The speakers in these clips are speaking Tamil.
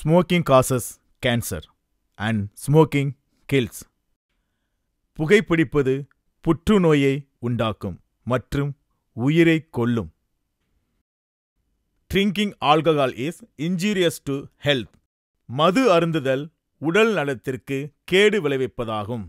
Smoking causes cancer and smoking kills புகைப்பிடிப்பது புற்றுநோயை உண்டாக்கும் மற்றும் உயிரை கொல்லும் drinking alcohol is injurious to health மது அருந்துதல் உடல் நலத்திற்கு கேடு விளைவிப்பதாகும்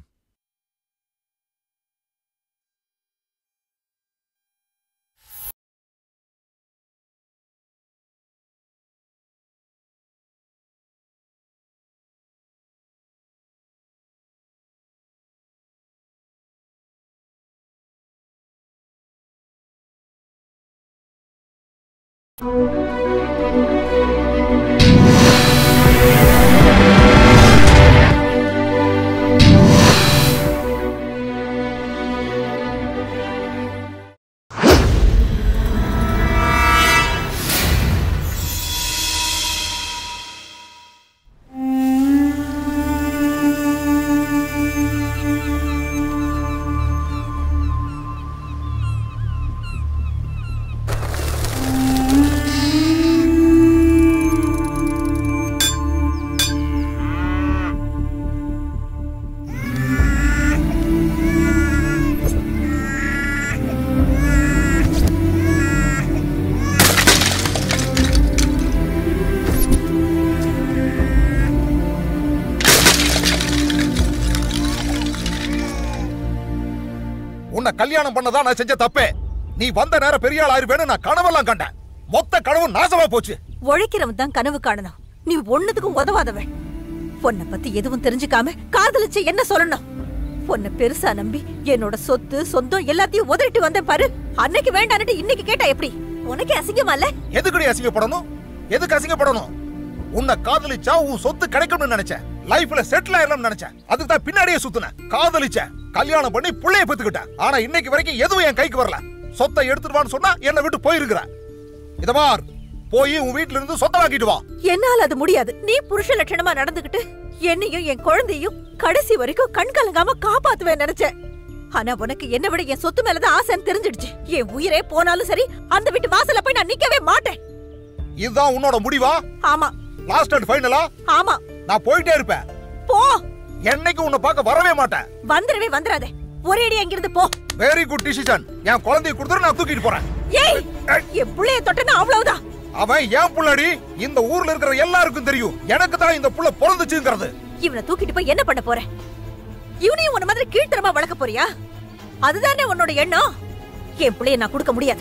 உன்னை கல்யாணம் பண்ணதா நான் செஞ்ச தப்பே நீ வந்த நேரம் பெரிய ஆள் ஆயிருவேன்னு நான் கனவெல்லாம் கண்டேன் மொத்த கனவு நாசமா போச்சு உழைக்கிறவன் தான் கனவு காணணும் நீ ஒண்ணுத்துக்கும் உதவாதவன் உன்னை பத்தி எதுவும் தெரிஞ்சுக்காம காதலிச்சு என்ன சொல்லணும் உன்னை பெருசா நம்பி என்னோட சொத்து சொந்தம் எல்லாத்தையும் உதறிட்டு வந்தேன் பாரு அன்னைக்கு வேண்டான்னுட்டு இன்னைக்கு கேட்டா எப்படி உனக்கு அசிங்கமா இல்ல எதுக்குடி அசிங்கப்படணும் எதுக்கு அசிங்கப்படணும் உன்னை காதலிச்சா உன் சொத்து கிடைக்கும்னு நினைச்சேன் லைஃப்ல செட்டில் ஆயிரணும்னு நினைச்சேன் அதுக்கு தான் பின்னாடியே சுத்துனேன் காதலிச்சேன் கல்யாணம் பண்ணி புள்ளைய பெத்துக்கிட்டேன் ஆனா இன்னைக்கு வரைக்கும் எதுவும் என் கைக்கு வரல சொத்தை எடுத்துட்டு சொன்னா என்னை விட்டு போயிருக்கிற இத பார் போய் உன் வீட்ல இருந்து சொத்தை வாங்கிட்டு வா என்னால அது முடியாது நீ புருஷ லட்சணமா நடந்துகிட்டு என்னையும் என் குழந்தையும் கடைசி வரைக்கும் கண் கலங்காம காப்பாத்துவேன் நினைச்சேன் ஆனா உனக்கு என்ன விட என் சொத்து மேலதான் ஆசைன்னு தெரிஞ்சிடுச்சு என் உயிரே போனாலும் சரி அந்த வீட்டு வாசல்ல போய் நான் நிக்கவே மாட்டேன் இதுதான் உன்னோட முடிவா ஆமா லாஸ்ட் அண்ட் ஃபைனலா ஆமா நான் போயிட்டே இருப்பேன் போ என்னைக்கு உன்னை பார்க்க வரவே மாட்டேன் வந்துடவே வந்துடாதே ஒரேடி அங்கிருந்து போ வெரி குட் டிசிஷன் என் குழந்தைய கொடுத்துட்டு நான் தூக்கிட்டு போறேன் ஏய் என் புள்ளைய தொட்டனா அவ்வளவுதான் அவன் ஏன் புள்ளடி இந்த ஊர்ல இருக்கிற எல்லாருக்கும் தெரியும் எனக்கு தான் இந்த புள்ள பிறந்துச்சுங்கிறது இவனை தூக்கிட்டு போய் என்ன பண்ண போற இவனையும் உன்ன மாதிரி கீழ்த்தரமா வளர்க்க போறியா அதுதானே உன்னோட எண்ணம் என் புள்ளைய நான் கொடுக்க முடியாது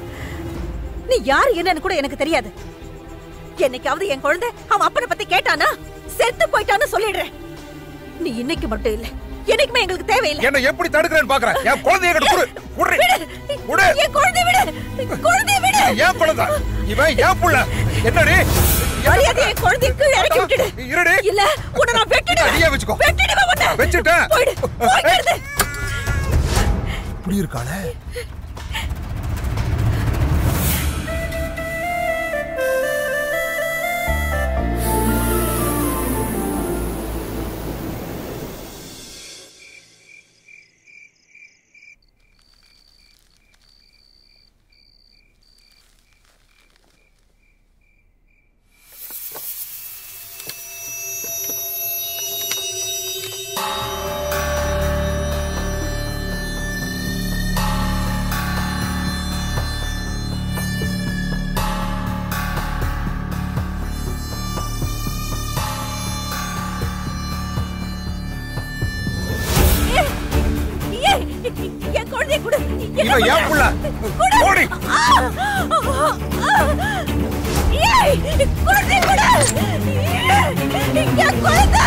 நீ யாரு என்னன்னு கூட எனக்கு தெரியாது என்னைக்காவது என் குழந்தை அவன் அப்பனை பத்தி கேட்டானா செத்து போயிட்டான்னு சொல்லிடுறேன் நீ இன்னைக்கு மட்டும் இல்ல என்னைக்குமே எங்களுக்கு தேவையில்லை என்ன எப்படி தடுக்கிறேன்னு பாக்குறேன் என் குழந்தைய கிட்ட குடு குடு குடு என் குழந்தை விடு குழந்தை விடு என் குழந்தை இவன் ஏன் புள்ள என்னடி மரியாதை என் குழந்தைய கீழே இறக்கி விட்டுடு இருடி இல்ல உன்னை நான் வெட்டிடுவேன் நீயே வச்சுக்கோ வெட்டிடுவேன் உன்னை வச்சுட்டேன் போயிடு போயிடுது இப்படி இருக்காளே ஏய், என் குழந்தைய கொடு. என்ன இவன் ஏன் புள்ள கொடு. ஓடி ஆ! ஏய், குழந்தைய கொடு. என் குழந்தை.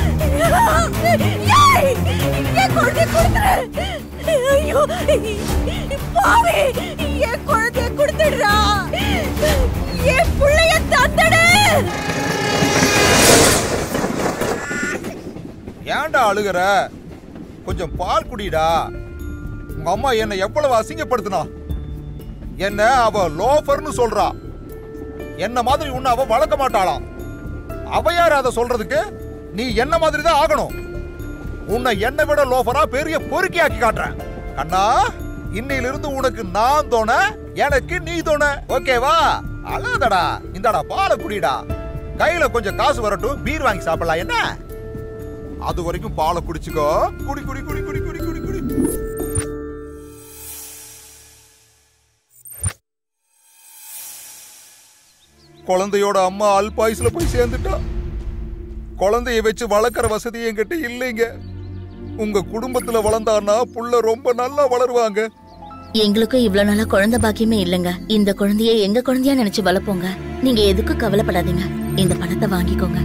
ஏய், என் குழந்தைய கொடுத்துரு. ஐயோ, பாவி, என் குழந்தைய கொடுத்துடுறா. என் புள்ளைய தந்தடு ஏன்டா அழுகுற கொஞ்சம் பால் குடிடா உங்க அம்மா என்னை எவ்வளவு அசிங்கப்படுத்தினா என்ன அவ லோஃபர்னு சொல்றா என்ன மாதிரி உன்னை அவ வளர்க்க மாட்டாளாம் அவ யார் அதை சொல்றதுக்கு நீ என்ன மாதிரி தான் ஆகணும் உன்னை என்னை விட லோஃபரா பெரிய பொறுக்கி ஆக்கி காட்டுறேன் கண்ணா இன்னையிலிருந்து உனக்கு நான் தோண எனக்கு நீ தோண ஓகேவா அழாதடா இந்தாடா பாலை குடிடா கையில கொஞ்சம் காசு வரட்டும் பீர் வாங்கி சாப்பிடலாம் என்ன அது வரைக்கும் பாலை குடிச்சுக்கோ குடி குடி குடி குடி குடி குடி குடி குழந்தையோட அம்மா அல்பாயுஸ்ல போய் சேர்ந்துட்டா குழந்தைய வச்சு வளர்க்குற வசதி என்கிட்ட இல்லைங்க உங்க குடும்பத்துல வளர்ந்தான்னா புள்ள ரொம்ப நல்லா வளருவாங்க எங்களுக்கும் இவ்வளவு நாளா குழந்தை பாக்கியமே இல்லைங்க இந்த குழந்தைய எங்க குழந்தையா நினைச்சு வளர்ப்போங்க நீங்க எதுக்கும் கவலைப்படாதீங்க இந்த பணத்தை வாங்கிக்கோங்க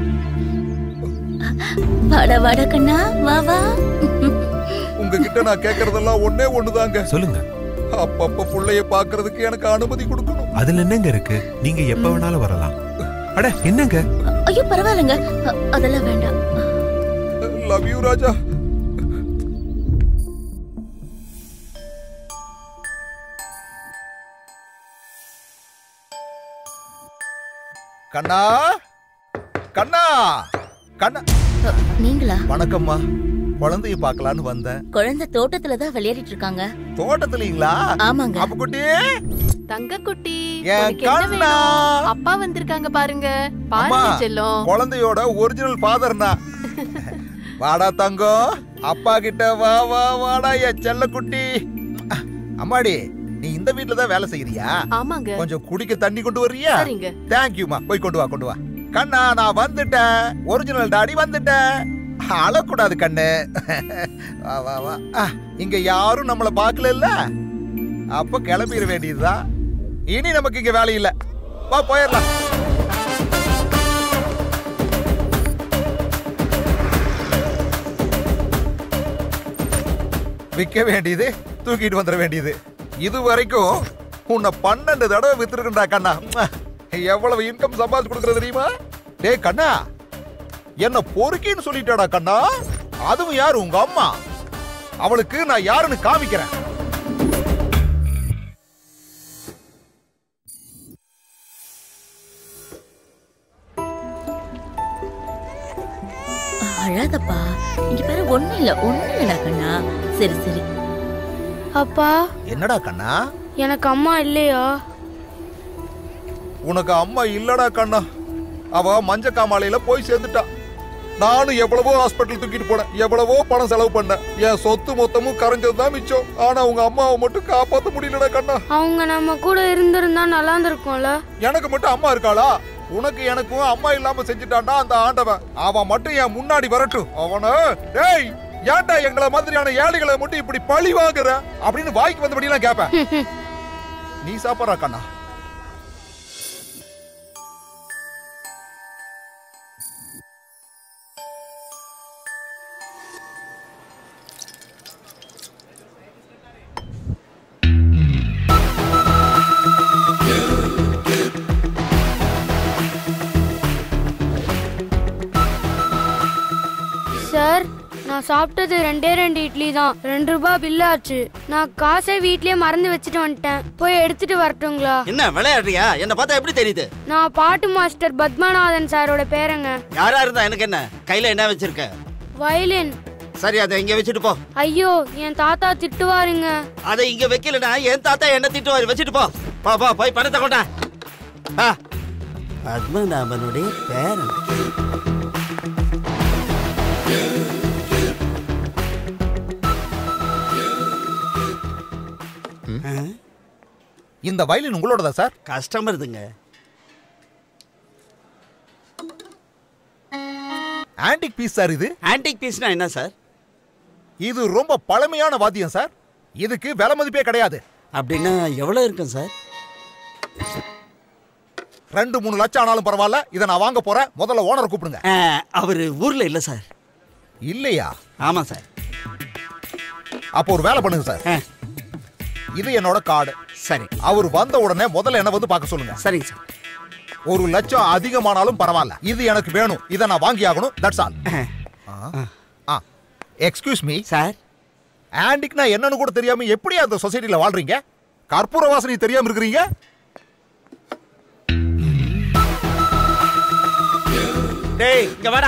வாடா வாடா கண்ணா வா வா உங்ககிட்ட நான் கேக்குறதெல்லாம் ஒண்ணே ஒண்ணுதாங்க சொல்லுங்க அப்பப்ப புள்ளைய பாக்குறதுக்கு எனக்கு அனுமதி கொடுக்கணும் அதுல என்னங்க இருக்கு நீங்க எப்ப வேணாலும் வரலாம் அட என்னங்க ஐயோ பரவாயில்லைங்க அ- அதெல்லாம் வேண்டாம் லவ் யூ ராஜா கண்ணா கண்ணா கண்ணா அ, நீங்களா வணக்கம்மா குழந்தைய பார்க்கலான்னு வந்தேன் குழந்தை தோட்டத்துல தான் விளையாடிட்டு இருக்காங்க தோட்டத்துலீங்களா ஆமாங்க அப்ப குட்டி தங்க குட்டி என் உனக்கு என்ன கண்ணா. வேணும் அப்பா வந்திருக்காங்க பாருங்க பாருங்க அம்மா. செல்லம் குழந்தையோட ஒரிஜினல் ஃபாதர்னா வாடா தங்கம் அப்பா கிட்ட வா வா வாடா என் செல்ல குட்டி அம்மாடி நீ இந்த வீட்ல தான் வேலை செய்யறியா ஆமாங்க கொஞ்சம் குடிக்க தண்ணி கொண்டு வர்றியா சரிங்க தேங்க்யூமா போய் கொண்டு வா கொண்டு வா கண்ணா நான் வந்துட்டேன் ஒரிஜினல் டாடி வந்துட்டேன் அழக்கூடாது கண்ணு வா வா வா ஆ, இங்க யாரும் நம்மள பார்க்கல இல்ல அப்ப கிளம்பிட வேண்டியதுதான் இனி நமக்கு இங்க வேலை இல்ல வா போயிடலாம் விற்க வேண்டியது தூக்கிட்டு வந்துட வேண்டியது இது வரைக்கும் உன்னை பன்னெண்டு தடவை வித்துருக்கா கண்ணா ம்ம். எவ்வளவு இன்கம் சம்பாதிச்சு கொடுக்கறது தெரியுமா டேய் கண்ணா என்ன பொறுக்கின்னு சொல்லிட்டாடா கண்ணா அதுவும் யாரு உங்க அம்மா அவளுக்கு நான் யாருன்னு காமிக்கிறேன் அழாதப்பா இங்க பாரு ஒண்ணும் இல்ல ஒண்ணும் இல்லடா கண்ணா சரி சரி அப்பா என்னடா கண்ணா எனக்கு அம்மா இல்லையா உனக்கு அம்மா இல்லடா கண்ணா அவ மஞ்ச காமாலையில போய் சேர்ந்துட்டா நானும் எவ்வளவோ ஹாஸ்பிட்டல் தூக்கிட்டு போனேன் எவ்வளவோ பணம் செலவு பண்ணேன் என் சொத்து மொத்தமும் கரைஞ்சது தான் மிச்சம் ஆனா உங்க அம்மாவை மட்டும் காப்பாத்த முடியலடா கண்ணா அவங்க நம்ம கூட இருந்திருந்தா நல்லா இருந்திருக்கும்ல எனக்கு மட்டும் அம்மா இருக்காளா உனக்கு எனக்கும் அம்மா இல்லாம செஞ்சுட்டான்டா அந்த ஆண்டவன் அவன் மட்டும் என் முன்னாடி வரட்டும் அவன டேய் ஏன்டா எங்களை மாதிரியான ஏழைகளை மட்டும் இப்படி பழி வாங்குற அப்படின்னு வாய்க்கு வந்தபடியெல்லாம் கேப்பேன் நீ சாப்பிட்றா கண்ணா சார் நான் சாப்பிட்டது ரெண்டே ரெண்டு இட்லி தான் ரெண்டு ரூபாய் பில் ஆச்சு நான் காசை வீட்லயே மறந்து வச்சுட்டு வந்துட்டேன் போய் எடுத்துட்டு வரட்டுங்களா என்ன விளையாடுறியா என்ன பார்த்தா எப்படி தெரியுது நான் பாட்டு மாஸ்டர் பத்மநாதன் சாரோட பேரங்க யாரா இருந்தா எனக்கு என்ன கையில என்ன வச்சிருக்க வயலின் சரி அதை இங்க வச்சுட்டு போ ஐயோ என் தாத்தா திட்டுவாருங்க அதை இங்க வைக்கலனா என் தாத்தா என்ன திட்டுவாரு வச்சுட்டு போ போ போ போய் பணத்தை கொண்டா ஆ. பத்மநாபனுடைய பேரன் ஆ, இந்த வயலின் உங்களோடதா சார் கஸ்டமருதுங்க ஆன்டிக் பீஸ் சார் இது ஆன்டிக் பீஸ்னா என்ன சார் இது ரொம்ப பழமையான வாத்தியம் சார் இதுக்கு விலை மதிப்பே கிடையாது அப்படின்னா எவ்வளவு இருக்கும் சார் ரெண்டு மூணு லட்சம் ஆனாலும் பரவாயில்ல இதை நான் வாங்க போறேன் முதல்ல ஓனரை கூப்பிடுங்க ஆ, அவரு ஊர்ல இல்ல சார் இல்லையா ஆமா சார் அப்போ ஒரு வேலை பண்ணுங்க சார் ஆ, இது என்னோட கார்டு சரி அவர் வந்த உடனே முதல்ல என்ன வந்து பார்க்க சொல்லுங்க சரிங்க சார் ஒரு லட்சம் அதிகமானாலும் பரவாயில்ல இது எனக்கு வேணும் இதை நான் வாங்கி ஆகணும் that's all ah excuse me sir ஆண்டிக்னா என்னன்னு கூட தெரியாம எப்படி அந்த சொசைட்டில வாழ்றீங்க கற்பூர வாசனை தெரியாம இருக்கிறீங்க டேய் இங்க வாடா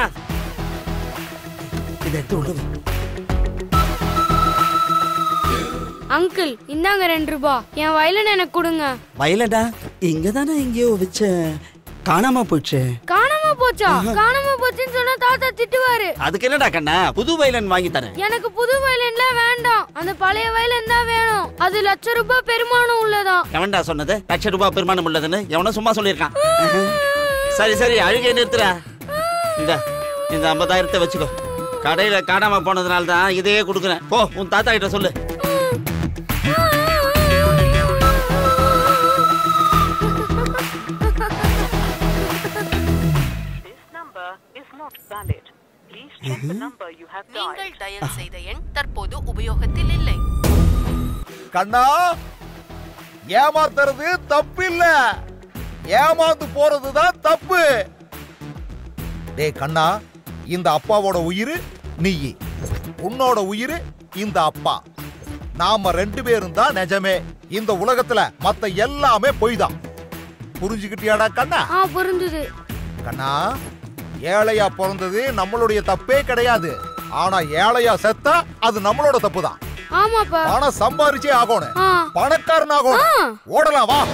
இதை எடுத்து உள்ள வை. அங்கிள் இந்தாங்க ரெண்டு ரூபாய் என் வயலின் எனக்கு கொடுங்க வயலடா இங்க தானே எங்கேயோ வச்ச காணாம போச்சு காணாம போச்சா காணாம போச்சுன்னு சொன்னா தாத்தா திட்டுவாரு அதுக்கு என்னடா கண்ணா புது வயலன் வாங்கி தரேன் எனக்கு புது வயலன்ல வேண்டாம் அந்த பழைய வயலன் தான் வேணும் அது லட்ச ரூபாய் பெருமானம் உள்ளதா எவன்டா சொன்னது லட்ச ரூபாய் பெருமானம் உள்ளதுன்னு எவனோ சும்மா சொல்லியிருக்கான் சரி சரி அழுகை நிறுத்துற இந்த இந்த ஐம்பதாயிரத்தை வச்சுக்கோ கடையில காணாம போனதுனால தான் இதையே கொடுக்குறேன் போ உன் தாத்தா கிட்ட சொல்லு நீங்கள் டயல் செய்த எண் தற்போது உபயோகத்தில் இல்லை கண்ணா ஏமாத்துறது தப்பு இல்ல ஏமாந்து போறது தான் தப்பு டேய் கண்ணா இந்த அப்பாவோட உயிர் நீ உன்னோட உயிர் இந்த அப்பா நாம ரெண்டு பேரும் தான் நிஜமே இந்த உலகத்துல மத்த எல்லாமே பொய் தான் புரிஞ்சுக்கிட்டியாடா கண்ணா ஆ புரிஞ்சுது கண்ணா ஏழையா பிறந்தது நம்மளுடைய தப்பே கிடையாது ஆனா ஏழையா செத்தா அது நம்மளோட தப்பு தான் ஆமாப்பா பணம் சம்பாரிச்சே ஆகணும் ஆ பணக்காரன் ஆகணும் ஓடலாம் வா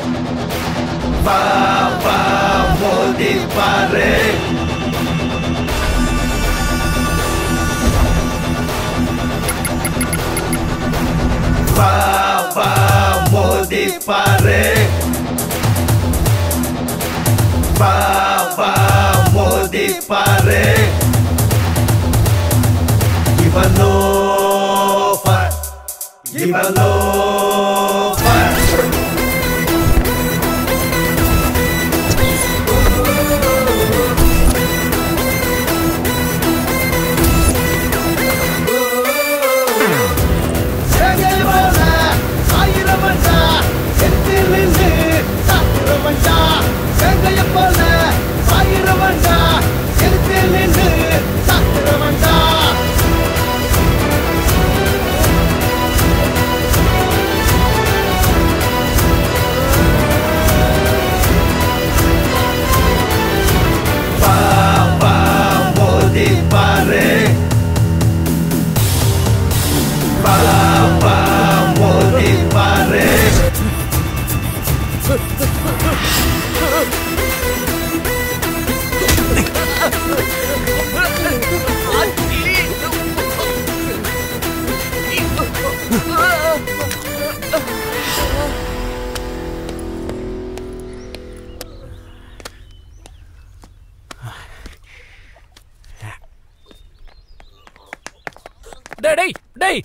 டேய் டேய் டேய்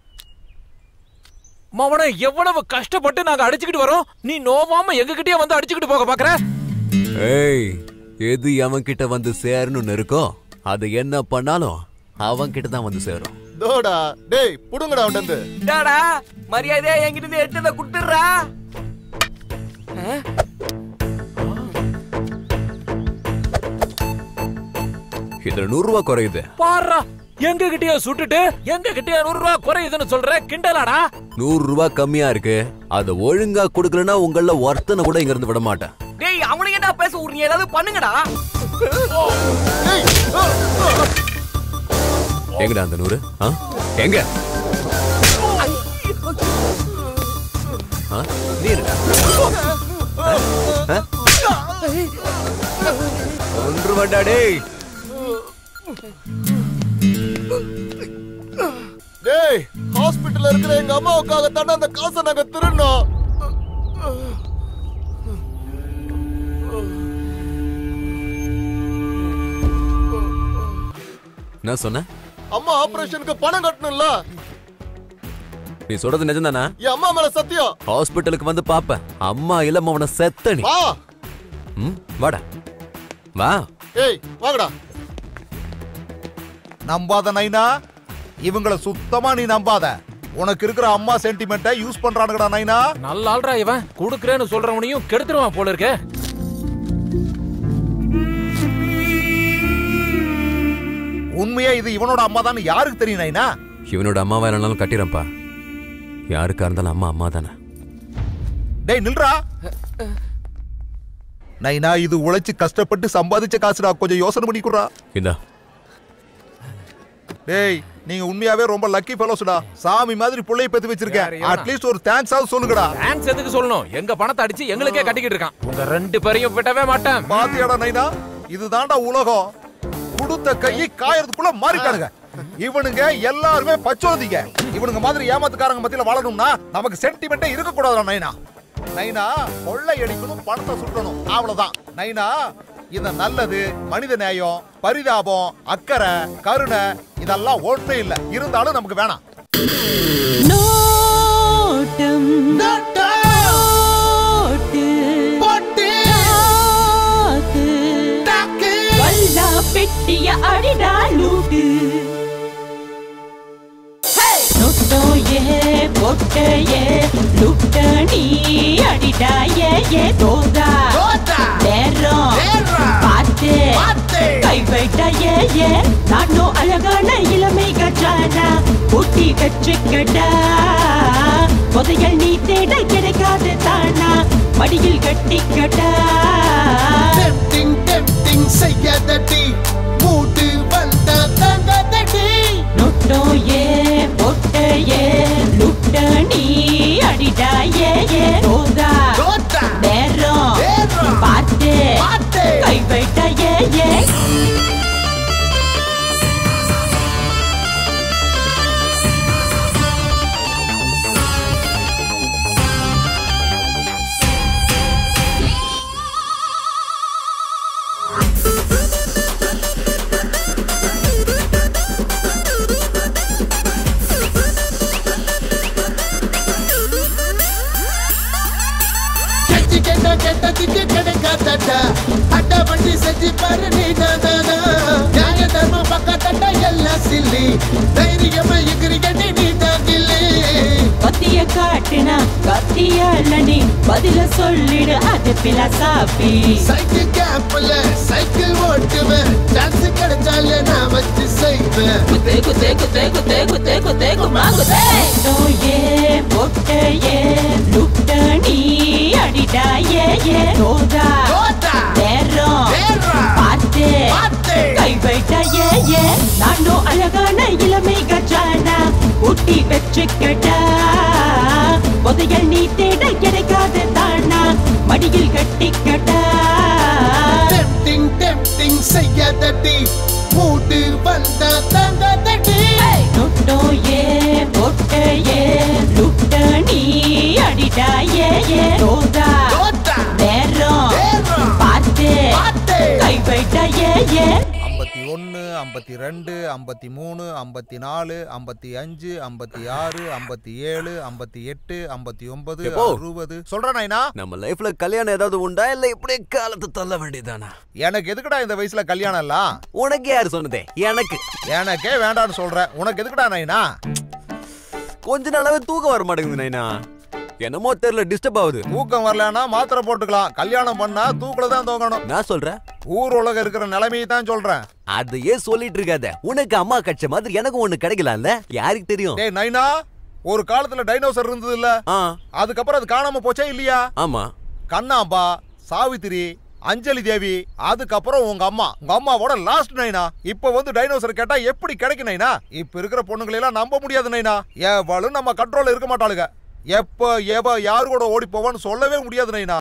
மவனே எவ்வளவு கஷ்டப்பட்டு நாங்க அடிச்சுக்கிட்டு வரோம் நீ நோவாம எங்ககிட்டயே வந்து அடிச்சுக்கிட்டு போக பாக்குற ஏய் எது அவன் கிட்ட வந்து சேரணும்னு இருக்கோ அது என்ன பண்ணாலும் அவன் கிட்ட தான் வந்து சேரும் தோடா டேய் புடுங்கடா அவன்ட்டு டாடா மரியாதையா என்கிட்ட இருந்து எடுத்தத குடுத்துறா இதுல நூறு ரூபாய் குறையுது பாருடா எங்க கிட்டயே சுட்டுட்டு எங்க கிட்டயே நூறு ரூபாய் குறையுதுன்னு சொல்ற கிண்டலாடா நூறு ரூபாய் கம்மியா இருக்கு அதை ஒழுங்கா கொடுக்கலன்னா உங்கள ஒருத்தனை கூட இங்க இருந்து விட மாட்டேன் டேய் அவனுக்கு என்ன பேச விடுறீங்க ஏதாவது பண்ணுங்கடா எங்கடா அந்த நூறு ஆ? எங்க ஆ? நீ இருடா. ஆ? ஆ? ஒன்று வேண்டா டேய் டேய் ஹாஸ்பிடல்ல இருக்கிற எங்க அம்மாவுக்காக தானே அந்த காசை நாங்க திருடணும் என்ன சொன்ன அம்மா ஆபரேஷனுக்கு பணம் கட்டணும்ல நீ சொல்றது நிஜம்தானா என் அம்மா மேல சத்தியம் ஹாஸ்பிட்டலுக்கு வந்து பாப்ப அம்மா இல்லாம அவனை செத்த நீ வா ம், வாடா வா ஏய் வாங்கடா நம்பாத நைனா இவங்கள சுத்தமா நீ நம்பாத உனக்கு இருக்கிற அம்மா சென்டிமெண்ட்டை யூஸ் பண்றானுங்கடா நைனா நல்ல ஆள்ரா இவன் குடுக்கறேன்னு சொல்றவனையும் கெடுத்துருவான் போல இருக்க உண்மையா இது இவனோட அம்மா தான் யாருக்கு தெரியும் நைனா இவனோட அம்மா வேலைனாலும் கட்டிடப்பா யாருக்கா இருந்தாலும் அம்மா அம்மா தானே டேய் நில்றா நைனா இது உழைச்சு கஷ்டப்பட்டு சம்பாதிச்ச காசுடா கொஞ்சம் யோசனை பண்ணிக்குறா இந்தா டேய் நீங்க உண்மையாவே ரொம்ப லக்கி ஃபெலோஸ்டா சாமி மாதிரி புள்ளைய பெத்து வச்சிருக்கேன் யாரு இவனா? அட்லீஸ்ட் ஒரு தேங்க்ஸ் ஆவது சொல்லுங்கடா தேங்க்ஸ் எதுக்கு சொல்லணும் எங்க பணத்தை அடிச்சு எங்களுக்கே கட்டிக்கிட்டு இருக்கான் உங்க ரெண்டு பேரையும் விடவே மாட்டேன் பாத்தியாடா நைனா இதுதான்டா உலகம் கொடுத்த கையை காயறதுக்குள்ள மாறிட்டானுங்க இவனுங்க எல்லாருமே பச்சோதிங்க இவனுங்க மாதிரி ஏமாத்துக்காரங்க மத்தியில வாழணும்னா நமக்கு சென்டிமெண்டே இருக்க கூடாதுடா நைனா நைனா கொள்ளை அடிக்கணும் பணத்தை சுட்டணும் அவ்வளவுதான் நைனா இந்த நல்லது மனித நேயம் பரிதாபம் அக்கறை கருணை இதெல்லாம் ஒண்ணும் இல்ல இருந்தாலும் நமக்கு வேணாம் நோட்டம் நோட்டு தாக்கு வல்லா பெட்டிய அடிடா லூட்டு நொட்டோ ஏ பொட்ட ஏ லுட்ட நீ அடிடா ஏ ஏ தோதா நேரம் பார்த்து கை வைட்டா ஏ ஏ நானும் அழகான இளமை கற்றானா ஊட்டி வச்சுக்கடா புதையல் நீ தேட கிடைக்காது தானா மடியில் கட்டிக்கடா டெம்டிங் டெம்டிங் செய்யாதடி மூடு வந்தா தங்காதடி நொட்டோ ஏ பொட்ட ஏ லுட்ட நீ அடிடா ஏ ஏ தோதா நேரம் பார்த்து கை வைட்டா ஏ ஏ கெட்டி கேட்ட கேட்டதுக்கு கிடைக்காதடா அட்ட வண்டி செஞ்சு பாரு நீ தானா நியாய தர்மம் பக்கத்தட்ட எல்லாம் சில்லி தைரியமா எகிரிகட்டி நீ தாங்கில்லி கத்திய காட்டுனா கத்தியால நீ பதில சொல்லிடு அது பிலசாபி சைக்கிள் கேப்ல சைக்கிள் ஓட்டுவேன் சான்ஸ் கிடைச்சாலே நான் வச்சு செய்வேன் குத்தே குத்தே குத்தே குத்தே குத்தே குத்தே குமா குத்தே ஏ பொட்ட ஏ லுட்ட நீ அடிடா ஏ ஏ தோதா நேரம் பார்த்து கை வைட்டா ஏ ஏ நானும் அழகான இளமை கஜானா ஊட்டி வச்சுக்கடா புதையல் நீ தேட கிடைக்காது தானா மடியில் கட்டிக்கடா டெம்டிங் டெம்டிங் செய்யாதடி மூடு வந்தா தங்காதடி நொட்டோ ஏ பொட்ட ஏ லுட்ட நீ அடிடா ஏ ஏ தோதா நேரம் பார்த்து கை வைட்டா ஏ ஏ ஐம்பத்தி ஒன்னு ஐம்பத்தி ரெண்டு ஐம்பத்தி மூணு ஐம்பத்தி நாலு ஐம்பத்தி அஞ்சு ஐம்பத்தி ஆறு ஐம்பத்தி ஏழு ஐம்பத்தி எட்டு ஐம்பத்தி ஒன்பது எப்போ? அறுபது சொல்றேன் நாயனா நம்ம லைஃப்ல கல்யாணம் ஏதாவது உண்டா இல்ல இப்படியே காலத்தை தள்ள வேண்டியதானா எனக்கு எதுக்குடா இந்த வயசுல கல்யாணம் எல்லாம் உனக்கு யார் சொன்னதே எனக்கு எனக்கே வேண்டாம்னு சொல்றேன் உனக்கு எதுக்குடா நாயனா கொஞ்ச நாளாவே தூக்கம் வர மாட்டேங்குது நைனா என்னமோ தெரியல டிஸ்டர்ப் ஆகுது தூக்கம் வரலன்னா மாத்திரை போட்டுக்கலாம் கல்யாணம் பண்ணா தூக்குல தான் தூங்கணும் நான் சொல்றேன் ஊர் உலகம் இருக்கிற நிலைமையை தான் சொல்றேன் அதையே சொல்லிட்டு இருக்காத உனக்கு அம்மா கட்ச மாதிரி எனக்கும் ஒண்ணு கிடைக்கலாம்ல யாருக்கு தெரியும் டேய் நைனா ஒரு காலத்துல டைனோசர் இருந்தது இல்ல அதுக்கப்புறம் அது காணாம போச்சா இல்லையா ஆமா கண்ணாம்பா சாவித்திரி அஞ்சலி தேவி அதுக்கப்புறம் உங்க அம்மா உங்க அம்மாவோட லாஸ்ட் நைனா இப்ப வந்து டைனோசர் கேட்டா எப்படி கிடைக்கும் நைனா இப்ப இருக்கிற பொண்ணுங்களை எல்லாம் நம்ப முடியாது நைனா எவளும் நம்ம கண்ட்ரோல்ல இருக்க மாட்டாளுங்க எப்ப எவ யாரு கூட ஓடி போவான்னு சொல்லவே முடியாது நைனா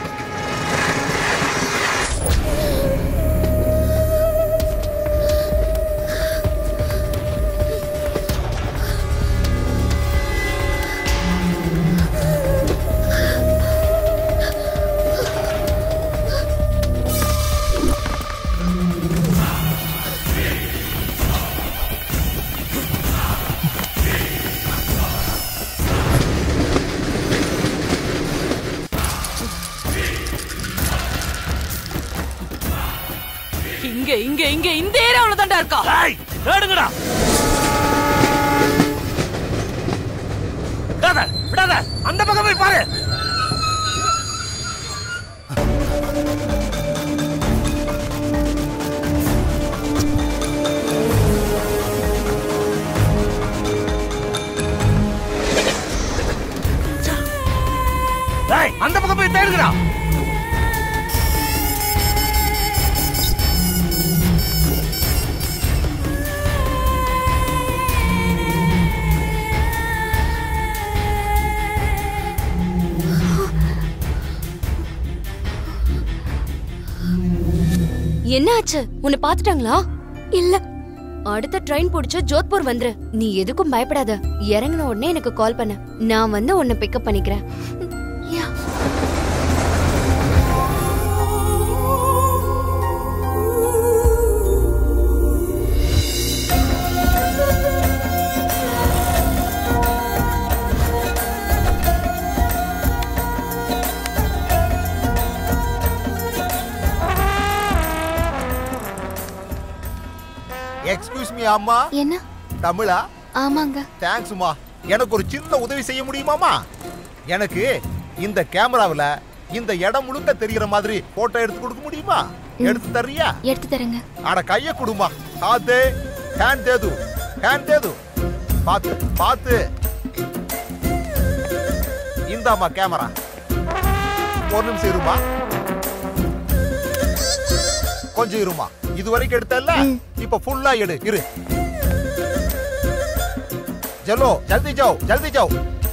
இங்க இங்க இங்க இந்த ஏரியாவுல தான்டா இருக்கா தேடுங்கடா விடாத விடாத அந்த பக்கம் போய் பாரு டேய், அந்த பக்கம் போய் தேடுங்கடா என்ன ஆச்சு உன்னை பாத்துட்டாங்களா இல்ல அடுத்த ட்ரெயின் பிடிச்சு ஜோத்பூர் வந்துரு நீ எதுக்கும் பயப்படாத இறங்கின உடனே எனக்கு கால் பண்ணு நான் வந்து உன்னை பிக்கப் பண்ணிக்கிறேன் யா எக்ஸ்கியூஸ் மீ அம்மா என்ன தமிழா ஆமாங்க தேங்க்ஸ்மா எனக்கு ஒரு சின்ன உதவி செய்ய முடியுமாமா எனக்கு இந்த கேமராவுல இந்த இடம் முழுக்க தெரியற மாதிரி போட்டோ எடுத்து கொடுக்க முடியுமா எடுத்து தர்றியா எடுத்து தரேங்க அட கைய குடுமா காத்து ஹேண்ட் தேது ஹேண்ட் தேது பாத்து பாத்து இந்தாம்மா கேமரா ஒரு நிமிஷம் இருமா கொஞ்சம் இருமா இது வரைக்கும் எடுத்தல்ல இப்ப ஃபுல்லா எடு இரு चलो जल्दी जाओ जल्दी जाओ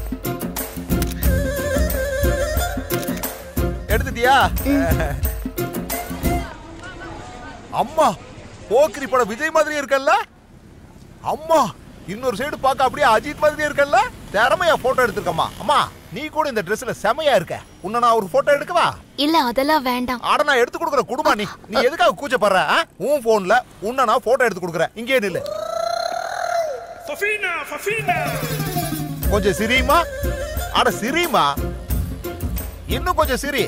எடுத்துட்டியா அம்மா போக்கிரி படம் விஜய் மாதிரி இருக்கல்ல அம்மா இன்னொரு சைடு பார்க்க அப்படியே அஜித் மாதிரி இருக்கல்ல திறமையா போட்டோ எடுத்திருக்கம்மா அம்மா நீ கூட இந்த ட்ரெஸ்ல செமையா இருக்க உன்னை நான் ஒரு போட்டோ எடுக்கவா இல்ல அதெல்லாம் வேண்டாம் ஆட நான் எடுத்து கொடுக்குற குடும்பம் நீ நீ எதுக்காக கூச்சப்படுற ஆ? உன் போன்ல உன்னை நான் போட்டோ எடுத்து கொடுக்குறேன் இங்கே நில்லு கொஞ்சம் சிரிமா அட சிரிமா இன்னும் கொஞ்சம் சிரி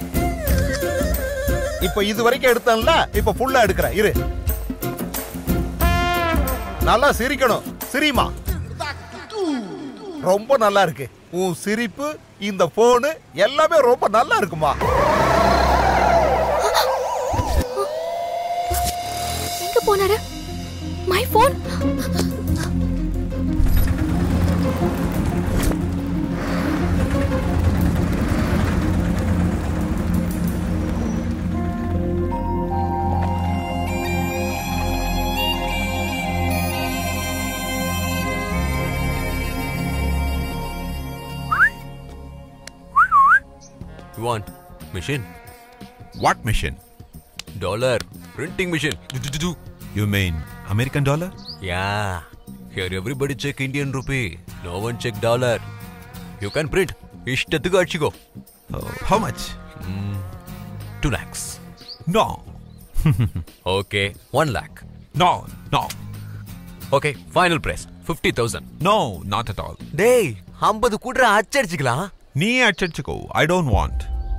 இப்ப இது வரைக்கும் எடுத்தேன்ல இப்ப ஃபுல்லா எடுக்கிறேன் இரு நல்லா சிரிக்கணும் சிரிமா ரொம்ப நல்லா இருக்கு உன் சிரிப்பு இந்த போனு எல்லாமே ரொம்ப நல்லா இருக்குமா எங்க போனாரு my phone You want machine? What machine? Dollar. Printing machine. You mean American dollar? Yeah. Here everybody check Indian rupee. No one check dollar. You can print. ಇಷ್ಟத்துக்கு ಅಚ್ಚಿಗೋ How much? Two lakhs No. Okay one lakh No, no. Okay final price fifty thousand No, not at all. டேய் ஐம்பது கூடுற அச்சடிச்சுக்கலாம் நீ அச்சடிச்சுக்கோ ஐ டோன்ட் வாண்ட்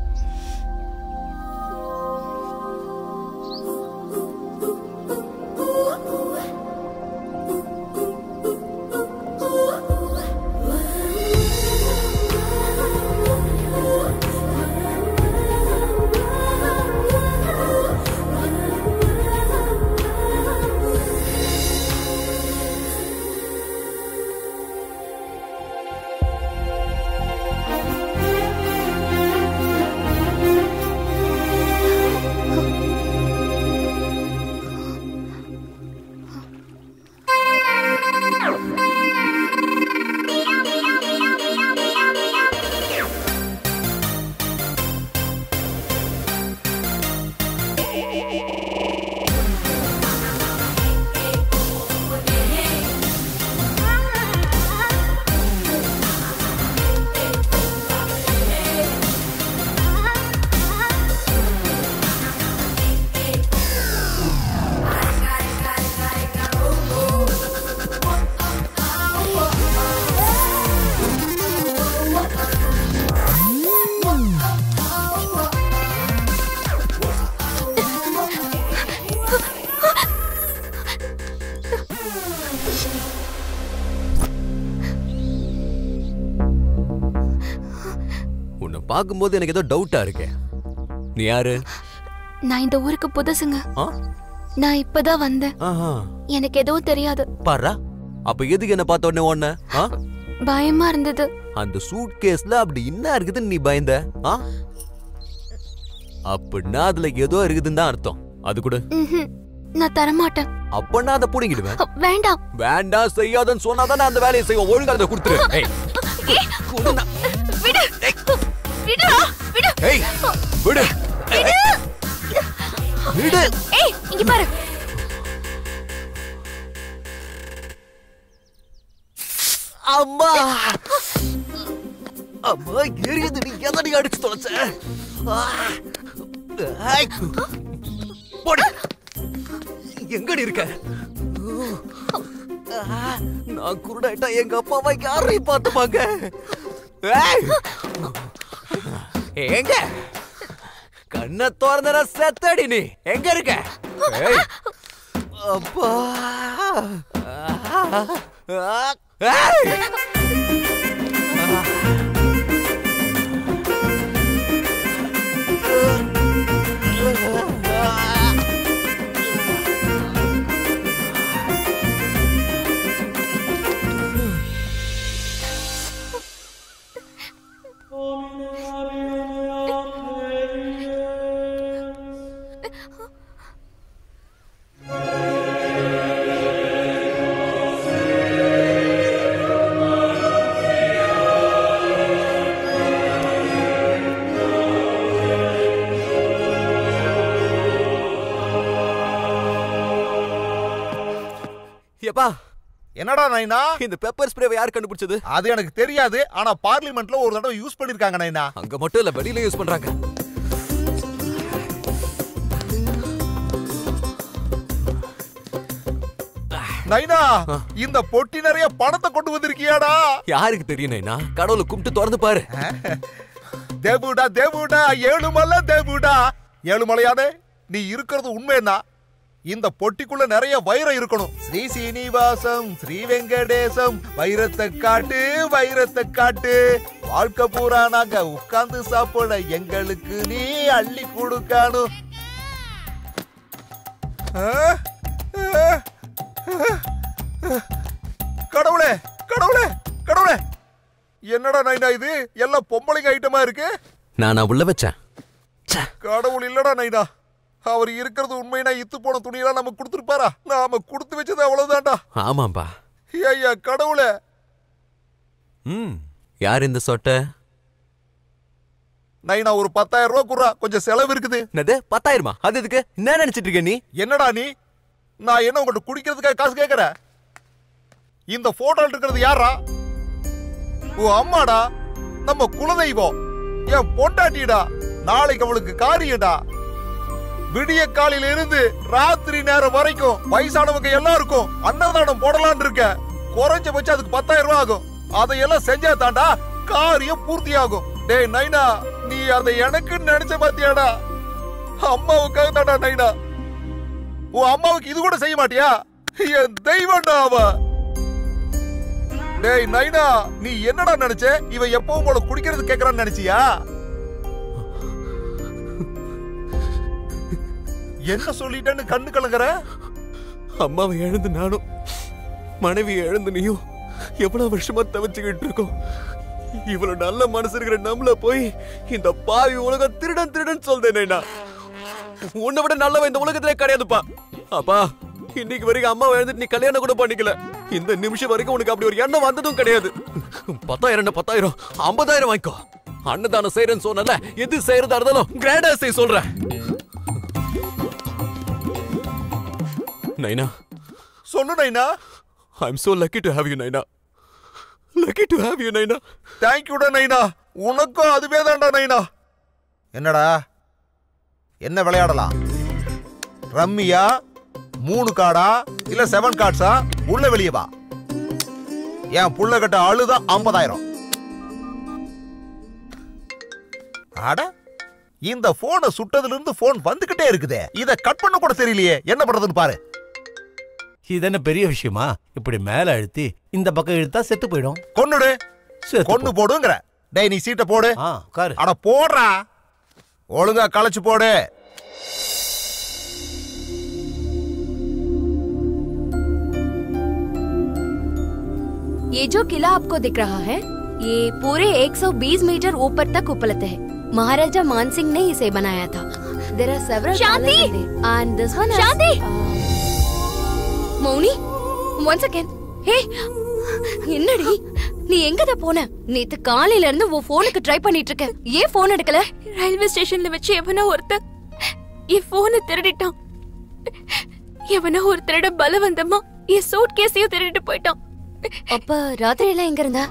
உன்னை பார்க்கும்போது எனக்கு ஏதோ டவுட்டா இருக்கே நீ யாரு நான் இந்த ஊருக்கு புதுசுங்க ஆ? நான் இப்பதான் வந்தேன் ஆஹா எனக்கு எதுவும் தெரியாது பாரா அப்ப எதுக்கு என்ன பார்த்த உடனே உடனே ஆ? பயமா இருந்தது அந்த சூட் கேஸ்ல அப்படி என்ன இருக்குதுன்னு நீ பயந்த ஆ? அப்படின்னா அதுல ஏதோ இருக்குதுன்னு தான் அர்த்தம் அது கூட ம்ஹும். நான் தரமாட்டேன் அப்பன்னா அதை புடிங்கிடுவேன் வேண்டாம் வேண்டாம் செய்யாதன்னு சொன்னாதான் அந்த வேலையை செய்வோம் ஒழுங்கா அதை கொடுத்துரு ஏய், விடு விடுடா விடு ஏய், விடு விடு விடு ஏய் இங்க பாரு அம்மா அம்மா எரியுது நீ எதடி அடிச்சு தொலைச்ச ஆ! ஐ! போடி எங்கடி இருக்க ஆ! நான் குருடாயிட்டா எங்க அப்பாவை யாரையும் பார்த்துப்பாங்க ஏய்! எங்க கண்ணை திறந்தன செத்தடி நீ எங்க இருக்க ஏய்! அப்பா ஆ! ஏய்! எப்பா என்னடா நைனா இந்த பெப்பர் ஸ்ப்ரேவை யார் கண்டுபிடிச்சது அது எனக்கு தெரியாது ஆனா பார்லிமெண்ட்ல ஒரு தடவை யூஸ் பண்ணிருக்காங்க நைனா அங்க மட்டும் இல்ல வெளியில யூஸ் பண்றாங்க நைனா இந்த பொட்டி நிறைய பணத்தை கொண்டு வந்திருக்கியாடா யாருக்கு தெரியும் நைனா கடவுளை கும்பிட்டு திறந்து பாரு தேவுடா தேவுடா ஏழுமலை தேவுடா ஏழுமலையானே நீ இருக்கிறது உண்மைன்னா இந்த பொட்டிக்குள்ள நிறைய வைரம் இருக்கணும் ஸ்ரீ சீனிவாசம் ஸ்ரீ வெங்கடேசம் வைரத்தை காட்டு வைரத்தை காட்டு வாழ்க்கை பூரா நாங்க உட்கார்ந்து சாப்பிட எங்களுக்கு நீ அள்ளி கொடுக்கணும் ஆ? ஆ? கடவுளே கடவுளே கடவுளே என்னடா நைனா இது எல்லாம் பொம்பளைங்க ஐட்டமா இருக்கு நான் நான் உள்ள வச்சேன் கடவுள் இல்லடா நைனா அவர் இருக்கிறது உண்மைனா இத்து போன துணியெல்லாம் நமக்கு கொடுத்துருப்பாரா நாம கொடுத்து வச்சது அவ்வளவுதான்டா ஆமாம்பா ஐயா கடவுளே ம் யார் இந்த சொட்டை நைனா ஒரு பத்தாயிரம் ரூபாய் குடுறா கொஞ்சம் செலவு இருக்குது என்னது பத்தாயிரமா அது எதுக்கு என்ன நினைச்சிட்டு இருக்க நீ என்னடா நீ நான் என்ன உங்கள்ட்ட குடிக்கிறதுக்காக காசு கேட்கறேன் இந்த போட்டோல இருக்கிறது யாரா உன் அம்மாடா நம்ம குலதெய்வம் என் பொண்டாட்டிடா நாளைக்கு அவளுக்கு காரியடா விடிய காலையில இருந்து ராத்திரி நேரம் வரைக்கும் வயசானவங்க எல்லாருக்கும் அன்னதானம் போடலாம்னு இருக்க குறைஞ்சபட்சம் அதுக்கு பத்தாயிரம் ரூபாய் ஆகும் அதையெல்லாம் செஞ்சா தாண்டா காரியம் பூர்த்தி ஆகும் டேய் நைனா நீ அதை எனக்கு நினைச்ச பாத்தியாடா அம்மாவுக்காக தாண்டா நைனா உன் அம்மாவுக்கு இது கூட செய்ய மாட்டியா என் தெய்வம்டா அவ டேய் நைனா நீ என்னடா நினைச்ச இவ எப்பவும் போல குடிக்கிறது கேக்குறான்னு நினைச்சியா என்ன சொல்லிட்டேன்னு கண்ணு கலங்குற அம்மாவை இழந்து நானும் மனைவி இழந்து நீயும் எவ்வளவு வருஷமா தவிச்சுக்கிட்டு இருக்கோம் இவ்வளவு நல்ல மனசு இருக்கிற நம்மள போய் இந்த பாவி உலகம் திருடன் திருடன் சொல்றேன் உன்னை விட நல்லவன் இந்த உலகத்திலே கிடையாதுப்பா அப்பா இன்னைக்கு வரைக்கும் அம்மா எழுந்துட்டு நீ கல்யாணம் கூட பண்ணிக்கல இந்த நிமிஷம் வரைக்கும் உனக்கு அப்படி ஒரு எண்ணம் வந்ததும் கிடையாது பத்தாயிரம் என்ன பத்தாயிரம் ஐம்பதாயிரம் வாங்கிக்கோ அன்னதானம் செய்யறேன்னு சொன்னல எது செய்யறதா இருந்தாலும் கிராண்டா செய்ய சொல்றேன் நைனா சொல்லு நைனா I'm so lucky to have you நைனா lucky to have you நைனா தேங்க்யூடா நைனா உனக்கும் அதுவே தான்டா நைனா என்னடா என்ன விளையாடலாம் ரம்மியா மூணு கார்டா இல்ல செவன் கார்ட்ஸா உள்ள வெளியே வா என் புள்ள கட்ட அழுதா ஐம்பதாயிரம் அட இந்த போனை சுட்டதுல இருந்து போன் வந்துகிட்டே இருக்குதே இத கட் பண்ண கூட தெரியலையே என்ன பண்றதுன்னு பாரு இது என்ன பெரிய விஷயமா இப்படி மேல அழுத்தி இந்த பக்கம் இழுத்தா செத்து போயிடும் கொன்னுடு செத்து கொன்னு போடுங்கிற டேய் நீ சீட்டை போடு ஆ உட்காரு அட போடுறா ஒழுங்கா களைச்சு போடு ये जो किला आपको दिख रहा है ये पूरे 120 मीटर ऊपर तक उपलब्ध है महाराजा मानसिंह ने इसे बनाया था there are several Shanti! And this one Shanti! Mouni one second hey என்னடி நீ எங்கத போன நேத்து காலையில இருந்து உன் போனுக்கு ட்ரை பண்ணிட்டு இருக்க ஏன் போன் எடுக்கல ரயில்வே ஸ்டேஷன்ல வச்சு எவனோ ஒருத்தன் என் போனை திருடிட்டான் எவனோ ஒரு திருட பலவந்தமா என் சூட் கேஸையும் திருடிட்டு போயிட்டான் அப்ப ராத்திரி எல்லாம் எங்க இருந்தா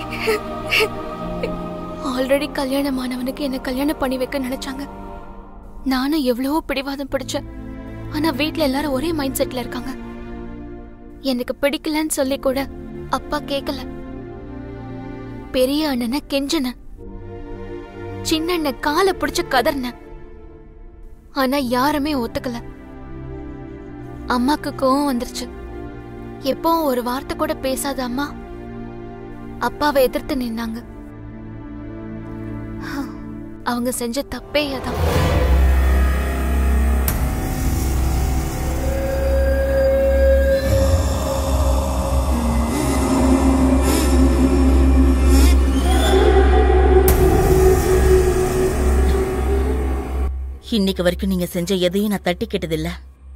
ஆல்ரெடி கல்யாணமானவனுக்கு என்ன கல்யாணம் பண்ணி வைக்க நினைச்சாங்க நானும் எவ்வளவோ பிடிவாதம் பிடிச்சேன் ஆனா வீட்ல எல்லாரும் ஒரே மைண்ட் செட்ல இருக்காங்க எனக்கு பிடிக்கலன்னு சொல்லி கூட அப்பா கேக்கல பெரிய அண்ணனை கெஞ்சன சின்ன அண்ணன் காலை பிடிச்சு கதர்ன ஆனா யாருமே ஒத்துக்கல அம்மாக்கு கோவம் வந்துருச்சு எப்பவும் ஒரு வார்த்தை கூட பேசாத அம்மா அப்பாவை எதிர்த்து நின்னாங்க அவங்க செஞ்ச தப்பே அதான் இன்னைக்கு வரைக்கும் நீங்க செஞ்ச எதையும் நான் தட்டி கேட்டதில்ல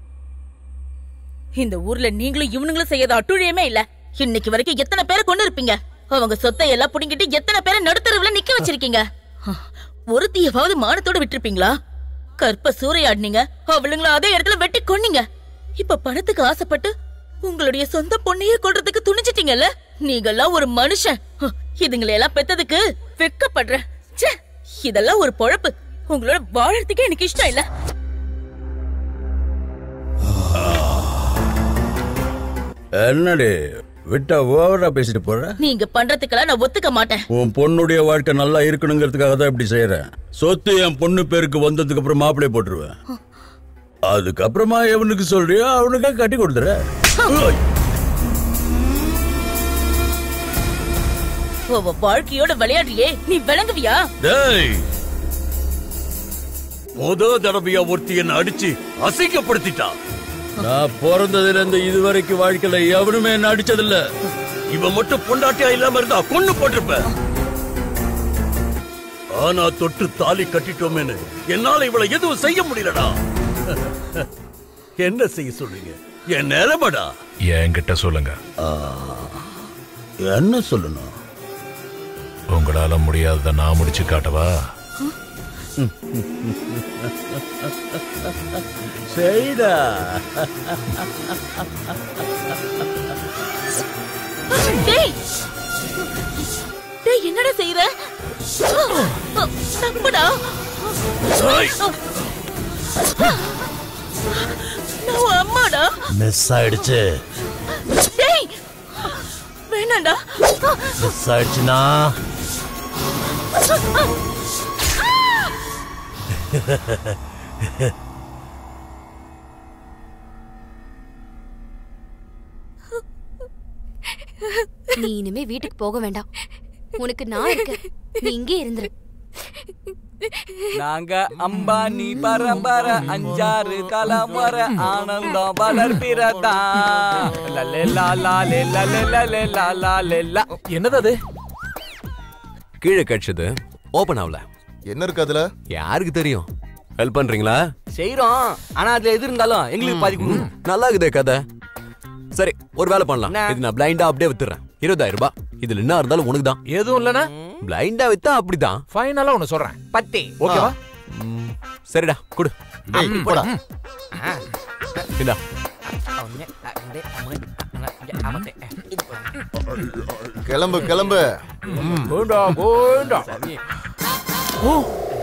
இந்த ஊர்ல நீங்களும் இவனுங்களும் செய்யாத அட்டுழியமே இல்ல இன்னைக்கு வரைக்கும் எத்தனை பேரை கொண்டு இருப்பீங்க அவங்க சொத்தை எல்லாம் புடிங்கிட்டு எத்தனை பேரை நடுத்தருவுல நிக்க வச்சிருக்கீங்க ஒருத்தியவாவது மானத்தோட விட்டுருப்பீங்களா கற்ப சூறையாடினீங்க அவளுங்கள அதே இடத்துல வெட்டி கொன்னீங்க இப்ப பணத்துக்கு ஆசைப்பட்டு உங்களுடைய சொந்த பொண்ணையே கொல்றதுக்கு துணிச்சிட்டீங்கல்ல நீங்கெல்லாம் ஒரு மனுஷன் ஹ, இதுங்களை எல்லாம் பெத்ததுக்கு வெக்கப்படுறேன் ச்சே இதெல்லாம் ஒரு பொழப்பு உங்களோட வாழறதுக்கே எனக்கு இஷ்டம் இல்ல என்னடி விட்டா ஓவரா பேசிட்டு போற நீங்க பண்றதுக்கெல்லாம் நான் ஒத்துக்க மாட்டேன் உன் பொண்ணுடைய வாழ்க்கை நல்லா இருக்கணுங்கிறதுக்காக தான் இப்படி செய்யறேன் சொத்து என் பொண்ணு பேருக்கு வந்ததுக்கு அப்புறம் மாப்பிள்ளைய போட்டுருவேன் அதுக்கப்புறமா எவனுக்கு சொல்றியோ அவனுக்கே கட்டி கொடுத்துற உன் வாழ்க்கையோட விளையாடுறியே நீ விளங்குவியா டேய் முத தடவையா ஒருத்தி என்ன அடிச்சு அசிங்கப்படுத்திட்டா நான் பிறந்ததுல இருந்து இதுவரைக்கும் வாழ்க்கையில எவனுமே என்ன அடிச்சதில்ல இவன் மட்டும் பொண்டாட்டியா இல்லாம இருந்தா கொன்னு போட்டிருப்ப ஆனா தொட்டு தாலி கட்டிட்டோமேனு என்னால இவளை எதுவும் செய்ய முடியலடா என்ன செய்ய சொல்றீங்க என் நிலைமடா என்கிட்ட சொல்லுங்க என்ன சொல்லணும் உங்களால முடியாததை நான் முடிச்சு காட்டவா செய்டா டேய் டேய் என்னடா செய்யற நம்புடா நான் உன் அம்மாடா மிஸ் ஆயிடுச்சு டேய் வேணாண்டா மிஸ் ஆயிடுச்சுனா நீ இனிமே வீட்டுக்கு போக வேண்டாம் உனக்கு நான் இருக்கேன் நீ இங்கே இருந்துரு நாங்க அம்பானி பரம்பர அஞ்சாறு தலைமுறை ஆனந்தம் வளர்பிறதா என்னது அது கீழே கடிச்சது ஓபன் ஆகல என்ன இருக்கு அதுல யாருக்கு தெரியும் ஹெல்ப் பண்றீங்களா செய்யறோம் ஆனா அதுல எது இருந்தாலும் எங்களுக்கு பாதி கொடுங்க நல்லா இருக்குதே கதை சரி ஒரு வேலை பண்ணலாம் இது நான் பிளைண்டா அப்படியே வித்துறேன் இருபதாயிரம் ரூபாய் இதுல என்ன இருந்தாலும் உனக்கு தான் எதுவும் இல்லனா பிளைண்டா வித்தா அப்படிதான் ஃபைனலா ஒன்னு சொல்றேன் பத்து ஓகேவா சரிடா கொடு டேய், போடா. இந்தா கிளம்பு கிளம்பு போண்டா போண்டா ஓ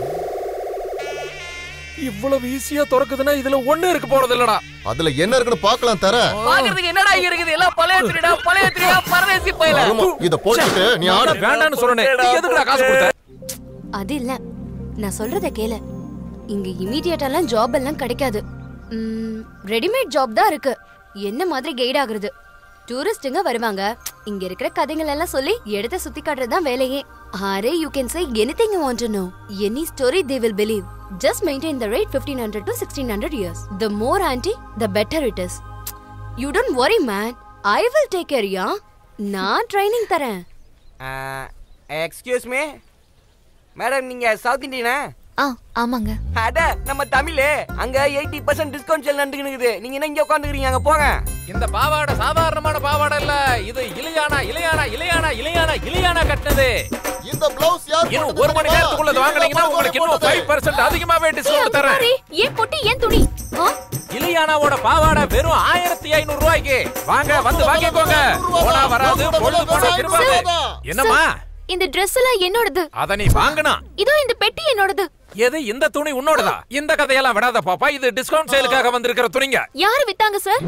இவ்வளவு ஈஸியா திறக்குதுன்னா இதுல ஒண்ணு இருக்கு போறது இல்லடா அதுல என்ன இருக்குன்னு பார்க்கலாம் தர பாக்குறதுக்கு என்னடா இங்க இருக்குது எல்லாம் பழைய திருடா பழைய திருடா பரதேசி பயில இத போட்டுட்டு நீ ஆடு வேண்டாம்னு சொன்னேன் நீ எதுக்குடா காசு கொடுத்த அது இல்ல நான் சொல்றத கேளு இங்க இமீடியட்டாலாம் ஜாப் எல்லாம் கிடைக்காது ரெடிமேட் ஜாப் தான் இருக்கு என்ன மாதிரி கைட் ஆகுறது டூரிஸ்டுங்க வருவாங்க இங்க இருக்கிற கதைகள் எல்லாம் சொல்லி இடத்த சுத்தி காட்டுறது தான் வேலையே ஆரே you can say anything you want to know any story they will believe just maintain the rate 1500 to 1600 years the more antique the better it is you don't worry man I will take care யா நான் ட்ரைனிங் தரேன் எக்ஸ்கியூஸ் மீ மேடம் நீங்க சவுத் இந்தியனா ஆ ஆமாங்க அட நம்ம தமிழ் அங்க எயிட்டி பர்சன்ட் டிஸ்கவுண்ட் செல் நடந்துக்குது நீங்க என்ன இங்க உட்காந்துக்கிறீங்க அங்க போங்க இந்த பாவாடை சாதாரணமான பாவாடை இல்ல இது இளையானா இளையானா இளையானா இளையானா இளையானா கட்டினது இந்த பிளவுஸ் யார் இன்னும் ஒரு மணி நேரத்துக்குள்ள இதை வாங்குனீங்கன்னா உங்களுக்கு இன்னும் ஃபைவ் பர்சன்ட் அதிகமாவே டிஸ்கவுண்ட் தரேன் சாரி ஏன் பொட்டி ஏன் துணி ஆ? இலியானாவோட பாவாடை வெறும் ஆயிரத்தி ஐநூறு ரூபாய்க்கு வாங்க வந்து வாங்கிக்கோங்க போனா வராது பொழுது போனா திரும்பாது என்னம்மா சார், இந்த Dress எல்லாம் என்னோடது அத நீ வாங்கணும் இதோ இந்த பெட்டி என்னோடது எது இந்த துணி உன்னோடதா இந்த கதையெல்லாம் விடாத பாப்பா இது டிஸ்கவுண்ட் சேலுக்காக வந்திருக்கிற துணிங்க யாரு வித்தாங்க சார்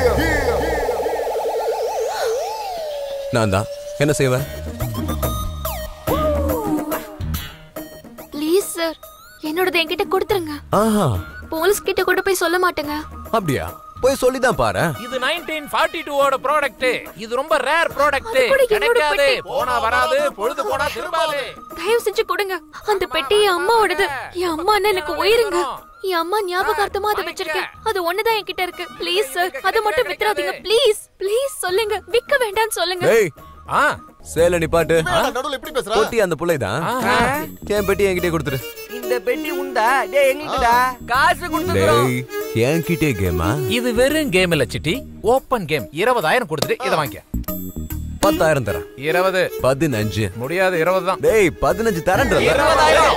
நான் தான் என்ன செய்வேன் ப்ளீஸ் சார் என்னோடது என்கிட்ட கொடுத்துருங்க ஆஹா போலீஸ் கிட்ட கூட போய் சொல்ல மாட்டேங்க அப்படியா போய் சொல்லிதான் பாரு இது 1942 ஓட ப்ராடக்ட் இது ரொம்ப ரேர் ப்ராடக்ட் அது கூட என்னோட கிடைக்காது பெட்டி. போனா வராது பொழுது போனா திரும்பாது தயவு செஞ்சு கொடுங்க அந்த பெட்டி என் அம்மாவோடது என் அம்மான்னா எனக்கு உயிருங்க என் அம்மா ஞாபகார்த்தமா அதை வச்சிருக்கேன் அது ஒண்ணுதான் என்கிட்ட இருக்கு ப்ளீஸ் சார் அதை மட்டும் வித்துறாதீங்க ப்ளீஸ் ப்ளீஸ் சொல்லுங்க விக்க வேண்டாம்னு சொல்லுங்க ஏய் ஆ சேல நிப்பாட்டு நடுவுல எப்படி பேசுற பொட்டி அந்த புள்ளைதான் என் பெட்டி என்கிட்ட கொடுத்துரு இந்த பெட்டி உண்டா டேய் எங்கிட்டடா காசு கொடுத்துறோம் டேய் என்கிட்டே கேமா இது வெறும் கேம் இல்ல சிட்டி ஓபன் கேம் இருபதாயிரம் கொடுத்துட்டு இதை வாங்கிக்க பத்தாயிரம் தரேன் இருபது பதினஞ்சு முடியாது இருபது தான் டேய் பதினஞ்சு தரேன் இருபதாயிரம்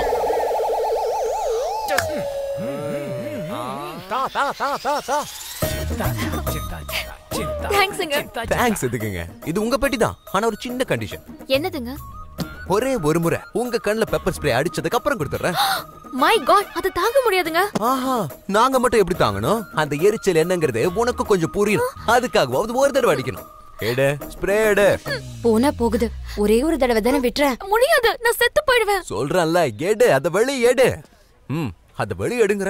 தா தா தா தா தா தேங்க்ஸுங்க தேங்க்ஸ் எதுக்குங்க இது உங்க பெட்டி தான் ஆனா ஒரு சின்ன கண்டிஷன் என்னதுங்க ஒரே ஒரு முறை உங்க கண்ணுல பெப்பர் ஸ்ப்ரே அடிச்சதுக்கு அப்புறம் கொடுத்துறேன் மை காட் அது தாங்க முடியாதுங்க ஆஹா நாங்க மட்டும் எப்படி தாங்கணும் அந்த எரிச்சல் என்னங்கிறது உனக்கு கொஞ்சம் புரியும் அதுக்காகவாவது ஒரு தடவை அடிக்கணும் எடு ஸ்ப்ரே எடு போனா போகுது ஒரே ஒரு தடவை தானே விட்டுறேன் முடியாது நான் செத்து போயிடுவேன் சொல்றேன்ல எடு அத வெளி எடு ம் அத வெளி எடுங்கற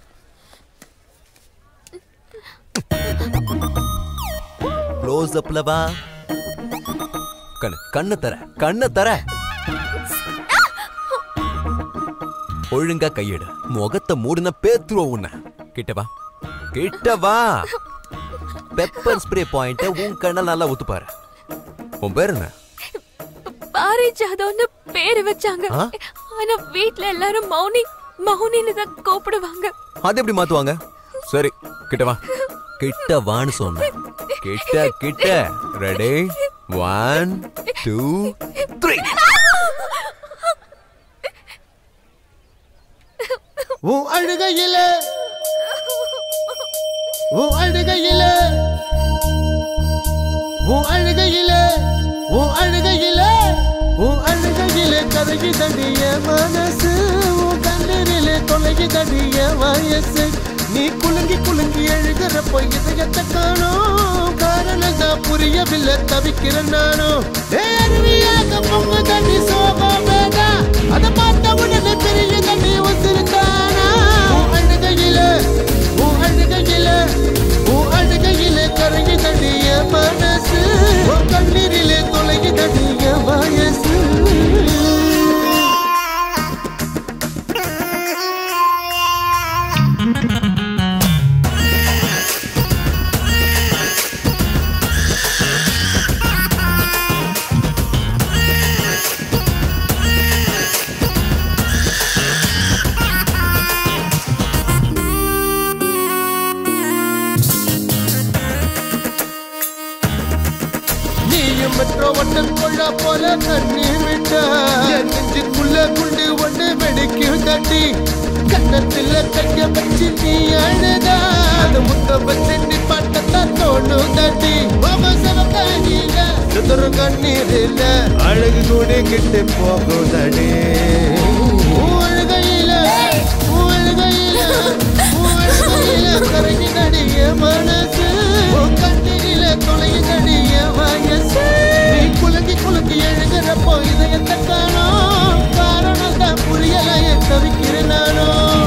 க்ளோஸ் அப்ல வா கண்ணு கண்ணு தர கண்ணு தர ஒழுங்கா கையெடு முகத்தை மூடின பேத்துருவோம் உன்னை கிட்ட வா கிட்ட வா பெப்பர் ஸ்ப்ரே பாயிண்ட உன் கண்ண நல்லா ஊத்து பாரு உன் பேர் என்ன பாரி ஜாதவ்னு பேரு வச்சாங்க ஆ? ஆனா வீட்ல எல்லாரும் மௌனி மௌனின்னு தான் கூப்பிடுவாங்க அது எப்படி மாத்துவாங்க சரி கிட்ட வா கிட்ட வான்னு சொன்னேன் கிட்ட கிட்ட ரெடி ஒன் டூ த்ரீ உன் அழுகையில உன் அழுகையில உன் அழுகையில உன் அழுகையில உன் அழுகையில கதகி தடிய மனசு உன் கண்ணீரில தொலைகி தடிய வயசு நீ குலுங்கி குலுங்கி எழுகிறப்போ இதயத்தை காணோம் காரணம் தான் புரியவில்லை தவிக்கிறேன் நானும் ஏய், அருவியாக பொங்கு தண்ணி சோகம் வேதா அதை பார்த்த உடனே பெரிய தண்ணி வந்திருக்கானா உன் அழுகையில உன் அழுகையில உன் அழுகையில கரங்கி தடிய மனசு உன் கண்ணீரிலே தொலைகி தடிய வயசு நீயும் மெட்ரோ வட்டம் கொள்ளா போல கண்ணீர் விட்டா என் நெஞ்சுக்குள்ள குண்டு ஒண்ணு வெடிக்கும் தட்டி கண்ணத்துல கைய வச்சு நீ அழுதா அந்த முத்த வச்சு நீ பட்டத்தான் தோணும் தட்டி அவசர கையில சுதறு கண்ணீர் இல்ல அழகு கூட கிட்டு போகும் தடி அழுகையில உன் அழுகையில உன் அழுகையில கரங்கி நடிக மனசு உன் கண்ணீரில தொலைகி நடிக வயசு நீ குலுங்கி குலுங்கி எழுகிறப்போ இதயத்தை காணோம் காரணம் தான் புரியல என் தவிக்கிறேன் நானும்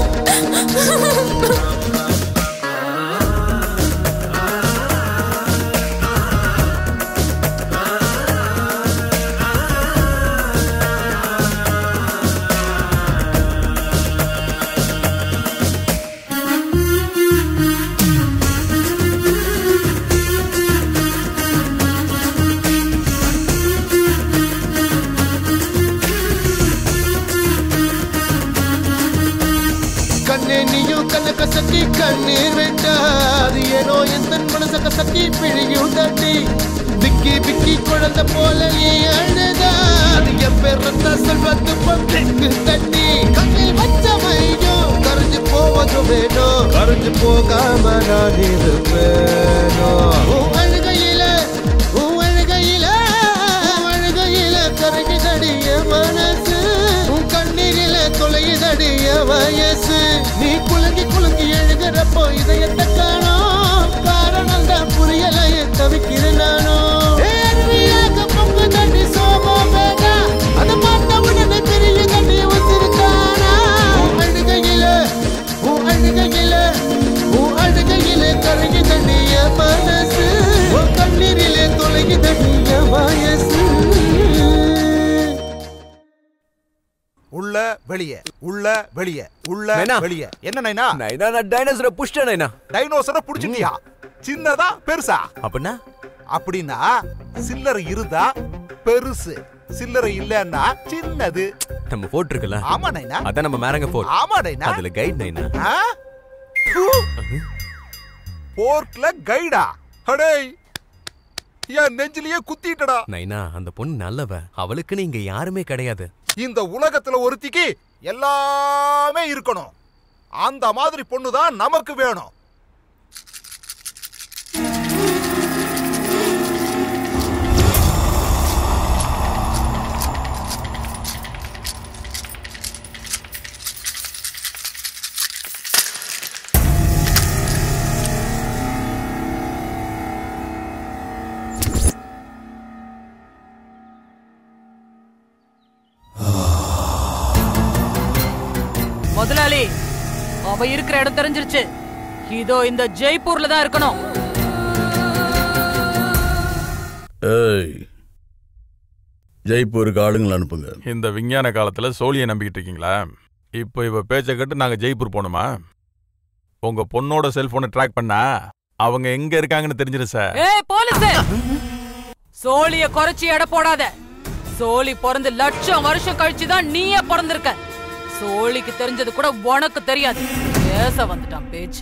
கண்ணே நீயும் கண்ண கசக்கி கண்ணீர் விட்டா அது ஏனோ எந்த மனச கசக்கி பிழியும் தட்டி பிக்கி பிக்கி குழந்தை போல நீ அழுதா அது என் பேர போகாம நான் இருப்பேனோ உன் அழுகையில உன் அழுகையில உன் அழுகையில கரைக்குதடிய மனசு உன் கண்ணீரில தொலையுதடிய வயசு நீ குலுங்கி குலுங்கி எழுகிறப்போ இதயத்தை காணோம் காரணம் தான் புரியலையே தவிக்கிறேன் நானோ ஏய், அருவியாக பொங்கு தண்ணி சோகம் வேகா அதை பார்த்த உடனே பெரிய தண்ணி வச்சிருக்கானா உன் அழுகையில உன் அழுகையில உன் அழுகையில கரைக்கு தண்ணிய மனசு உன் கண்ணீரிலே தொலைகி தண்ணிய வயசு உள்ள வெளிய உள்ள வெளிய உள்ள நைனா. வெளிய என்ன நைனா நைனா நான் டைனோசரை புஷ்டேன் நைனா டைனோசரை புடிச்சிட்டியா சின்னதா பெருசா அப்படின்னா அப்படின்னா சில்லறை இருந்தா பெருசு சில்லறை இல்லன்னா சின்னது நம்ம போட் இருக்குல்ல ஆமா நைனா அதான் நம்ம மேரங்க போட் ஆமா நைனா அதுல கைட் நைனா ஆ? ப்பு. போர்ட்ல கைடா அடேய் என் நெஞ்சிலேயே குத்திட்டடா நைனா அந்த பொண்ணு நல்லவ அவளுக்குன்னு இங்க யாருமே கிடையாது இந்த உலகத்துல ஒருத்திக்கு எல்லாமே இருக்கணும் அந்த மாதிரி பொண்ணு தான் நமக்கு வேணும் முதலாளி அவ இருக்கிற இடம் தெரிஞ்சிருச்சு இதோ இந்த ஜெய்ப்பூர்ல தான் இருக்கணும் ஏய் ஜெய்ப்பூருக்கு ஆளுங்களை அனுப்புங்க இந்த விஞ்ஞான காலத்துல சோழியை நம்பிக்கிட்டு இருக்கீங்களா இப்போ இவ பேச்சை கேட்டு நாங்க ஜெய்ப்பூர் போகணுமா உங்க பொண்ணோட செல்போனை ட்ராக் பண்ணா அவங்க எங்க இருக்காங்கன்னு தெரிஞ்சிடும் சார் ஏய் போலீஸ் சோழிய குறைச்சி எடை போடாத சோழி பிறந்து லட்சம் வருஷம் கழிச்சு தான் நீயே பிறந்திருக்க சோழிக்கு தெரிஞ்சது கூட உனக்கு தெரியாது பேச வந்துட்டான் பேச்சு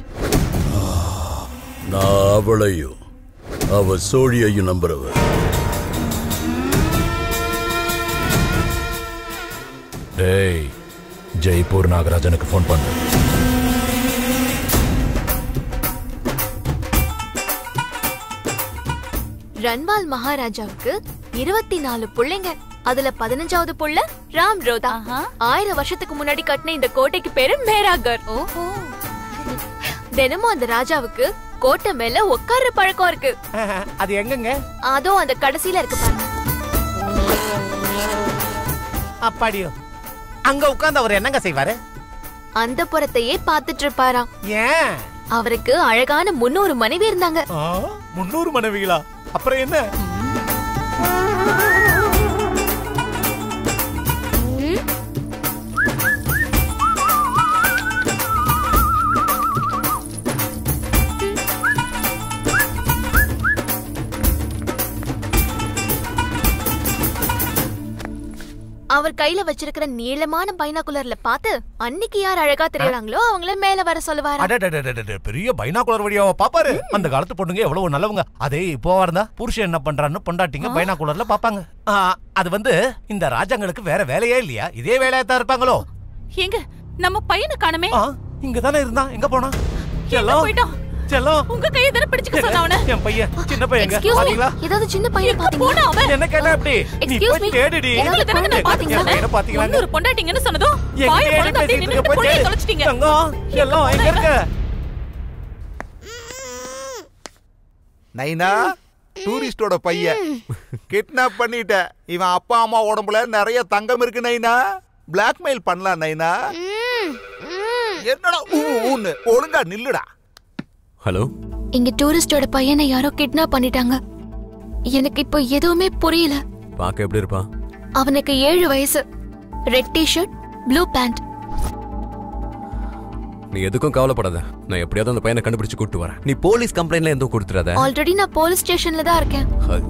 நான் அவளையும் அவ சோழியையும் நம்புறவ டேய் ஜெய்ப்பூர் நாகராஜனுக்கு ஃபோன் பண்ணு ரன்வால் மகாராஜாவுக்கு இருபத்தி நாலு புள்ளைங்க அதுல பதினஞ்சாவது புள்ள ராம் ரோதா ஆயிரம் வருஷத்துக்கு முன்னாடி கட்டின இந்த கோட்டைக்கு பேரு மேராகர் தினமும் அந்த ராஜாவுக்கு கோட்டை மேல உட்கார்ற பழக்கம் இருக்கு அது எங்கங்க அதோ அந்த கடைசியில இருக்கு பாருங்க அப்பாடியோ அங்க உட்கார்ந்து அவர் என்னங்க செய்வாரு அந்த புறத்தையே பாத்துட்டு இருப்பாராம் ஏன் அவருக்கு அழகான முன்னூறு மனைவி இருந்தாங்க முன்னூறு மனைவிகளா அப்புறம் என்ன அவர் கையில வச்சிருக்கிற நீளமான பைனாகுலர்ல பார்த்து அன்னைக்கு யார் அழகா தெரியறாங்களோ அவங்கள மேல வர சொல்லுவாரா அடடடடடட, பெரிய பைனாகுலர் வழியாவ பாப்பாரு அந்த காலத்து பொண்ணுங்க எவ்வளவு நல்லவங்க அதே இப்போ இருந்தா புருஷன் என்ன பண்றான்னு பொண்டாட்டிங்க பைனாகுலர்ல பாப்பாங்க ஆ, அது வந்து இந்த ராஜாங்களுக்கு வேற வேலையே இல்லையா இதே வேலையா தான் இருப்பாங்களோ எங்க நம்ம பையனை காணுமே இங்க தானே இருந்தான் எங்க போனா எங்க செல்லம் போயிட்டான் செல்லம் உங்க கையை தானே பிடிச்சுக்க சொன்ன அவன என் பையன் சின்ன பையங்க Excuse me, பாத்தீங்களா ஏதாவது சின்ன பையன் பாத்தீங்களா அவன் என்ன கேட்டா எப்படி நீ Excuse போய் me, தேடுடி ஏதாவது தானே நான் பாத்தீங்களா என் பையனை பாத்தீங்களா முன்னூறு பொண்டாட்டிங்கன்னு சொன்னதும் எங்க வாயை தேடி பொளந்து அப்படியே பேசிட்டு நின்னுட்டு இருக்க, போய் பொண்ணைய தேடு. தொலைச்சிட்டீங்க தங்கம், செல்லம், எங்க இருக்க? நைனா டூரிஸ்டோட பையன் கிட்னாப் பண்ணிட்ட இவன் அப்பா அம்மா உடம்புல நிறைய தங்கம் இருக்கு நைனா பிளாக்மெயில் பண்ணலாம் நைனா என்னடா ஊ ஊன்னு ஒழுங்கா நில்லுடா ஹலோ இங்க டூரிஸ்டோட பையனை யாரோ கிட்னாப் பண்ணிட்டாங்க எனக்கு இப்போ எதுவுமே புரியல பார்க்க எப்படி இருப்பான் அவனுக்கு ஏழு வயசு ரெட் டிஷர்ட் ப்ளூ பேண்ட் நீ எதுக்கும் கவலைப்படாத நான் எப்படியாவது அந்த பையனை கண்டுபிடிச்சு கூட்டு வரேன் நீ போலீஸ் கம்ப்ளைண்ட்ல எதுவும் கொடுத்துறாத ஆல்ரெடி நான் போலீஸ் ஸ்டேஷன்ல தான் இருக்கேன்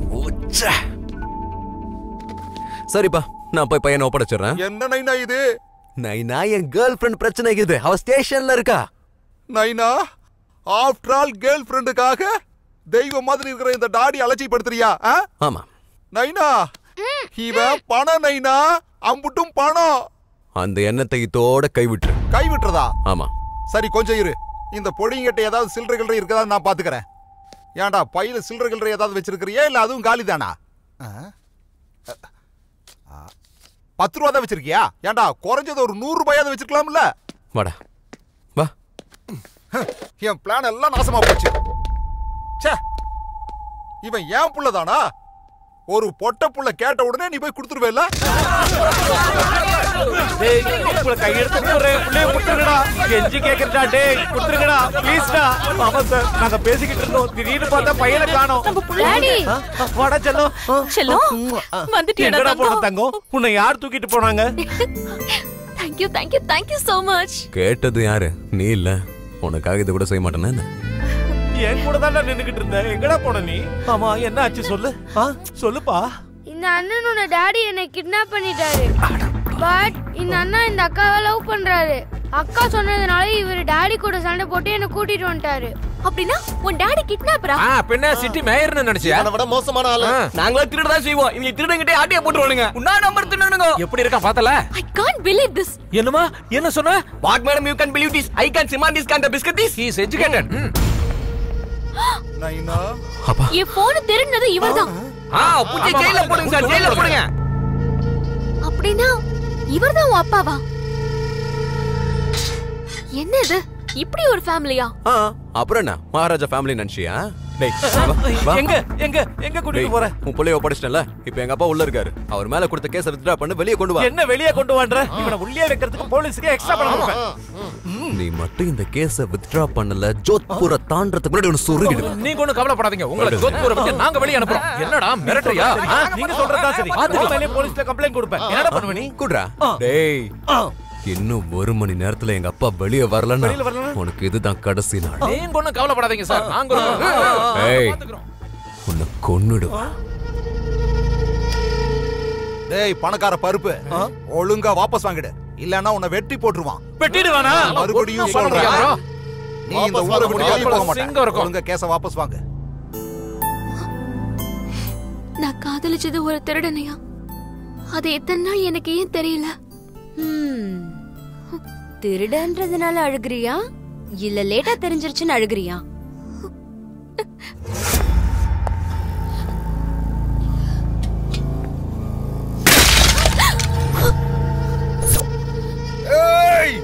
சரிப்பா நான் போய் பையனை ஒப்படைச்சிடுறேன் என்ன நைனா இது நைனா என் கேர்ள் ஃப்ரெண்ட் பிரச்சனை இது அவ ஸ்டேஷன்ல இருக்கா நைனா ஆஃப்டர் ஆல் கேர்ள் ஃப்ரெண்டுக்காக தெய்வம் மாதிரி இருக்கிற இந்த டாடி அலட்சிப்படுத்துறியா ஆ? ஆமா நைனா இவன் பணம் நைனா அம்புட்டும் பணம் அந்த எண்ணத்தை இதோட கைவிட்டுரு கை விட்டுறதா ஆமா சரி கொஞ்சம் இரு இந்த பொடிங்கிட்ட ஏதாவது சில்லறை கில்லறை இருக்கதா நான் பாத்துக்கிறேன் ஏன்டா பையில சில்லறை கில்லறை ஏதாவது வச்சிருக்கிறியா இல்ல அதுவும் காலி தானா பத்து ரூபா தான் வச்சிருக்கியா ஏன்டா குறைஞ்சது ஒரு நூறு ரூபாயாவது வச்சிருக்கலாம்ல வாடா என் பிளான் எல்லாம் நாசமா போச்சு ச்சே இவன் ஏன் புள்ளதானா ஒரு பொட்ட புள்ள கேட்ட உடனே நீ போய் கொடுத்துருவேல டேய் உங்களை கையெடுத்து குடுறேன் புள்ளைய கொடுத்துருங்கடா கெஞ்சி கேக்குறடா டேய் கொடுத்துருங்கடா ப்ளீஸ்டா ஆமா சார் நாங்க பேசிக்கிட்டு இருந்தோம் திடீர்னு பார்த்தா பையனை காணோம் டாடி. ஆ, ஆ, வாடா செல்லம் செல்லம், வந்துட்டியாடா எங்கடா போன தங்கம்? தங்கம் உன்னை யார் தூக்கிட்டு போனாங்க thank you thank you thank you so much கேட்டது யாரு நீ இல்ல உனக்காக இது கூட செய்ய மாட்டேன்னு என்ன? என் கூட தான் நின்னுகிட்டு இருந்த எங்கடா போன நீ ஆமா என்ன ஆச்சு சொல்லு ஆ சொல்லுப்பா இந்த அண்ணனோட டாடி என்னை கிட்னாப் பண்ணிட்டாரு பட் இந்த அண்ணா இந்த அக்காவை லவ் பண்றாரு அக்கா சொன்னதுனால இவர் டாடி கூட சண்டை போட்டு என்ன கூட்டிட்டு வந்துட்டாரு அப்படின்னா உன் டாடி கிட்னாப்பரா ஆ பின்ன சிட்டி மேயர்னு நினைச்சியா அவனை விட மோசமான ஆளு நாங்களும் திருட தான் செய்வோம் இவங்க திருடங்கிட்டே ஆட்டிய போட்டுருவானுங்க உன்னா நம்பர் திருடனுங்க எப்படி இருக்கான் பார்த்தல ஐ காண்ட் பிலீவ் திஸ் என்னமா என்ன சொன்ன what madam you can believe this I can சிமான் this can biscuit this he is educated நைனா என் போன் திருடினது இவர்தான் ஆ புடிச்சு ஜெயில போடுங்க சார் ஜெயில போடுங்க அப்படின்னா இவர்தான் உன் அப்பாவா என்ன இது இப்படி ஒரு ஃபேமிலியா ஆ, அப்புறம் என்ன மகாராஜா ஃபேமிலி நினைச்சியா டேய் வா, வா. எங்க எங்க எங்க கூட்டிட்டு டேய், போற உன் பிள்ளைய ஒப்படைச்சிட்டல இப்போ எங்க அப்பா உள்ள இருக்காரு அவர் மேல கொடுத்த கேஸ் வித்ட்ரா பண்ணி வெளியே கொண்டு வா என்ன வெளியே கொண்டு வான்ற இவனை உள்ளே வைக்கிறதுக்கு போலீஸ்க்கு எக்ஸ்ட்ரா பணம் கொடுப்பேன் நீ மட்டும் இந்த கேஸ வித்ட்ரா பண்ணல ஜோத்பூரை தாண்டறதுக்கு முன்னாடி உன்னை சொருகிடுவேன் நீங்க ஒண்ணும் கவலைப்படாதீங்க உங்களை ஜோத்பூரை பத்தி நாங்க வெளிய அனுப்புறோம் என்னடா மிரட்டறியா ஆ, நீங்க சொல்றதா சரி பாத்துக்கலாம். உன் மேலே போலீஸ்ல கம்ப்ளைண்ட் கொடுப்பேன் என்னடா பண்ணுவ நீ குடுறா டேய் இன்னும் ஒரு மணி நேரத்துல எங்க அப்பா வெளியே வரலன்னா வெளியில வரலனா? உனக்கு இதுதான் கடைசி நாள் நீங்க ஒண்ணும் கவலைப்படாதீங்க சார் நாங்க இருக்கோம். ஏய் உன்னை கொன்னுடுவேன் டேய் பணக்கார பருப்பு ஒழுங்கா வாபஸ் வாங்கிடு இல்லன்னா உன்னை வெட்டி போட்டுருவான் வெட்டிடுவானா மறுபடியும் பண்ண சொல்றேன் முடியாதா? நீ இந்த வாபஸ் ஊரை வாங்க விட்டு முடியாது. வெளிய போக சிங்கம் மாட்டேன் இருக்கும். ஒழுங்கா கேஸ வாபஸ் வாங்க நான் காதலிச்சது ஒரு திருடனையா அது எத்தனை நாள் எனக்கு ஏன் தெரியல ஹம். திருடன்றதுனால அழுகுறியா இல்ல லேட்டா தெரிஞ்சிருச்சுன்னு அழுகுறியா ஏய்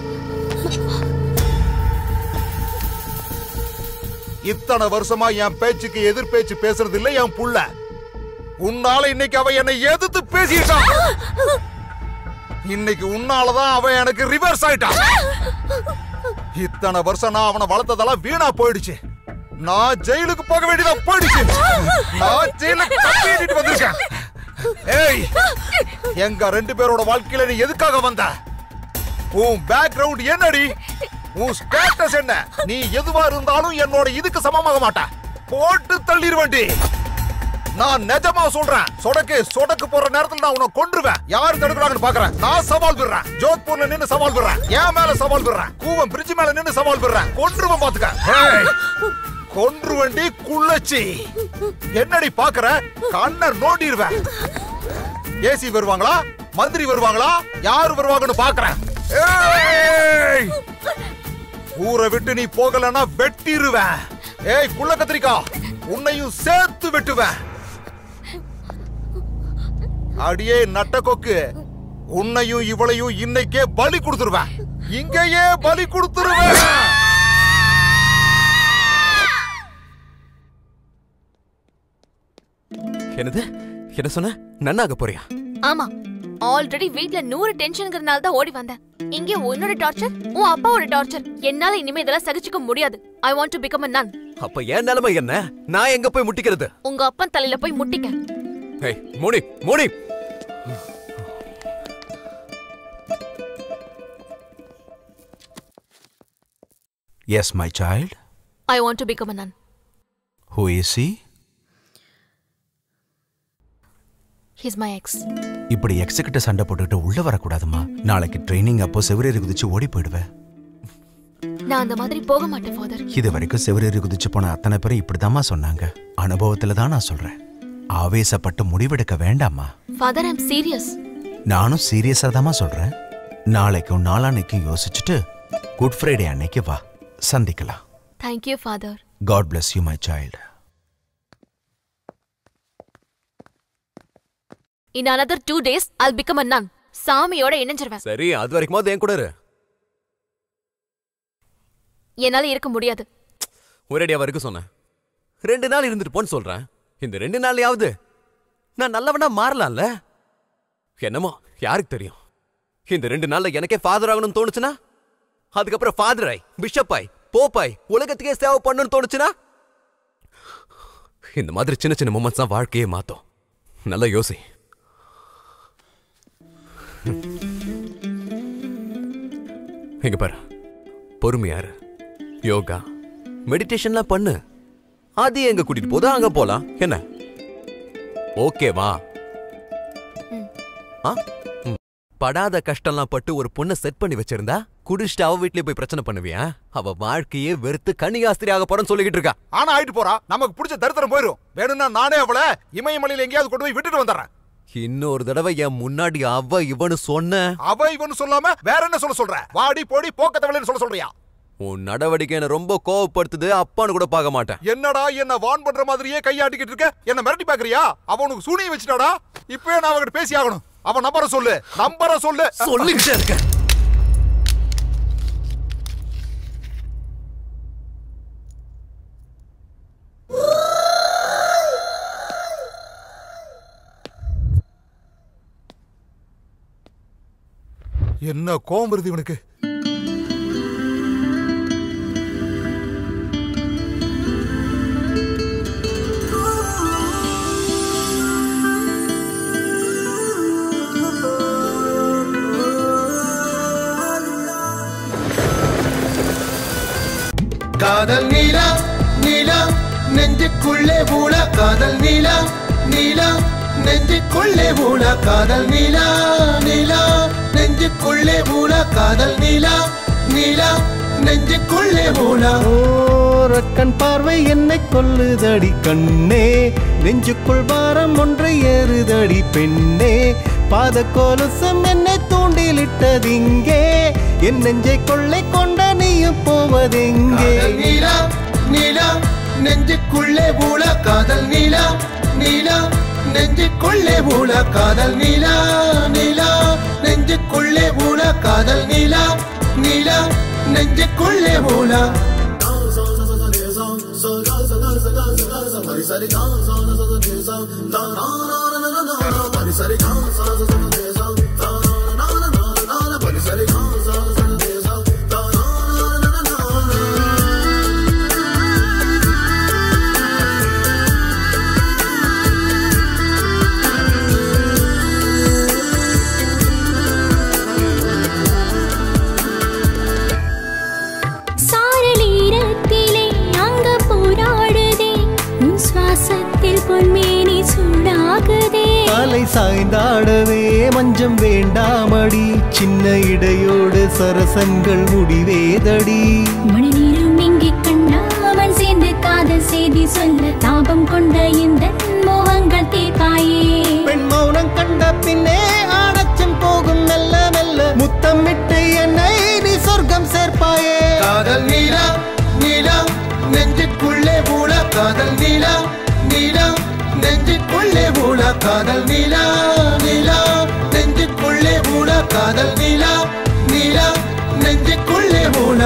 இத்தனை வருஷமா என் பேச்சுக்கு எதிர் பேச்சு பேசுறது இல்ல என் புள்ள உன்னால இன்னைக்கு அவ என்னை எதிர்த்து பேசிட்டான் இன்னைக்கு உன்னாலதான் அவன் எனக்கு ரிவர்ஸ் ஆயிட்டான் இத்தனை வருஷம் நான் அவனை வளர்த்ததெல்லாம் வீணா போயிடுச்சு நான் ஜெயிலுக்கு போக வேண்டியதா போயிடுச்சு நான் ஜெயிலுக்கு கட்டிட்டு வந்திருக்கேன் ஏய் எங்க ரெண்டு பேரோட வாழ்க்கையில நீ எதுக்காக வந்த உன் பேக்ரவுண்ட் என்னடி உன் ஸ்டேட்டஸ் என்ன நீ எதுவா இருந்தாலும் என்னோட இதுக்கு சமமாக மாட்ட போட்டு தள்ளிடுவேண்டி நான் நிஜமா சொல்றேன் சொடக்கு சொடக்கு போற நேரத்துல நான் உன்னை கொன்றுவேன் யார் தடுக்கிறாங்கன்னு பாக்குறேன் நான் சவால் விடுறேன் ஜோத்பூர்ல நின்னு சவால் விடுறேன் என் மேல சவால் விடுறேன் கூவம் பிரிட்ஜ் மேல நின்னு சவால் விடுறேன் கொன்றுவேன் பாத்துக்க ஏய், கொன்றுவேண்டி குள்ளச்சி என்னடி பாக்குற கண்ணை நோண்டிடுவேன் ஏசி வருவாங்களா மந்திரி வருவாங்களா யார் வருவாங்கன்னு பாக்குறேன் ஏய்! ஊரை விட்டு நீ போகலன்னா வெட்டிருவேன் ஏய் குள்ள கத்திரிக்கா உன்னையும் சேர்த்து வெட்டுவேன் அடியே நட்ட கொக்கு உன்னையும் இவளையும் இன்னைக்கே பலி கொடுத்துருவேன் இங்கேயே பலி கொடுத்துருவேன் என்னது என்ன சொன்ன நன்னாக போறியா ஆமா ஆல்ரெடி வீட்ல நூறு டென்ஷன்ங்கிறதுனால தான் ஓடி வந்தேன் இங்கே உன்னோட டார்ச்சர் உன் அப்பாவோட டார்ச்சர் என்னால இனிமே இதெல்லாம் சகிச்சுக்க முடியாது I want to become a nun அப்ப என் நிலைமை என்ன நான் எங்க போய் முட்டிக்கிறது உங்க அப்பன் தலையில போய் முட்டிக்க ஏய் மோனி மோனி Yes, my child. I want to become a nun Who is he? His my ex இப்படி எக்ஸிகிட்ட சண்டை போட்டுக்கிட்டு உள்ள வரக்கூடாதுமா நாளைக்கு ட்ரைனிங் அப்போ செவரேறி குதிச்சு ஓடி போயிடுவேன் நான் அந்த மாதிரி போக மாட்டேன் ஃபாதர் இது வரைக்கும் செவரேறி குதிச்சு போன அத்தனை பேரும் இப்படிதாம்மா சொன்னாங்க அனுபவத்துல தான் நான் சொல்றேன் ஆவேசப்பட்டு முடிவெடுக்க வேண்டாமா ஃபாதர் ஐம் சீரியஸ் நானும் சீரியஸா தாம்மா சொல்றேன் நாளைக்கும் நாளான்னைக்கும் யோசிச்சுட்டு குட் ஃப்ரைடே அன்னைக்கு வா சந்திக்கலாம் thank you father god bless you my child in another two days I'll become a nun சாமியோட இணைஞ்சிருவேன் சரி அது வரைக்கும் என் கூட இரு என்னால இருக்க முடியாது ஒரேடியா வரைக்கும் சொன்னேன் ரெண்டு நாள் இருந்துட்டு போன்னு சொல்றேன் இந்த ரெண்டு நாள்லயாவது நான் நல்லவனா மாறலாம்ல என்னமோ யாருக்கு தெரியும் இந்த ரெண்டு நாள்ல எனக்கே ஃபாதர் ஆகணும்னு தோணுச்சுன்னா அதுக்கப்புறம் ஃபாதர் ஆய் பிஷப் ஆய் போப்பாய் உலகத்துக்கே சேவை பண்ணணும்னு தோணுச்சுன்னா இந்த மாதிரி சின்ன சின்ன மூமெண்ட்ஸ் தான் வாழ்க்கையே மாத்தும் நல்லா யோசி இங்க பாரு பொறுமையாரு யோகா மெடிடேஷன்லாம் பண்ணு அது எங்க கூட்டிட்டு போதோ அங்க போலாம் என்ன ஓகேவா ஆ? ம். படாத கஷ்டம்லாம் பட்டு ஒரு பொண்ணை செட் பண்ணி வச்சிருந்தா குடிச்சிட்டு அவ வீட்லயே போய் பிரச்சனை பண்ணுவியா அவ வாழ்க்கையே வெறுத்து கன்னிகாஸ்திரி ஆக போறன்னு சொல்லிக்கிட்டு இருக்கா ஆனா ஆயிட்டு போறா நமக்கு பிடிச்ச தரித்திரம் போயிரும் வேணும்னா நானே அவளை இமயமலையில எங்கேயாவது கொண்டு போய் விட்டுட்டு வந்துடுறேன் இன்னொரு தடவை என் முன்னாடி அவ இவனு சொன்ன அவ இவனு சொல்லாம வேற என்ன சொல்ல சொல்ற வாடி போடி போக்கத்தவளைன்னு சொல்ல சொல்றியா உன் நடவடிக்கை என்ன ரொம்ப கோவப்படுத்துது அப்பான்னு கூட பார்க்க மாட்டேன் என்னடா என்ன வான் பண்ற மாதிரியே கையாட்டிக்கிட்டு இருக்க என்ன மிரட்டி பாக்குறியா அவனுக்கு சூனியம் வச்சுட்டாடா இப்பவே நான் அவகிட்ட பேசி ஆகணும் அவன் நம்பரை சொல்லு நம்பரை சொல்லு சொல்லிக்கிட்டே இருக்க என்ன கோவம் வருது இவனுக்கு காதல் நீலா நீலா நெஞ்சுக்குள்ளே ஊழ காதல் நீலா நீலா நெஞ்சுக்குள்ளே ஊழ காதல் நீலா நீலா நெஞ்சுக்குள்ளே ஊழ காதல் நீலா நீலா நெஞ்சுக்குள்ளே ஊழ ஓரக்கண் பார்வை என்னை கொல்லுதடி கண்ணே நெஞ்சுக்குள் பாரம் ஒன்று ஏறுதடி பெண்ணே பாத கொலுசம் என்னை தூண்டிலிட்டதிங்கே என் நெஞ்சை கொள்ளை கொண்ட நீயும் போவதெங்கே காதல் நீலா நீலா நெஞ்சுக்குள்ளே ஊழ காதல் நீலா நீலா நெஞ்சுக்குள்ளே ஊழ காதல் நீலா நீலா நெஞ்சுக்குள்ளே ஊழ காதல் நீலா நீலா நெஞ்சுக்குள்ளே ஊழ சாரளீரத்திலே அங்க போராடுதே உன் சுவாசத்தில் பொன்மேனி சூடாகுதே தலை சாய்ந்தாடவே மஞ்சம் வேண்டாமடி சின்ன இடையோடு சரசங்கள் முடிவேதடி மணிநீரும் இங்கே கண்ணாமல் சேர்ந்து காதல் செய்தி சொல்ல தாபம் கொண்ட இந்த மோகங்கள் தீர்ப்பாயே பெண் மௌனம் கண்ட பின்னே ஆனச்சம் போகும் மெல்ல மெல்ல முத்தமிட்டு என்னை நீ சொர்க்கம் சேர்ப்பாயே காதல் நீலா நீலா நெஞ்சுக்குள்ளே ஊழ காதல் நீலா நீலா நெஞ்சுக்குள்ளே ஊழ காதல் நீலா நீலா நெஞ்சுக்குள்ளே ஊழ காதல் நீலா நீலா நெஞ்சுக்குள்ளே ஊழ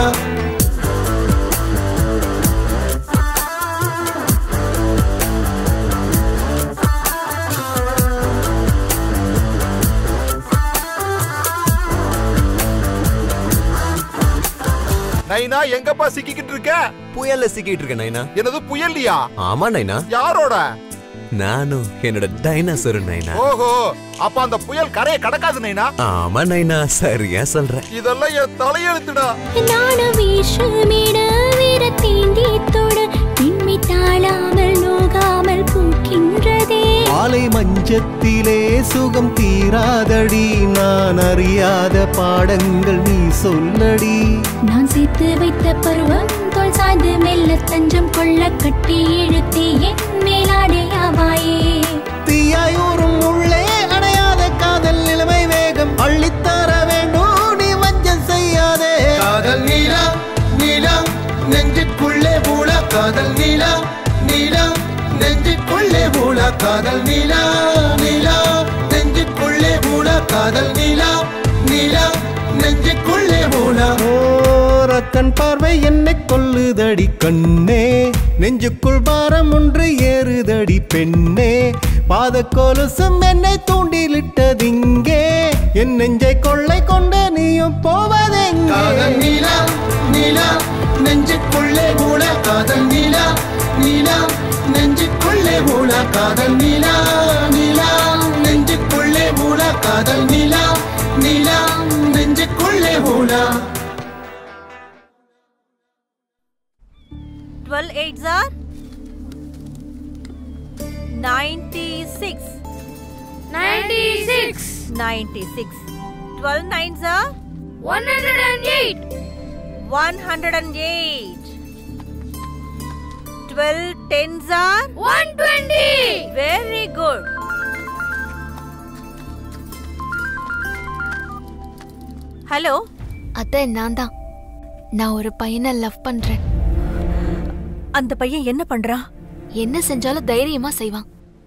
நைனா எங்கப்பா சிக்கிக்கிட்டு இருக்க புயல்ல சிக்கிட்டு இருக்க நைனா என்னது புயல்லியா ஆமா நைனா யாரோட நானும் என்னோட டைனாசர் நைனா ஓஹோ அப்ப அந்த புயல் கரையை கடக்காது நைனா ஆமா நைனா சரியா சொல்ற இதெல்லாம் என் தலையெழுத்துடா நாடு வீசுமிட வீர தீண்டி தொட பின்மி தாழாமல் நோகாமல் பூக்கின்றதே ஆலை மஞ்சத்திலே சுகம் தீராதடி நான் அறியாத பாடங்கள் நீ சொல்லடி நான் சேர்த்து வைத்த பருவம் தோல் சாய்ந்து மெல்ல தஞ்சம் கொள்ள கட்டி இழுத்தி என் மேலாடையாவாயே தீயாயூரும் உள்ளே அணையாத காதல் நிலைமை வேகம் அள்ளித்தர வேண்டும் நீ வஞ்சம் செய்யாதே காதல் நீலா நீலா காதல் நீலா நீலா நெஞ்சுக்குள்ளே மூலா காதல் நீலா நீலா நெஞ்சுக்குள்ளே மூலா ஓரக்கண் பார்வை என்னை கொல்லுதடி கண்ணே நெஞ்சுக்குள் பாரம் ஒன்று ஏறுதடி பெண்ணே பாத கொலுசும் என்னை தூண்டிலிட்டதிங்கே என் நெஞ்சை கொள்ளை கொண்டு நீயும் போவதெங்கே காதல் நீலா நீலா நெஞ்சுக்குள்ளே மூலா காதல் நீலா நீலா நெஞ்சுக்குள்ளே மூலா காதல் நீலா நீலா நெஞ்சுக்குள்ளே மூலா காதல் நீலா நீலா நெஞ்சுக்குள்ளே மூலா twelve eights are ninety six ninety six ninety six twelve nines are one hundred and eight one hundred and eight twelve tens are one twenty very good hello அத்தை நான் தான் நான் ஒரு பையனை லவ் பண்றேன் அந்த பையன் என்ன பண்றான் என்ன செஞ்சாலும் தைரியமா செய்வான்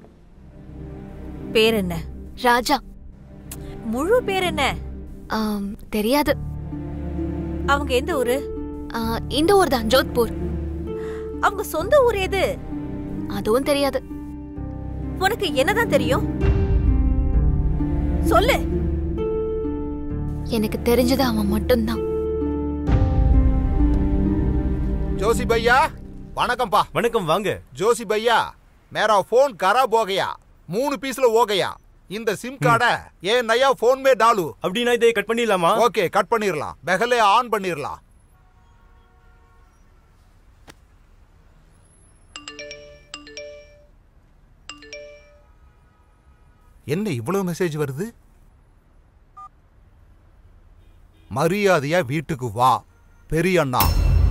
பேர் என்ன ராஜா முழு பேர் என்ன ஆம், தெரியாது அவங்க எந்த ஊரு ஆ, இந்த ஊர் தான் ஜோத்பூர் அவங்க சொந்த ஊர் எது அதுவும் தெரியாது உனக்கு என்னதான் தெரியும் சொல்லு எனக்கு தெரிஞ்சது அவன் மட்டும்தான் जोशी भैया वणकम पा வணக்கம் வாங்க जोशी भैया मेरा फोन खराब हो गया மூணு பீஸ்ல हो गया இந்த சிம் கார்டை ஏன் நயா போன் மே டாலு அப்படின்னா இதை கட் பண்ணிடலாமா ஓகே கட் பண்ணிரலாம் பெகலே ஆன் பண்ணிரலாம் என்ன இவ்வளவு மெசேஜ் வருது மரியாதையா வீட்டுக்கு வா பெரிய அண்ணா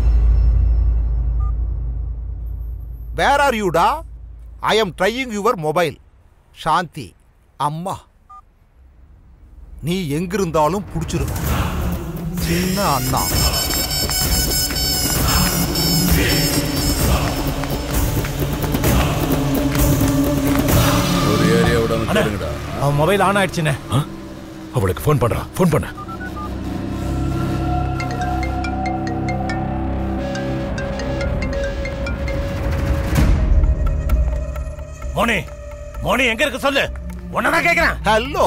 வேர் ஆர் யூடா I am trying your mobile Shanti அம்மா நீ எங்கிருந்தாலும் புடிச்சிருக்க சின்ன அண்ணா ஒரு ஏரியா விடாம கேளுங்கடா அவன் மொபைல் ஆன் ஆயிடுச்சுண்ணே அவளுக்கு ஃபோன் பண்றா ஃபோன் பண்ண மோனி மோனி எங்க இருக்கு சொல்லு உன்னதான் கேக்குறேன் ஹலோ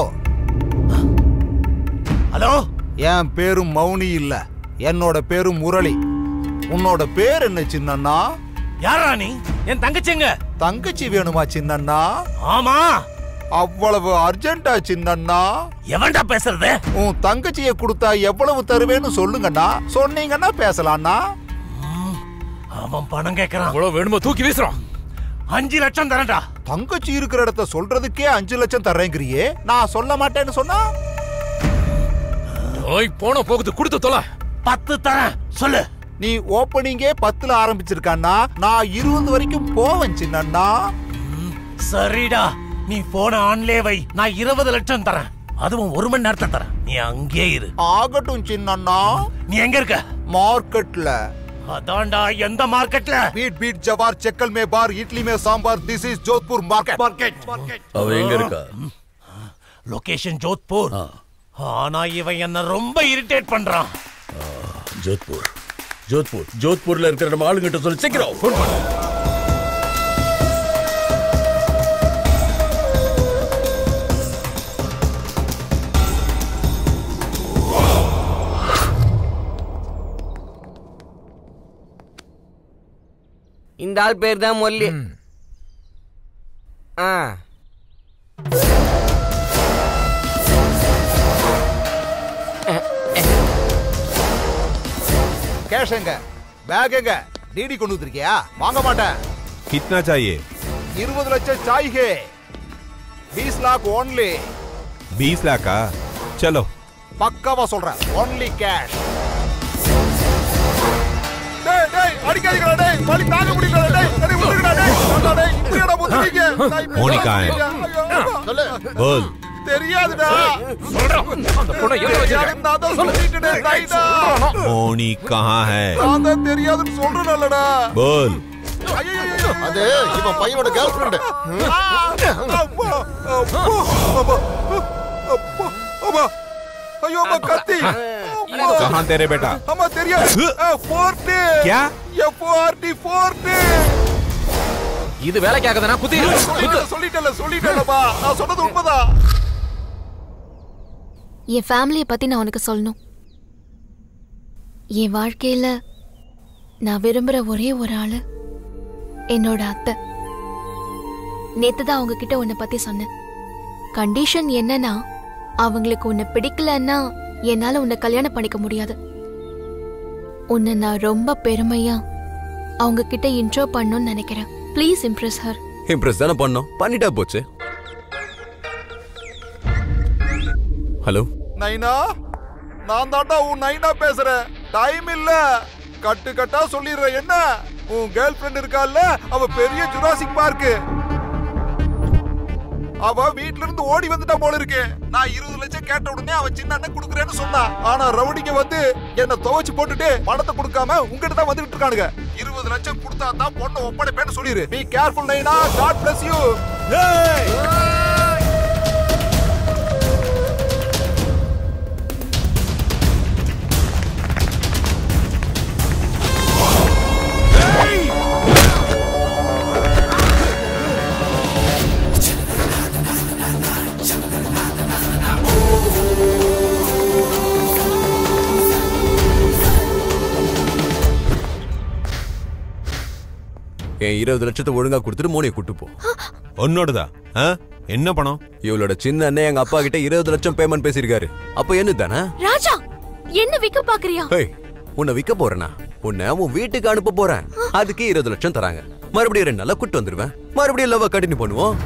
ஹலோ என் பேரும் மௌனி இல்ல என்னோட பேரும் முரளி உன்னோட பேர் என்ன சின்னண்ணா யாரா நீ என் தங்கச்சிங்க தங்கச்சி வேணுமா சின்னண்ணா ஆமா அவ்வளவு அர்ஜென்டா சின்னண்ணா எவன்டா பேசுறது உன் தங்கச்சியை கொடுத்தா எவ்வளவு தருவேன்னு சொல்லுங்கண்ணா சொன்னீங்கன்னா பேசலாம்ண்ணா அவன் பணம் கேக்குறான் இவ்வளவு வேணுமோ தூக்கி வீசுறான் அஞ்சு லட்சம் தரேன்டா தங்கச்சி இருக்கிற இடத்த சொல்றதுக்கே அஞ்சு லட்சம் தர்றேங்கிறியே நான் சொல்ல மாட்டேன்னு சொன்னா ஓய் போன போகுது கொடுத்து தொலை பத்து தரேன் சொல்லு நீ ஓப்பனிங்கே பத்துல ஆரம்பிச்சிருக்கான்னா நான் இருபது வரைக்கும் போவேன் சின்னண்ணா சரிடா நீ போன ஆன்லே வை நான் இருபது லட்சம் தரேன் அதுவும் ஒரு மணி நேரத்தை தரேன் நீ அங்கே இரு ஆகட்டும் சின்னண்ணா நீ எங்க இருக்க மார்க்கெட்ல அதான்டா எந்த மார்க்கெட்ல பீட் பீட் ஜவார் செக்கல் மே பார் இட்லி மே sambar this is Jodhpur market market அவ எங்க இருக்கா லொகேஷன் ஜோத்பூர் ஆனா இவன் என்ன ரொம்ப இரிட்டேட் பண்றான் ஜோத்பூர் ஜோத்பூர் ஜோத்பூர்ல இருக்கிற நம்ம ஆளுங்கிட்ட சொல்லி சீக்கிரம் ஃபோன் பண்ணு இந்த ஆள் பேர் தான் மொல்லி ஆ கேஷ் எங்க பேக் எங்க டிடி கொண்டு வந்திருக்கியா வாங்க மாட்டேன் कितना चाहिए இருபது லட்சம் சாய்கே பீஸ் லாக் ஓன்லி बीस लाख का चलो பக்காவா சொல்றேன் ஓன்லி கேஷ் டேய் டேய் அடிக்காதீங்கடா டேய் வலி தாங்க முடியல டேய் டேய் விட்டுடுடா டேய் அண்ணா, டேய் இப்படியாடா முத்துறீங்க நான் இப்படி மோனி கहाँ है? சொல்லு बोल தெரியாதுடா சொல்றேன் அந்த பொண்ணை எங்க வச்சிருக்க நான் தான் சொல்லிட்டேனே ரைட்டா मोनी कहाँ है நான் தான் தெரியாதுன்னு சொல்றேன்லடா बोल அது இவன் பையனோட கேர்ள் ஃப்ரெண்டு ஐயோ அம்மா கத்தி कहाँ तेरे बेटा அம்மா தெரியாது ஃபோர்ட் क्या எஃப் ஆர் டி ஃபோர்ட் இது வேலைக்கு ஆகுதுன்னா குத்தி சொல்லிட்டல சொல்லிட்டலப்பா நான் சொன்னது உண்மைதான் என் ஃபேமிலியை பத்தி நான் உனக்கு சொல்லணும் என் வாழ்க்கையில நான் விரும்புற ஒரே ஒரு ஆளு என்னோட அத்தை நேத்து தான் அவங்க கிட்ட உன்னை பத்தி சொன்னேன் கண்டிஷன் என்னன்னா அவங்களுக்கு உன்னை பிடிக்கலன்னா என்னால உன்னை கல்யாணம் பண்ணிக்க முடியாது உன்னை நான் ரொம்ப பெருமையா அவங்க கிட்ட இன்ட்ரோ பண்ணணும்னு நினைக்கிறேன் ப்ளீஸ் இம்ப்ரெஸ் ஹர் இம்ப்ரெஸ் தானே பண்ணோம் பண்ணிட்டா போச்சு ஹலோ நைனா நான் தாண்டா உன் நைனா பேசுறேன் டைம் இல்ல கட்டு கட்டா சொல்லிடுறேன் என்ன உன் கேர்ள் ஃப்ரெண்ட் இருக்கால்ல அவ பெரிய ஜுராசிக் பார்க்கு அவ வீட்ல இருந்து ஓடி வந்துட்டா போல இருக்கு நான் இருபது லட்சம் கேட்ட உடனே அவ சின்ன அண்ணன் குடுக்குறேன்னு சொன்னா ஆனா ரவுடிங்க வந்து என்ன துவைச்சு போட்டுட்டு பணத்தை கொடுக்காம உங்ககிட்ட தான் வந்துட்டு இருக்கானுங்க இருபது லட்சம் கொடுத்தா தான் பொண்ணை ஒப்படைப்பேன்னு சொல்லிரு பி கேர்ஃபுல் நைனா காட் பிளஸ் யூ என் இருபது லட்சத்தை ஒழுங்கா கொடுத்துட்டு மோனியை கூட்டு போ உன்னோடதா ஆ? என்ன பணம் இவளோட சின்ன அண்ணன் எங்க அப்பா கிட்ட இருபது லட்சம் பேமெண்ட் பேசியிருக்காரு அப்ப என்ன தானே ராஜா என்ன விக்க பாக்குறியா ஹேய் உன்னை விற்க போறேனா உன்னை உன் வீட்டுக்கு அனுப்ப போறேன் அதுக்கு இருபது லட்சம் தராங்க மறுபடியும் ரெண்டு நாளா கூட்டு வந்துருவேன் மறுபடியும் லவ் கண்டினியூ பண்ணுவோம்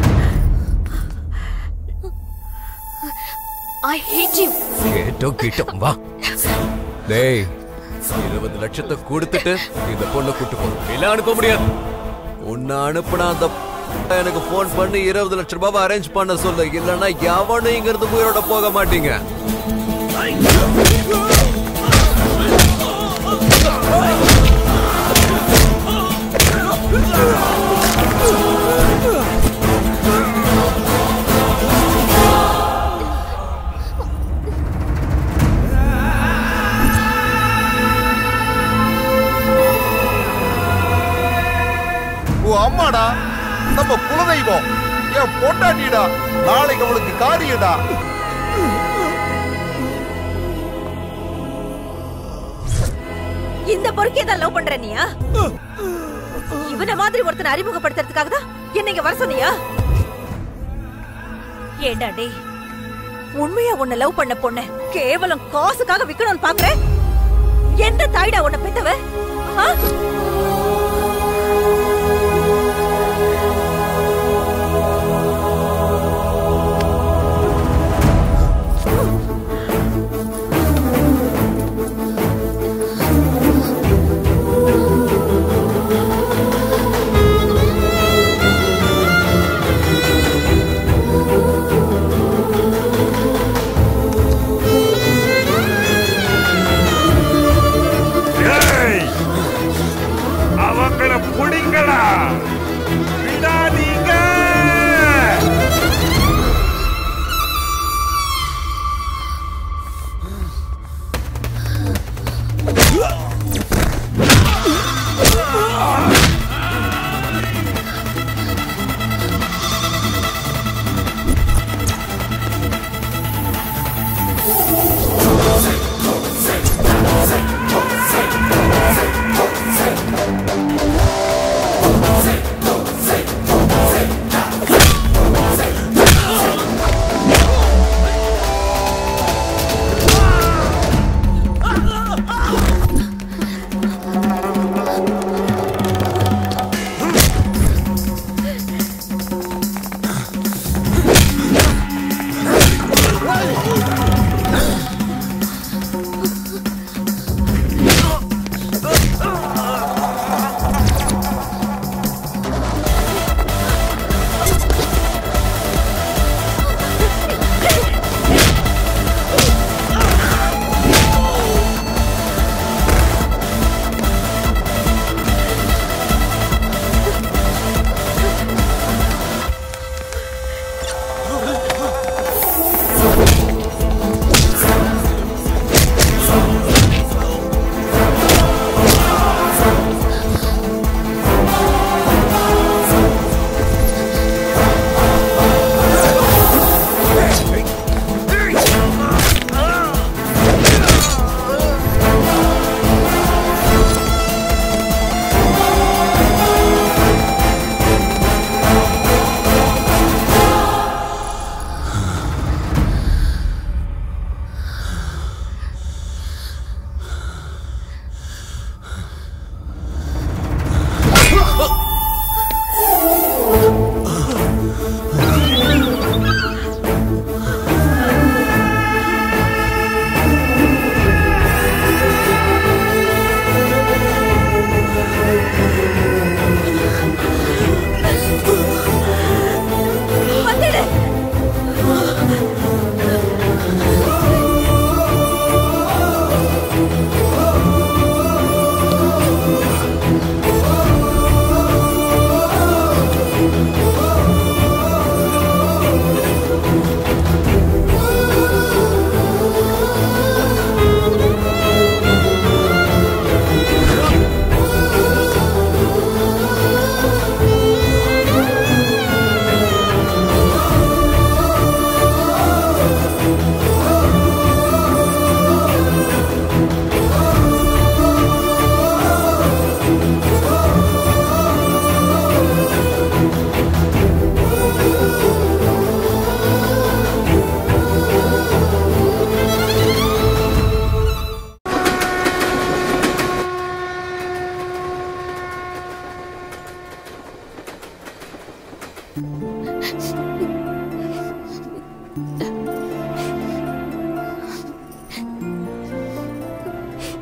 ஐ ஹேட் யூ கேட்டோ கேட்டோ வா டேய் இருபது லட்சத்தை கொடுத்துட்டு இந்த பொண்ணை கூட்டு போ இல்ல அனுப்ப முடியாது உன்னை அனுப்புனா அந்த p- எனக்கு ஃபோன் பண்ணி இருபது லட்சம் ரூபாவை அரேஞ்ச் பண்ண சொல்லு இல்லைன்னா எவனும் இங்க இருந்து உயிரோட போக மாட்டீங்க உன் அம்மாடா நம்ம குலதெய்வம் என் பொண்டாட்டிடா நாளைக்கு அவளுக்கு காரியடா இந்த பொறுக்கே தான் லவ் பண்ற நீயா இவன மாதிரி ஒருத்தனை அறிமுகப்படுத்துறதுக்காக தான் என்ன இங்க வர சொன்னியா ஏண்டா டேய் உண்மையா உன்னை லவ் பண்ண பொண்ண கேவலம் காசுக்காக விக்கணும்னு பாக்குற எந்த தாய்டா உன்னை பெத்தவ ஆ?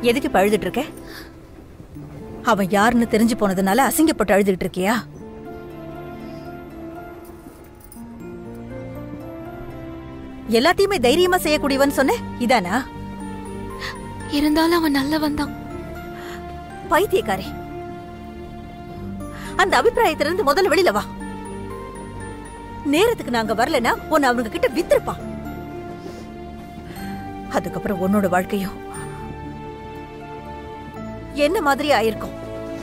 எதுக்கு இப்ப அழுதுட்டு இருக்க அவன் யாருன்னு தெரிஞ்சு போனதுனால அசிங்கப்பட்டு அழுதுகிட்டு இருக்கியா எல்லாத்தையுமே தைரியமா செய்யக்கூடியவன் சொன்ன இதானா இருந்தாலும் அவன் நல்லவன் தான் பைத்தியக்காரி அந்த அபிப்பிராயத்திலிருந்து முதல்ல வெளியில வா நேரத்துக்கு நாங்க வரலனா உன்னை அவங்க கிட்ட வித்திருப்பான் அதுக்கப்புறம் உன்னோட வாழ்க்கையும் என்ன மாதிரி ஆயிருக்கும்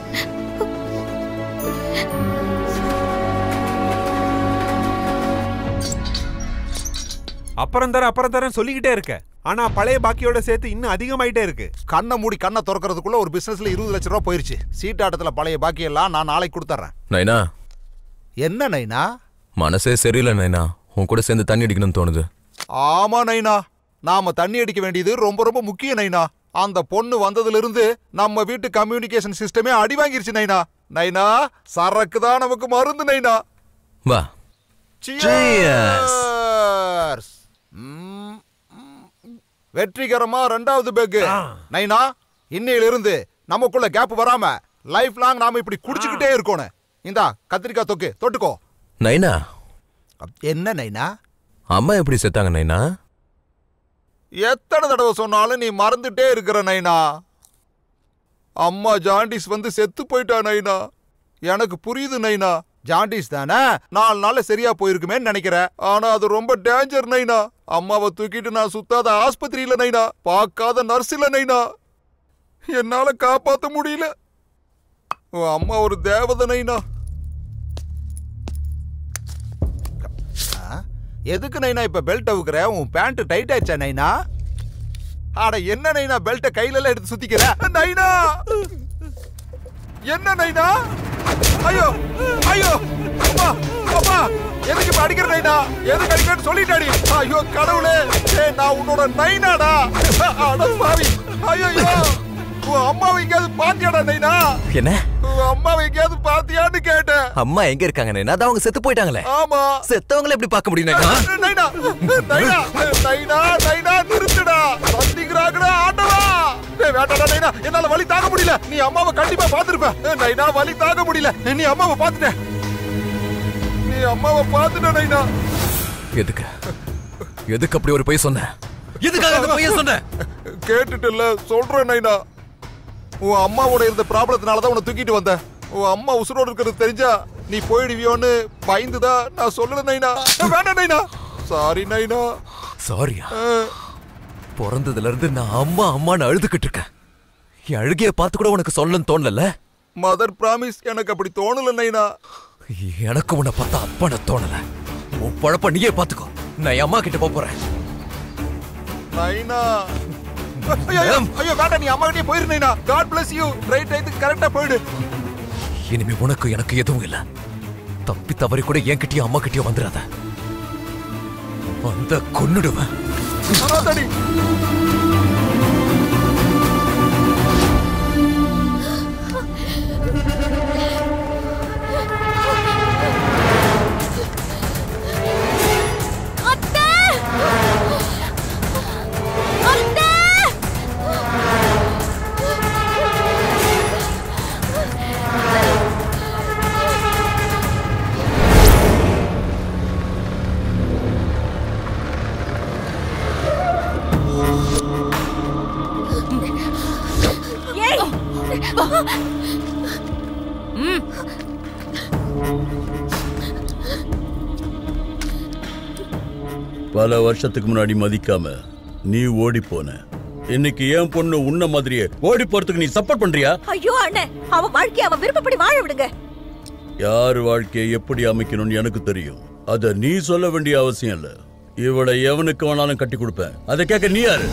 அப்புறம் தரேன் அப்புறம் தரேன் சொல்லிக்கிட்டே இருக்க ஆனா பழைய பாக்கியோட சேர்த்து இன்னும் அதிகமாயிட்டே இருக்கு கண்ணை மூடி கண்ணை திறக்கிறதுக்குள்ள ஒரு பிசினஸ்ல இருபது லட்ச ரூபா போயிருச்சு சீட்டாட்டத்துல பழைய பாக்கி எல்லாம் நான் நாளைக்கு கொடுத்துறேன் நைனா என்ன நைனா மனசே சரியில்லை நைனா உன் கூட சேர்ந்து தண்ணி அடிக்கணும்னு தோணுது ஆமா நைனா நாம தண்ணி அடிக்க வேண்டியது ரொம்ப ரொம்ப முக்கியம் நைனா அந்த பொண்ணு வந்ததுல இருந்து நம்ம வீட்டு கம்யூனிகேஷன் சிஸ்டமே அடி வாங்கிருச்சு நைனா நைனா சரக்கு தான் நமக்கு மருந்து நைனா வா Cheers! ம், ம். வெற்றிகரமா ரெண்டாவது பேக்கு நைனா இன்னையில இருந்து நமக்குள்ள கேப் வராம லைஃப் லாங் நாம இப்படி குடிச்சுக்கிட்டே இருக்கணும் இந்தா கத்திரிக்காய் தொக்கு தொட்டுக்கோ நைனா என்ன நைனா அம்மா எப்படி செத்தாங்க நைனா எத்தனை தடவை சொன்னாலும் நீ மறந்துட்டே இருக்கிற நைனா அம்மா ஜாண்டிஸ் வந்து செத்து போயிட்டா நைனா எனக்கு புரியுது நைனா ஜாண்டிஸ் தானே நாலு நாள்ல சரியா போயிருக்குமேன்னு நினைக்கிறேன் ஆனா அது ரொம்ப டேஞ்சர் நைனா அம்மாவை தூக்கிட்டு நான் சுத்தாத ஆஸ்பத்திரியில நைனா பார்க்காத நர்ஸ் இல்ல நைனா என்னால காப்பாத்த முடியல உன் அம்மா ஒரு தேவதை நைனா ஆ? எதுக்கு நைனா இப்ப பெல்ட் அவுக்குற உன் பேண்ட் டைட் ஆயிடுச்சா நைனா அட என்ன நைனா பெல்ட்ட கையில எல்லாம் எடுத்து சுத்திக்கிற நைனா என்ன நைனா ஐயோ ஐயோ அம்மா அம்மா எதுக்கு இப்ப அடிக்கிற நைனா எதுக்கு அடிக்கிறேன்னு சொல்லிட்டாடி ஐயோ கடவுளே ஏய் நான் உன்னோட நைனாடா அட பாவி ஐயோ ஐயோ உன் அம்மாவை எங்கேயாவது பாத்தியாடா நைனா என்ன உன் அம்மாவை எங்கேயாவது பாத்தியான்னு கேட்டேன் அம்மா எங்க இருக்காங்க நைனா அதான் அவங்க செத்து போயிட்டாங்களே ஆமா செத்தவங்கள எப்படி பார்க்க முடியும் நைனா நைனா நைனா நைனா நைனா நிறுத்துடா சந்திக்கிறாங்கடா ஆண்டவா டேய் வேண்டாடா நைனா என்னால வலி தாங்க முடியல நீ அம்மாவை கண்டிப்பா பாத்துருப்ப நைனா வலி தாங்க முடியல நீ அம்மாவை பாத்துட்ட நீ அம்மாவை பாத்துட்ட நைனா எதுக்கு எதுக்கு அப்படி ஒரு பொய் சொன்ன எதுக்காக அந்த பொய்ய சொன்ன கேட்டுட்டுல சொல்றேன் நைனா உன் அம்மாவோட இருந்த ப்ராப்ளத்தினால தான் உன்னை தூக்கிட்டு வந்தேன் உன் அம்மா உசுரோடு இருக்கிறது தெரிஞ்சா நீ போயிடுவியோன்னு பயந்துதான் நான் சொல்லல நைனா வேண்டாம் நைனா சாரி நைனா சாரியா பிறந்ததுல இருந்து நான் அம்மா அம்மான்னு அழுதுகிட்டு இருக்கேன் என் அழுகைய பார்த்து கூட உனக்கு சொல்லணும்னு தோணல மதர் பிராமிஸ் எனக்கு அப்படி தோணல நைனா எனக்கு உன்னை பார்த்தா அப்பன தோணல உன் பழப்ப நீயே பாத்துக்கோ நான் என் அம்மா கிட்ட போப் போறேன் நைனா ஐயோ ஐயோ, ஐயோ வேண்டாம் நீ அம்மா கிட்டே போயிரு நைனா காட் பிளஸ் யூ ரைட் டைத்துக்கு கரெக்டா போயிடு இனிமே உனக்கு எனக்கு எதுவும் இல்ல தப்பி தவறி கூட என்கிட்டயும் அம்மா கிட்டயும் வந்துடாத வந்த கொன்னுடுவேன் அனாதடி அத்தை அத்தை ஏய் ம் பல வருஷத்துக்கு முன்னாடி மதிக்காம நீ ஓடி போன இன்னைக்கு ஏன் பொண்ணு உன்ன மாதிரியே ஓடி போறதுக்கு நீ சப்போர்ட் பண்றியா ஐயோ அண்ணன் அவன் வாழ்க்கைய அவன் விருப்பப்படி வாழ விடுங்க யார் வாழ்க்கையை எப்படி அமைக்கணும்னு எனக்கு தெரியும் அத நீ சொல்ல வேண்டிய அவசியம் இல்ல இவளை எவனுக்கு வேணாலும் கட்டி கொடுப்பேன் அதை கேட்க நீ யாரு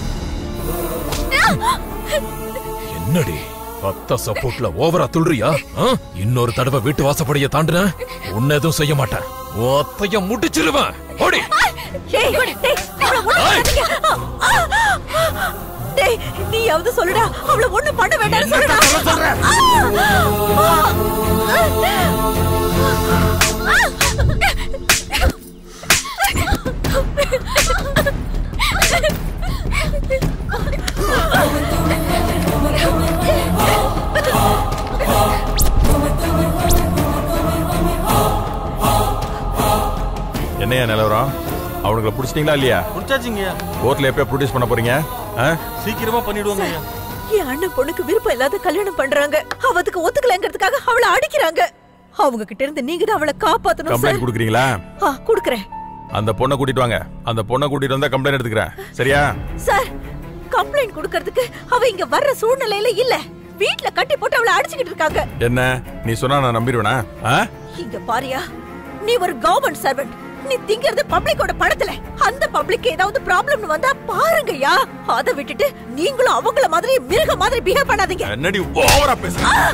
என்னடி அத்த சப்போர்ட்ல ஓவரா துள்றியா ஆ? இன்னொரு தடவை வீட்டு வாசப்படிய தாண்டுன உன்ன எதுவும் செய்ய மாட்டேன் உன் அத்தைய முடிச்சிருவேன் ஓடி ஏய் டேய் அவள ஒண்ணு பண்ணாதீங்க டேய் நீயாவது சொல்லுடா அவள ஒண்ணு பண்ண வேண்டாம்னு சொல்லுடா என்னையா நிலவரம் அவனுங்களை பிடிச்சிட்டீங்களா இல்லையா முடிச்சாச்சுங்கய்யா கோர்ட்ல எப்போ ப்ரொடியூஸ் பண்ண போறீங்க ஆ? சீக்கிரமா பண்ணிடுவாங்க ஐயா என் அண்ணன் பொண்ணுக்கு விருப்பம் இல்லாத கல்யாணம் பண்றாங்க அவ அதுக்கு ஒத்துக்கலங்கிறதுக்காக அவளை அடிக்கிறாங்க அவங்க கிட்ட இருந்து நீங்க தான் அவளை காப்பாத்தணும் கம்ப்ளைண்ட் சார் கொடுக்குறீங்களா ஆ குடுக்குறேன் அந்த பொண்ணை கூட்டிட்டு வாங்க அந்த பொண்ணை கூட்டிட்டு வந்தா கம்ப்ளைண்ட் எடுத்துக்கிறேன் சரியா சார் கம்ப்ளைண்ட் கொடுக்கறதுக்கு அவ இங்க வர்ற சூழ்நிலையில இல்ல வீட்ல கட்டி போட்டு அவளை அடிச்சுக்கிட்டு இருக்காங்க என்ன நீ சொன்னா நான் நம்பிடுவேனா ஆ? இங்க பாரியா நீ ஒரு கவர்மெண்ட் சர்வெண்ட் நீ திங்கிறது பப்ளிக்கோட பணத்துல அந்த பப்ளிக் ஏதாவது ப்ராப்ளம்னு வந்தா பாருங்கய்யா அத விட்டுட்டு நீங்களும் அவங்கள மாதிரி மிருக மாதிரி பிஹேவ் பண்ணாதீங்க என்னடி ஓவரா பேச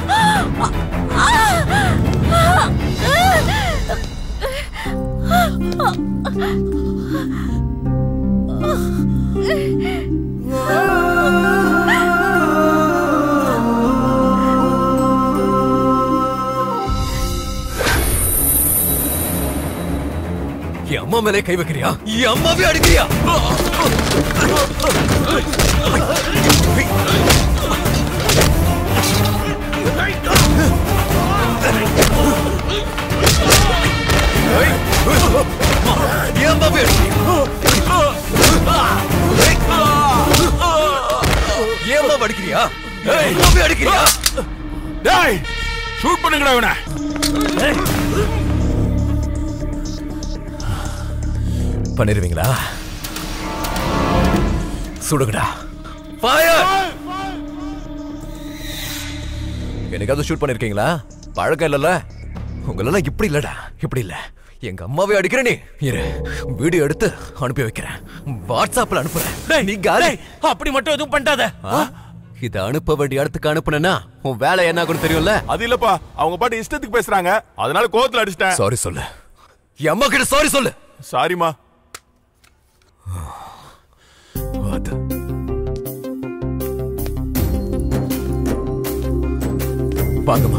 என் அம்மா மேலே கை வைக்கிறியா என் அம்மாவே அடிக்கிறியா என் அம்மாவே அடிக்கிறியா என் அம்மாவை அடிக்கிறியா ஏய், அம்மாவே அடிக்கிறியா டேய் ஷூட் பண்ணுங்கடா இவனை பண்ணிருவீங்களா சுடுங்கடா ஃபயர் என்னைக்காவது ஷூட் பண்ணிருக்கீங்களா பழக்கம் இல்லைல்ல உங்களெல்லாம் இப்படி இல்லடா இப்படி இல்ல எங்க அம்மாவே அடிக்கிற நீ இரு வீடியோ எடுத்து அனுப்பி வைக்கிறேன் வாட்ஸ்அப்ல அனுப்புறேன் நீ காலி அப்படி மட்டும் எதுவும் பண்ணாத இத அனுப்ப வேண்டிய இடத்துக்கு அனுப்புனா உன் வேலை என்ன ஆகும்னு தெரியும்ல அது இல்லப்பா அவங்க பாட்டு இஷ்டத்துக்கு பேசுறாங்க அதனால கோவத்துல அடிச்சிட்டேன் சாரி சொல்லு என் அம்மா கிட்ட சாரி சொல்லு சாரிமா வாங்கம்மா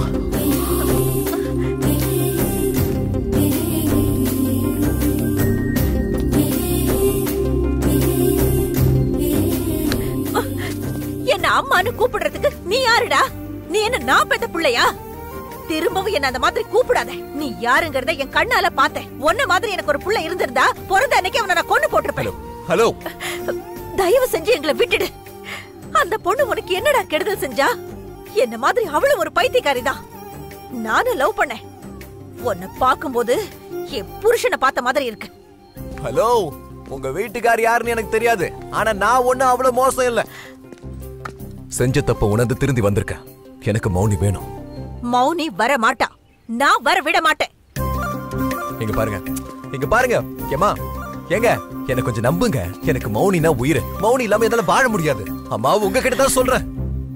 என்ன அம்மான்னு கூப்பிடுறதுக்கு நீ யாருடா நீ என்ன நான் பெத்த பிள்ளையா திரும்பவும் என்ன அந்த மாதிரி கூப்பிடாத நீ யாருங்கறத என் கண்ணால பார்த்தேன் உன்ன மாதிரி எனக்கு ஒரு புள்ள இருந்திருந்தா பிறந்த அன்னைக்கு அவனை நான் கொண்டு போட்டிருப்பேன் ஹலோ தயவு செஞ்சு எங்களை விட்டுடு அந்த பொண்ணு உனக்கு என்னடா கெடுதல் செஞ்சா என்ன மாதிரி அவளும் ஒரு பைத்தியக்காரிதான் நானும் லவ் பண்ணேன் உன்னை பார்க்கும்போது என் புருஷனை பார்த்த மாதிரி இருக்கு ஹலோ உங்க வீட்டுக்கார் யாருன்னு எனக்கு தெரியாது ஆனா நான் ஒண்ணு அவ்வளவு மோசம் இல்ல செஞ்ச தப்ப உணர்ந்து திருந்தி வந்திருக்கேன் எனக்கு மௌனி வேணும் மௌனி வர மாட்டா நான் வர விட மாட்டேன் இங்க பாருங்க இங்க பாருங்க ஏமா ஏங்க என்ன கொஞ்சம் நம்புங்க எனக்கு மௌனினா உயிர் மௌனி இல்லாம என்னால வாழ முடியாது அம்மா உங்ககிட்ட தான் சொல்றேன்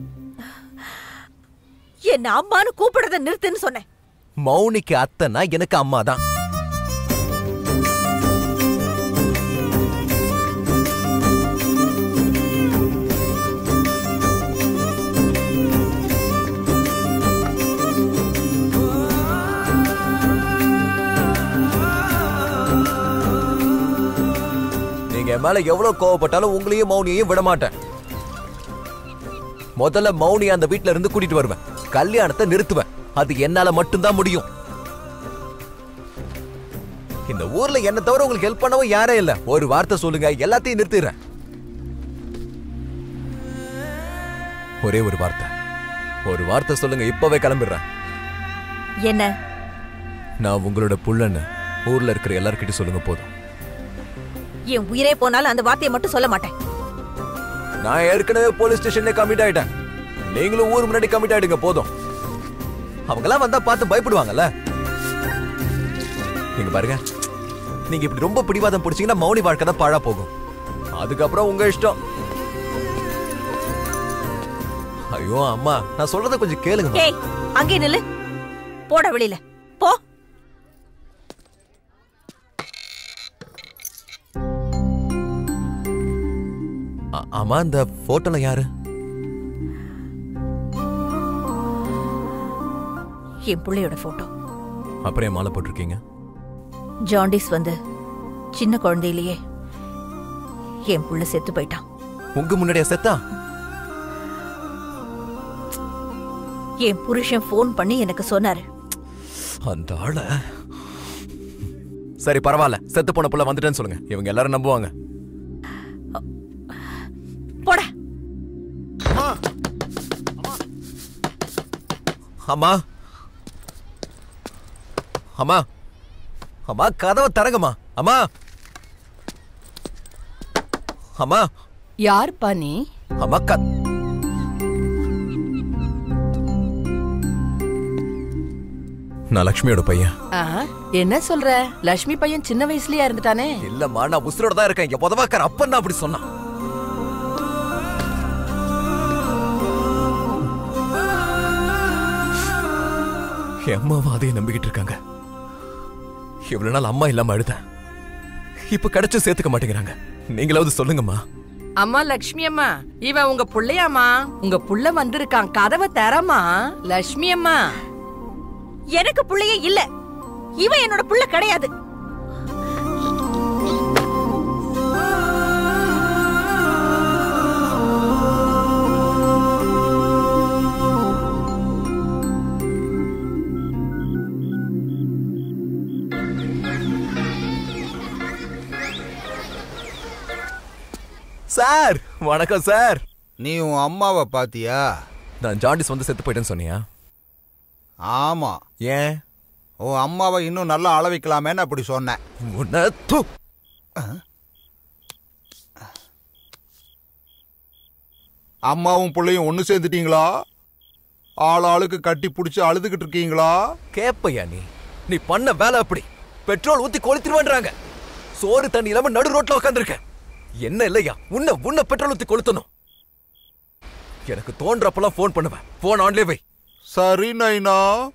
என்ன அம்மான்னு கூப்பிடுறத நிறுத்துன்னு சொன்னேன் மௌனிக்கு அத்தைனா எனக்கு அம்மா தான் நீங்க என் மேல எவ்வளவு கோவப்பட்டாலும் உங்களையும் மௌனியையும் விட மாட்டேன் முதல்ல மௌனி அந்த வீட்ல இருந்து கூட்டிட்டு வருவேன் கல்யாணத்தை நிறுத்துவேன் அது என்னால மட்டும்தான் முடியும் இந்த ஊர்ல என்ன தவிர உங்களுக்கு ஹெல்ப் பண்ணவும் யாரே இல்ல ஒரு வார்த்தை சொல்லுங்க எல்லாத்தையும் நிறுத்திடுறேன் ஒரே ஒரு வார்த்தை ஒரு வார்த்தை சொல்லுங்க இப்பவே கிளம்பிடுறேன் என்ன நான் உங்களோட புள்ளன்னு ஊர்ல இருக்கிற எல்லார்கிட்டயும் சொல்லுங்க போதும் என் உயிரே போனாலும் அந்த வார்த்தையை மட்டும் சொல்ல மாட்டேன் நான் ஏற்கனவே போலீஸ் ஸ்டேஷன்ல கமிட் ஆயிட்டேன் நீங்களும் ஊர் முன்னாடி கமிட் ஆயிடுங்க போதும் அவங்கெல்லாம் வந்தா பார்த்து பயப்படுவாங்கல்ல நீங்க பாருங்க நீங்க இப்படி ரொம்ப பிடிவாதம் பிடிச்சீங்கன்னா மௌனி வாழ்க்கை தான் பாழா போகும் அதுக்கப்புறம் உங்க இஷ்டம் ஐயோ அம்மா நான் சொல்றத கொஞ்சம் கேளுங்க ஏய் அங்கே நில்லு போட வெளியில போ அ- அம்மா இந்த போட்டோல யாரு என் பிள்ளையோட போட்டோ அப்புறம் ஏன் மாலை போட்டிருக்கீங்க ஜாண்டிஸ் வந்து சின்ன குழந்தையிலேயே என் புள்ள செத்து போயிட்டான் உங்க முன்னாடியா செத்தா என் புருஷன் ஃபோன் பண்ணி எனக்கு சொன்னாரு அந்த ஆள சரி பரவாயில்ல செத்து போன புள்ள வந்துட்டேன்னு சொல்லுங்க இவங்க எல்லாரும் நம்புவாங்க போட அம்மா அம்மா அம்மா கதவை தரங்கம்மா அம்மா அம்மா யாருப்பா நீ அம்மா க நான் லக்ஷ்மியோட பையன் ஆ, என்ன சொல்ற லட்சுமி பையன் சின்ன வயசுலயா இருந்துட்டானே இல்லம்மா நான் உசுரோட தான் இருக்கேன் என் உதவாக்கார அப்பன் தான் அப்படி சொன்னான் என் அம்மாவும் அதையே நம்பிக்கிட்டு இருக்காங்க இவ்வளவு நாள் அம்மா இல்லாம அழுதேன் இப்ப கிடைச்சும் சேர்த்துக்க மாட்டேங்கிறாங்க நீங்களாவது சொல்லுங்கம்மா அம்மா லட்சுமி அம்மா இவன் உங்க புள்ளையாம்மா உங்க புள்ள வந்திருக்கான் கதவை தரமா லட்சுமி அம்மா எனக்கு புள்ளையே இல்ல இவன் என்னோட புள்ள கிடையாது சார் வணக்கம் சார் நீ உன் அம்மாவை பாத்தியா நான் ஜாண்டிஸ் வந்து செத்து போயிட்டேன்னு சொன்னியா ஆமா ஏன் உன் அம்மாவை இன்னும் நல்லா அள வைக்கலாமேன்னு அப்படி சொன்னேன் உன்னை தூ அம்மாவும் பிள்ளையும் ஒண்ணு சேர்ந்துட்டீங்களா ஆள் ஆளுக்கு கட்டி பிடிச்சி அழுதுகிட்டு இருக்கீங்களா கேப்பையா நீ நீ பண்ண வேலை அப்படி பெட்ரோல் ஊத்தி கொளுத்திடுவான்றாங்க சோறு தண்ணி இல்லாம நடு ரோட்ல உட்காந்துருக்க என்ன இல்லையா உன்னை உன்னை பெட்ரோல் ஊத்தி கொளுத்தணும் எனக்கு தோன்றப்பெல்லாம் ஃபோன் பண்ணுவேன் ஃபோன் ஆன்லே வை சரி நைனா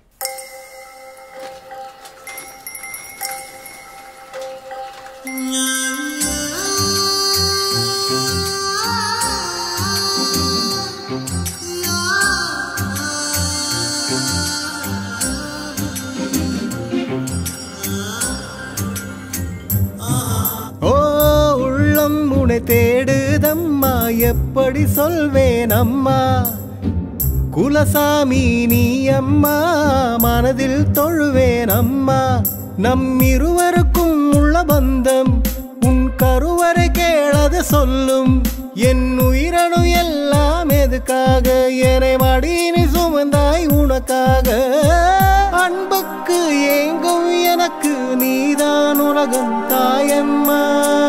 ஓ உள்ளம் உனை தேடுதம்மா எப்படி சொல்வேன் அம்மா குலசாமி நீ அம்மா மனதில் தொழுவேன் அம்மா நம் இருவருக்கும் உள்ள பந்தம் உன் கருவறை கேளது சொல்லும் என் உயிரணு எல்லாம் எதுக்காக என்னை மடியினி சுமந்தாய் உனக்காக அன்புக்கு ஏங்கும் எனக்கு நீதான் உலகம் தாயம்மா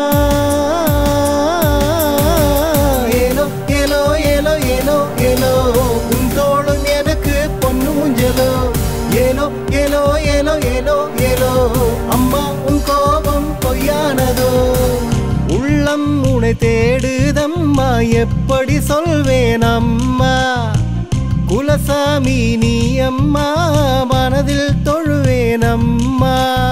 ஏலோ ஏலோ ஏலோ ஏலோ ஏலோ உன் தோளும் எனக்கு பொண்ணு முஞ்சலோ ஏலோ ஏலோ ஏலோ ஏலோ ஏலோ அம்மா உன் கோபம் பொய்யானதோ உள்ளம் உனை தேடுதம்மா எப்படி சொல்வேன் அம்மா குலசாமி நீ அம்மா மனதில் தொழுவேன் அம்மா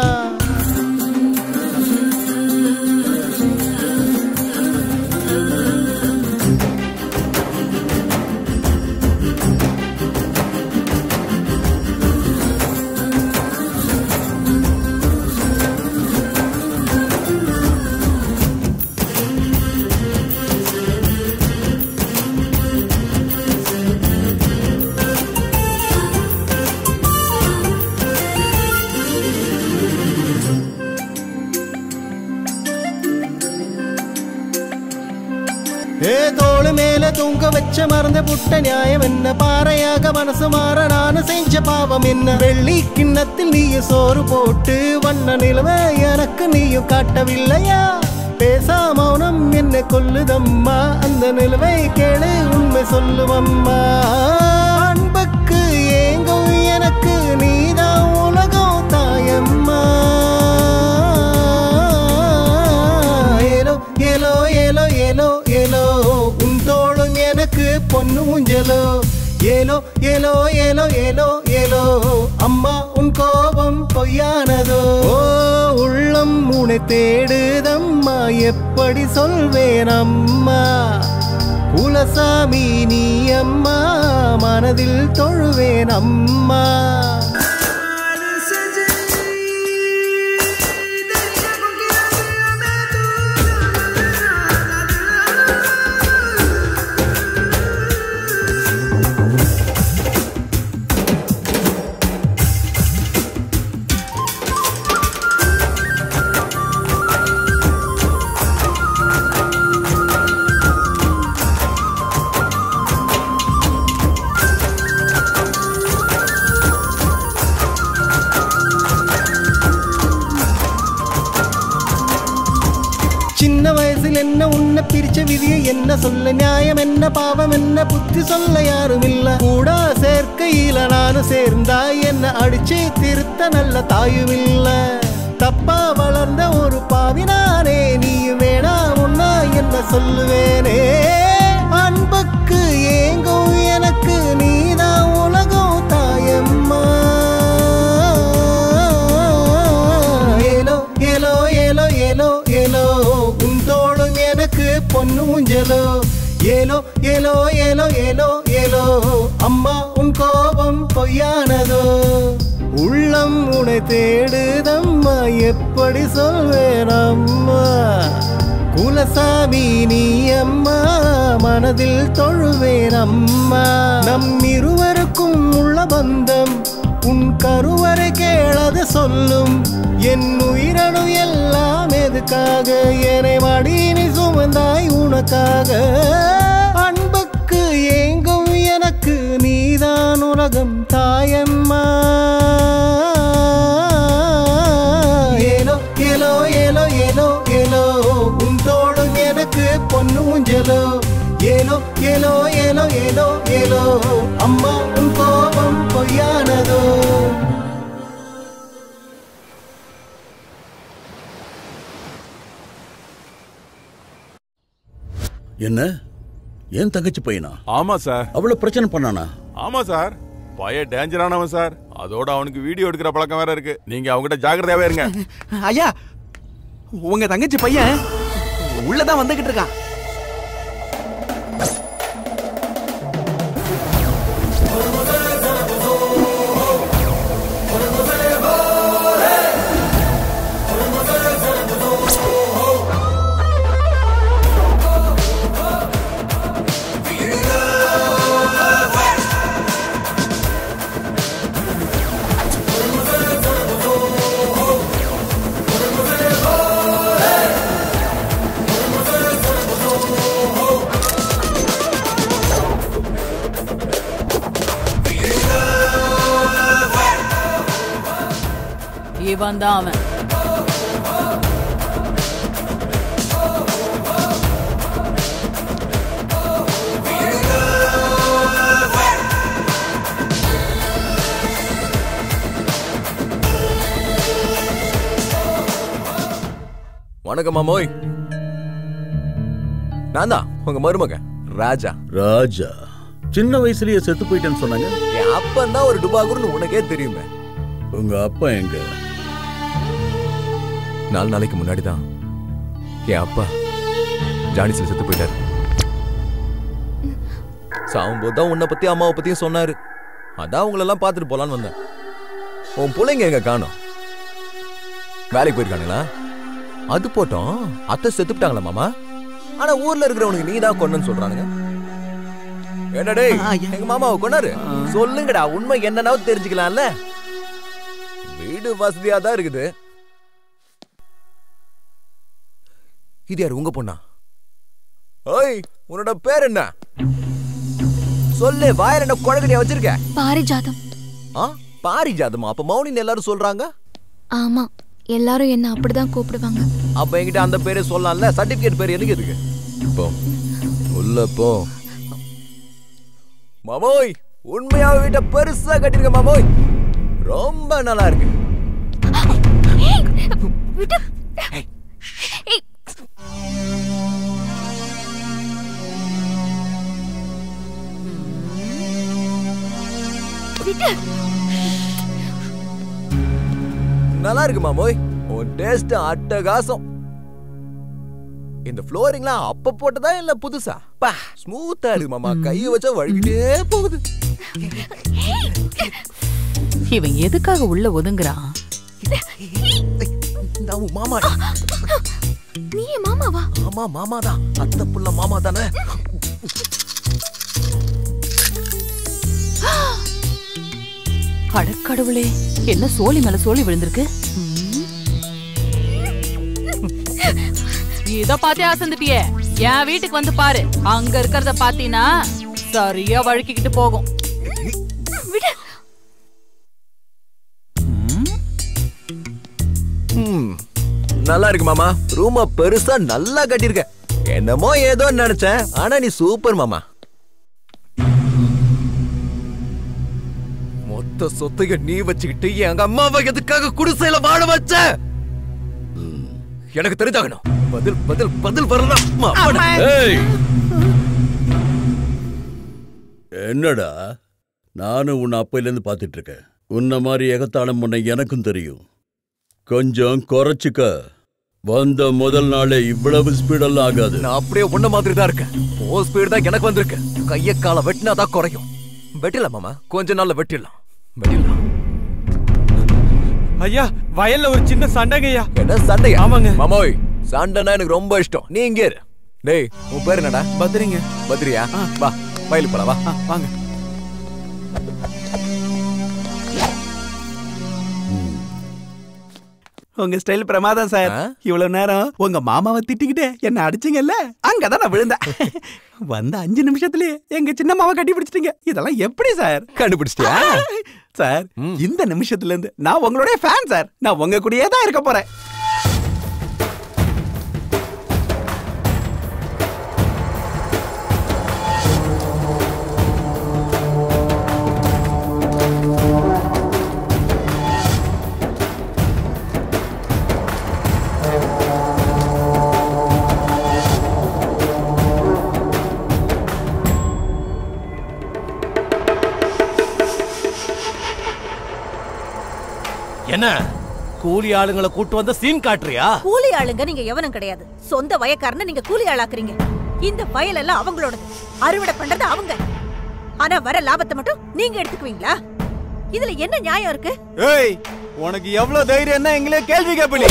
ஏ தோளு மேல தூங்க வச்ச மறந்த புட்ட நியாயம் என்ன பாறையாக மனசு மாற நானு செஞ்ச பாவம் என்ன வெள்ளி கிண்ணத்தில் நீயும் சோறு போட்டு வண்ண நிலவை எனக்கு நீயும் காட்டவில்லையா பேசா மௌனம் என்ன கொல்லுதம்மா அந்த நிலவை கேளு உண்மை சொல்லுவம்மா அன்புக்கு ஏங்கும் எனக்கு நீதான் உலகம் தாயம்மா ஏலோ ஏலோ ஏலோ ஏலோ ஏலோ உன் தோளும் எனக்கு பொண்ணு ஊஞ்சலோ ஏலோ ஏலோ ஏலோ ஏலோ ஏலோ அம்மா உன் கோபம் பொய்யானதோ ஓ உள்ளம் உனை தேடுதம்மா எப்படி சொல்வேன் அம்மா குலசாமி நீ அம்மா மனதில் தொழுவேன் அம்மா பிரிச்ச விதியை என்ன சொல்ல நியாயம் என்ன பாவம் என்ன புத்தி சொல்ல யாரும் இல்ல கூடா சேர்க்கையில நானும் சேர்ந்தா என்ன அடிச்சு திருத்த நல்ல தாயும் இல்ல தப்பா வளர்ந்த ஒரு பாவினானே நீயும் வேணா உன்னா என்ன சொல்லுவேனே அன்புக்கு ஏங்கும் எனக்கு நீதான் உலகம் தாயம்மா ஏலோ ஏலோ ஏலோ ஏலோ ஏலோ உன் தோளும் எனக்கு பொண்ணு ஊஞ்சலோ ஏலோ ஏலோ ஏலோ ஏலோ ஏலோ அம்மா உன் கோபம் பொய்யானதோ உள்ளம் உனை தேடுதம்மா எப்படி சொல்வேன் அம்மா குலசாமி நீ அம்மா மனதில் தொழுவேன் அம்மா நம் இருவருக்கும் உள்ள பந்தம் உன் கருவறை கேளது சொல்லும் என் உயிரணு எல்லாம் எதுக்காக என்னை மடியினி சுமந்தாய் உனக்காக அன்புக்கு ஏங்கும் எனக்கு நீதான் உலகம் தாயம்மா ஏலோ ஏலோ ஏலோ ஏலோ ஏலோ உன் தோளும் எனக்கு பொண்ணு ஊஞ்சலோ ஏலோ ஏலோ ஏலோ ஏலோ ஏலோ அம்மா உன் கோபம் பொய்யானதோ என்ன ஏன் தங்கச்சி பையனா ஆமா சார் அவ்வளவு பிரச்சனை பண்ணானா ஆமா சார் பய டேஞ்சரானவன் சார் அதோட அவனுக்கு வீடியோ எடுக்கிற பழக்கம் வேற இருக்கு நீங்க அவங்ககிட்ட ஜாக்கிரதையாவே இருங்க ஐயா உங்க தங்கச்சி பையன் உள்ளதான் வந்துகிட்டு இருக்கான் இவன் தான் அவன் வணக்கம் மாமோய் நான் தான் உங்க மருமக ராஜா ராஜா சின்ன வயசுலயே செத்து போயிட்டேன்னு சொன்னாங்க என் அப்பன் தான் ஒரு டுபாகுர்னு உனக்கே தெரியுமே உங்க அப்பா எங்க நாலு நாளைக்கு முன்னாடி தான் என் அப்பா ஜானிஸ்ல செத்து போயிட்டாரு சாகும்போது தான் உன்னை பத்தி அம்மாவை பத்தியும் சொன்னாரு அதான் உங்களெல்லாம் பார்த்துட்டு போலான்னு வந்தேன் உன் பிள்ளைங்க எங்க காணோம் வேலைக்கு போயிருக்கானுங்களா அது போட்டோம் அத்தை செத்துட்டாங்களா மாமா ஆனா ஊர்ல இருக்கிறவனுக்கு நீ தான் கொன்னு சொல்றானுங்க என்னடே எங்க மாமாவை கொண்டாரு சொல்லுங்கடா உண்மை என்னன்னாவும் தெரிஞ்சுக்கலாம்ல வீடு வசதியா தான் இருக்குது இது யாரு உங்க பொண்ணா ஓய் உன்னோட பேர் என்ன சொல்லு வாயில என்ன குழக்கடியா வச்சிருக்க பாரிஜாதம் ஆ பாரிஜாதமா அப்ப மௌனின்னு எல்லாரும் சொல்றாங்க ஆமா எல்லாரும் என்ன அப்படிதான் கூப்பிடுவாங்க அப்ப என்கிட்ட அந்த பேரே சொல்லலாம்ல சர்டிபிகேட் பேர் எனக்கு எதுக்கு போ உள்ள போ மாமோய் உண்மையாவே வீட்டை பெருசா கட்டிருக்க மாமோய் ரொம்ப நல்லா இருக்கு விட்டு விட்டு நல்லா இருக்கு மாமோய் உன் டேஸ்ட் அட்டகாசம் இந்த ஃப்ளோரிங்லாம் அப்ப போட்டதா இல்ல புதுசா பா ஸ்மூத்தா இருக்கு மாமா கைய வச்சா வழுக்கிட்டே போகுது இவன் எதுக்காக உள்ள ஒதுங்குறான் நான் மாமா நீ என் மாமாவா ஆமா மாமா தான் அத்தை புள்ள மாமா தானே அடக்கடவுளே என்ன சோழி மேல சோழி விழுந்திருக்கு இத பார்த்தே அசந்துட்டியே என் வீட்டுக்கு வந்து பாரு அங்க இருக்கிறத பாத்தீனா சரியா வழுக்கிக்கிட்டு போகும் ம், நல்லா இருக்கு மாமா ரூம பெருசா நல்லா கட்டியிருக்க என்னமோ ஏதோ நினைச்சேன் ஆனா நீ சூப்பர் மாமா மொத்த சொத்தைய நீ வச்சுக்கிட்டு எங்க அம்மாவை எதுக்காக குடிசையில வாழ வச்ச எனக்கு தெரிஞ்சாகணும் பதில் பதில் பதில் வரணும் ஏய் என்னடா நானும் உன்னை அப்பையிலேருந்து பார்த்துட்டு இருக்கேன் உன்ன மாதிரி எகத்தாளம் பண்ண எனக்கும் தெரியும் கொஞ்சம் குறைச்சிக்க வந்த முதல் நாளே இவ்வளவு ஸ்பீடெல்லாம் ஆகாது நான் அப்படியே உன்ன மாதிரி தான் இருக்கேன் ஓ ஸ்பீடு தான் எனக்கு வந்திருக்கு கைய கால வெட்டினா தான் குறையும் வெட்டிடலாம் மாமா கொஞ்ச நாள்ல வெட்டிடலாம் வெட்டிடலாம் ஐயா வயல்ல ஒரு சின்ன சண்டைங்கய்யா என்ன சண்டையா ஆமாங்க மாமோய் சண்டைனா எனக்கு ரொம்ப இஷ்டம் நீ இங்கே இரு டேய் உன் பேர் என்னடா பத்ரிங்க பத்ரியா வா வயலுக்கு போலாம் வா வாங்க உங்க ஸ்டைல் பிரமாதம் சார் இவ்வளவு நேரம் உங்க மாமாவை திட்டிக்கிட்டு என்ன அடிச்சீங்கல்ல அங்கதான் நான் விழுந்தேன் வந்த அஞ்சு நிமிஷத்துலயே எங்க சின்ன மாவை கட்டி பிடிச்சிட்டீங்க இதெல்லாம் எப்படி சார் கண்டுபிடிச்சிட்டியா சார் இந்த நிமிஷத்துல இருந்து நான் உங்களுடைய ஃபேன் சார் நான் உங்க கூடயே தான் இருக்க போறேன் என்ன கூலி ஆளுங்களை கூட்டு வந்த சீன் காட்டுறியா கூலி ஆளுங்க நீங்க எவனும் கிடையாது சொந்த வயக்காரனை நீங்க கூலி ஆளாக்குறீங்க இந்த வயல் எல்லாம் அவங்களோடது அறுவடை பண்றது அவங்க ஆனா வர லாபத்தை மட்டும் நீங்க எடுத்துக்குவீங்களா இதுல என்ன நியாயம் இருக்கு ஏய் உனக்கு எவ்வளவு தைரியம் என்ன எங்களே கேள்வி கேப்பலி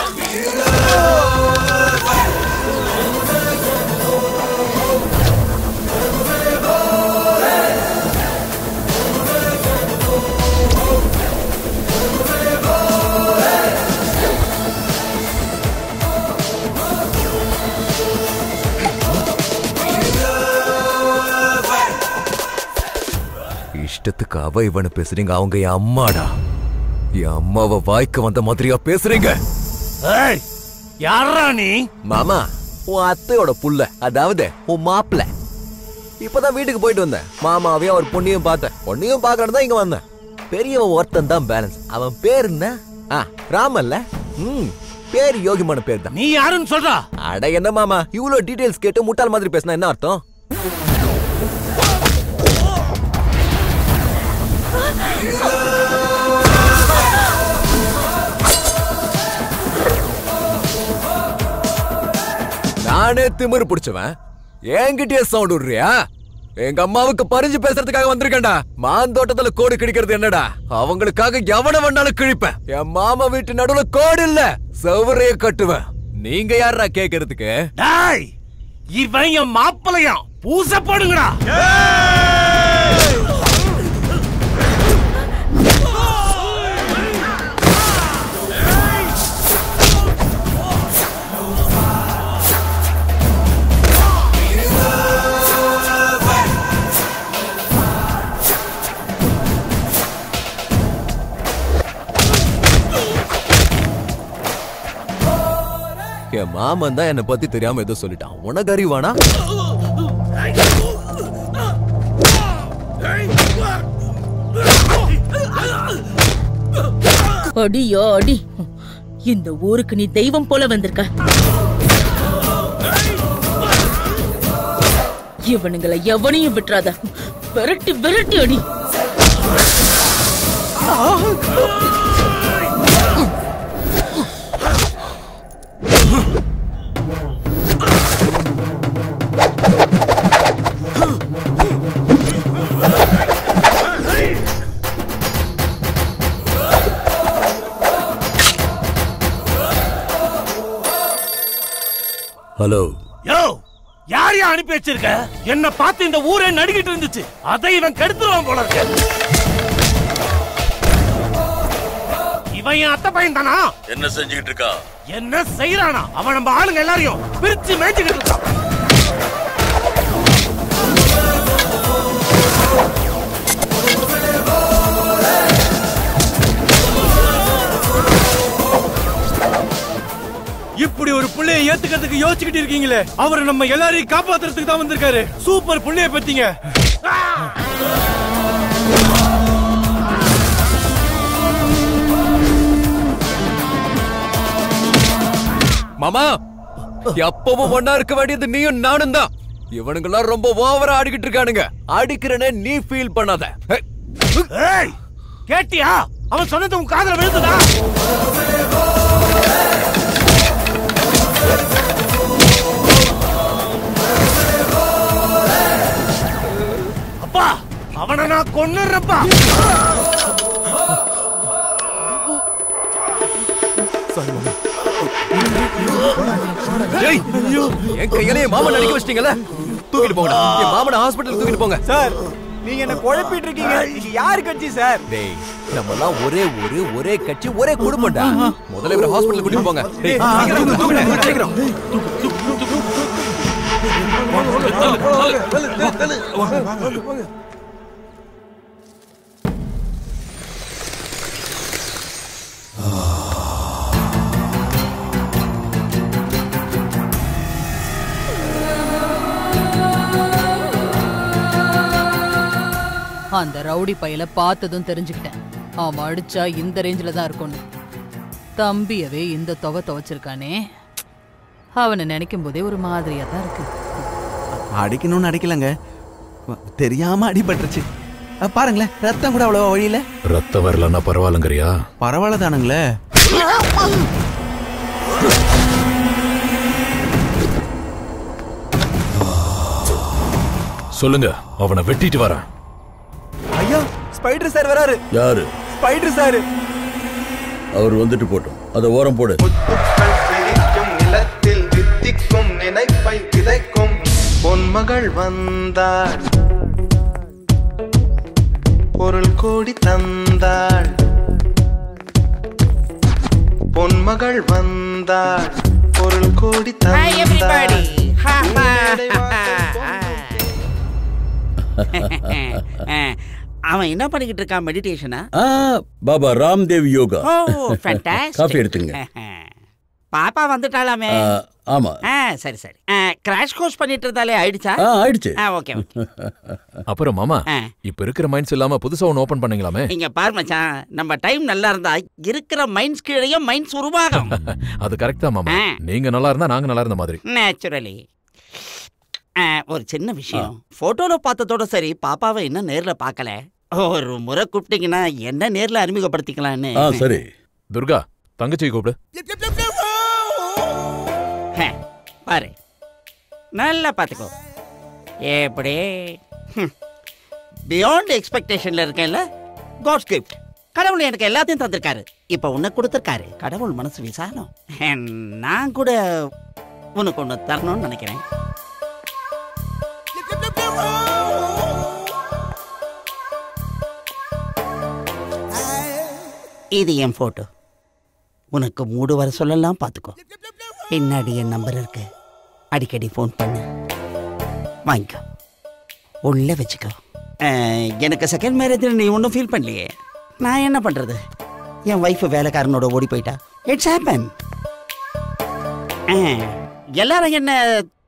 இஷ்டத்துக்கு அவ இவனு பேசுறீங்க அவங்க என் அம்மாடா என் அம்மாவை வாய்க்கு வந்த மாதிரியா பேசுறீங்க ஏய் யாரா நீ மாமா உன் அத்தையோட புள்ள அதாவது உன் மாப்பிள்ள இப்பதான் வீட்டுக்கு போயிட்டு வந்தேன் மாமாவையும் அவர் பொண்ணையும் பார்த்தேன் பொண்ணையும் பார்க்கறது தான் இங்க வந்தேன் பெரியவன் ஒருத்தன் தான் பேலன்ஸ் அவன் பேர் என்ன ஆ ராமல்ல ம் பேர் யோகிமான பேர் தான் நீ யாருன்னு சொல்றா அட என்ன மாமா இவ்வளவு டீடைல்ஸ் கேட்டு முட்டாள் மாதிரி பேசினா என்ன அர்த்தம் நானே திமிரு பிடிச்சவன் என்கிட்டயே சவுண்ட் விடுறியா எங்க அம்மாவுக்கு பறிஞ்சு பேசுறதுக்காக வந்திருக்கேன்டா மாந்தோட்டத்துல கோடு கிழிக்கிறது என்னடா அவங்களுக்காக எவன வேணாலும் கிழிப்பேன் என் மாமா வீட்டு நடுவுல கோடு இல்ல செவரைய கட்டுவேன் நீங்க யாரா கேக்குறதுக்கு டேய் இவன் என் மாப்பிளையாம் பூச போடுங்கடா என் மாமன் தான் என்னை பத்தி தெரியாம ஏதோ சொல்லிட்டான் உனக்கு அறிவானா அடியோ அடி இந்த ஊருக்கு நீ தெய்வம் போல வந்திருக்க இவனுங்களை எவனையும் விட்டுறாத விரட்டி விரட்டி அடி ஹலோ யோ யார் யா அனுப்பி வச்சிருக்க என்ன பார்த்து இந்த ஊரே நடுங்கிட்டு இருந்துச்சு அதை இவன் கெடுத்துருவான் போல இருக்கு இவன் என் அத்தை பையன் தானா என்ன செஞ்சுக்கிட்டு இருக்கா என்ன செய்யறானா அவன் நம்ம ஆளுங்க எல்லாரையும் பிரிச்சு மேய்ச்சிக்கிட்டு இருக்கான் இப்படி ஒரு புள்ளைய ஏத்துக்கிறதுக்கு பாட்டுக்கு யோசிச்சுக்கிட்டு இருக்கீங்களே அவர் நம்ம எல்லாரையும் காப்பாத்துறதுக்கு தான் வந்திருக்காரு சூப்பர் புள்ளைய பத்தீங்க மாமா எப்பவும் ஒன்னா இருக்க வேண்டியது நீயும் நானும் தான் இவனுங்கெல்லாம் ரொம்ப ஓவரா ஆடிக்கிட்டு இருக்கானுங்க அடிக்கிறனே நீ ஃபீல் பண்ணாத ஹே. ஏய் கேட்டியா அவன் சொன்னது உன் காதுல விழுந்ததா அப்பா அவனை நான் கொன்னுறப்பா டேய், என் கையில என் மாமன் அடிக்க வச்சிட்டீங்கல்ல தூக்கிட்டு போங்க என் மாமனை ஹாஸ்பிட்டல் தூக்கிட்டு போங்க சார் நீங்க என்ன குழப்பிட்டு இருக்கீங்க இது யாரு கட்சி சார் டேய் நம்ம எல்லாம் ஒரே ஊரு ஒரே கட்சி ஒரே குடும்பம்டா முதல்ல இவரை ஹாஸ்பிட்டல் கூட்டிட்டு போங்க டேய், சீக்கிரம் தூக்குங்க, சீக்கிரம் அந்த ரவுடி பையல பார்த்ததும் தெரிஞ்சுக்கிட்டேன் அவன் அடிச்சா இந்த ரேஞ்சில தான் இருக்கும்னு தம்பியவே இந்த தொகை துவைச்சிருக்கானே அவனை நினைக்கும் போதே ஒரு மாதிரியா தான் இருக்கு அடிக்கணும்னு அடிக்கலங்க தெரியாம அடிபட்டுருச்சு அஹ், பாருங்களேன் ரத்தம் கூட அவ்வளவா வழியில ரத்தம் வரலன்னா பரவாயில்லங்கிறியா பரவாயில்ல தானுங்களே சொல்லுங்க அவனை வெட்டிட்டு வரேன் ஐயா ஸ்பைடர் சார் வராரு யாரு ஸ்பைடர் சார் அவர் வந்துட்டு போட்டோம் அதை ஓரம் போடு பிரிக்கும் நிலத்தில் வித்திக்கும் நினைப்பை விதைக்கும் பொன்மகள் வந்தாள் பொருள் கோடி தந்தாள் பொன்மகள் வந்தாள் பொருள் கோடி தந்தாள் அவன் என்ன பண்ணிக்கிட்டு இருக்கான் மெடிடேஷனா ஆ Baba Ramdev yoga oh fantastic coffee எடுத்துங்க பாப்பா வந்துட்டாலாமே ஆ, ஆமா ஆ சரி சரி கிராஷ் கோர்ஸ் பண்ணிட்டு இருந்தாலே ஆயிடுச்சா ஆ, ஆயிடுச்சு. ஆ ஓகே ஓகே அப்புறம் மாமா ஆ. இப்ப இருக்கிற மைண்ட்ஸ் இல்லாம புதுசா ஒன்னு ஓபன் பண்ணீங்களாமே இங்க பாரு மச்சான் நம்ம டைம் நல்லா இருந்தா இருக்கிற மைண்ட்ஸ் கீழேயும் மைண்ட்ஸ் உருவாகும் அது கரெக்ட் தான் மாமா ஆ. நீங்க நல்லா இருந்தா நாங்க நல்லா இருந்த மாதிரி நேச்சுரலி ஒரு சின்ன விஷயம் போட்டோல பார்த்ததோட சரி பாப்பாவை இன்னும் நேர்ல பார்க்கல ஒரு முறை கூப்பிட்டீங்கன்னா என்ன நேர்ல அறிமுகப்படுத்திக்கலாம்னு ஆ சரி துர்கா தங்கச்சி கூப்பிடு ஹே, பாரு நல்லா பார்த்துக்கோ எப்படி பியாண்ட் எக்ஸ்பெக்டேஷன்ல இருக்கேன்ல காட்ஸ் கிஃப்ட் கடவுள் எனக்கு எல்லாத்தையும் தந்திருக்காரு இப்போ உன்னை கொடுத்துருக்காரு கடவுள் மனசு விசாரம் ஹம், நான் கூட உனக்கு ஒன்று தரணும்னு நினைக்கிறேன் இது என் போட்டோ உனக்கு மூடு வர சொல்லலாம் பார்த்துக்கோ பின்னாடி என் நம்பர் இருக்கு அடிக்கடி ஃபோன் பண்ணு வாங்கிக்கோ உள்ள வச்சுக்கோ அஹ், எனக்கு செகண்ட் மேரேஜில் நீ ஒன்றும் ஃபீல் பண்ணலையே நான் என்ன பண்ணுறது என் ஒய்ஃப் வேலைக்காரனோட ஓடி போயிட்டா இட்ஸ் ஹேப்பன் எல்லாரும் என்ன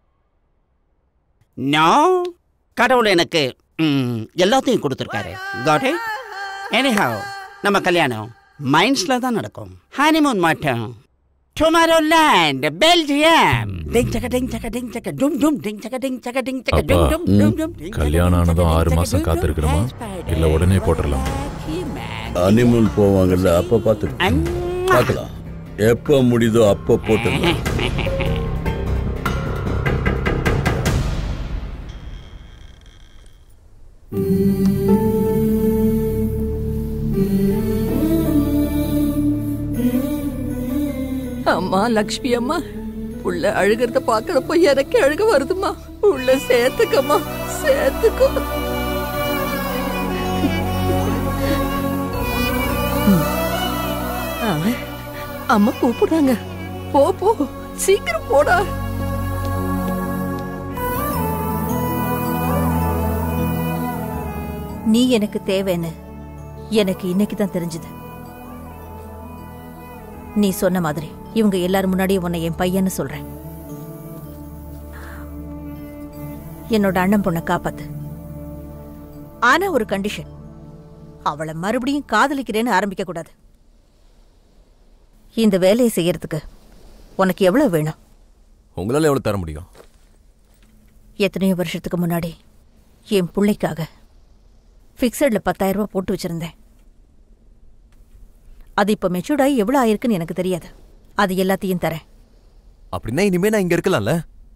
நோ கடவுள் எனக்கு ம், எல்லாத்தையும் கொடுத்துருக்காரு காட் இட் எனிஹாவ் நம்ம கல்யாணம் மைண்ட்ஸில் தான் நடக்கும் ஹனிமூன் மாட்டோம் டுமாரோ லேண்ட் பெல்ஜியம் டிங் சக்க டிங் சக்க டிங் சக்க டும் டும் டிங் சக்க டிங் சக்க டிங் சக்க அப்பா டும் டும் டும் டும் டிங் கல்யாணம் ஆனதும் ஆறு மாசம் காத்திருக்கணுமா இல்ல உடனே போட்டுடலாம் அனிமல் போவாங்கல்ல அப்ப பார்த்து பார்க்கலாம் எப்ப முடியுதோ அப்ப போட்டு அம்மா லக்ஷ்மி அம்மா உள்ள அழுகிறத பாக்குறப்போ எனக்கு அழுக வருதுமா உள்ள சேர்த்துக்கம்மா சேர்த்துக்கோ ஆ, அம்மா கூப்பிடுறாங்க போ போ சீக்கிரம் போடா நீ எனக்கு தேவைன்னு எனக்கு இன்னைக்கு தான் தெரிஞ்சது நீ சொன்ன மாதிரி இவங்க எல்லாரும் முன்னாடியே உன்னை என் பையன்னு சொல்றேன் என்னோட அண்ணன் பொண்ணை காப்பாத்து ஆனா ஒரு கண்டிஷன் அவளை மறுபடியும் காதலிக்கிறேன்னு ஆரம்பிக்க கூடாது இந்த வேலையை செய்யறதுக்கு உனக்கு எவ்வளவு வேணும் உங்களால எவ்வளவு தர முடியும் எத்தனையோ வருஷத்துக்கு முன்னாடி என் பிள்ளைக்காக ஃபிக்ஸட்ல பத்தாயிரம் ரூபாய் போட்டு வச்சிருந்தேன் அது இப்ப மெச்சூர்ட் ஆகி எவ்வளவு ஆயிருக்குன்னு எனக்கு தெரியாது அது எல்லாத்தையும் தரேன் அப்படின்னா இனிமே நான் இங்க இருக்கலாம்ல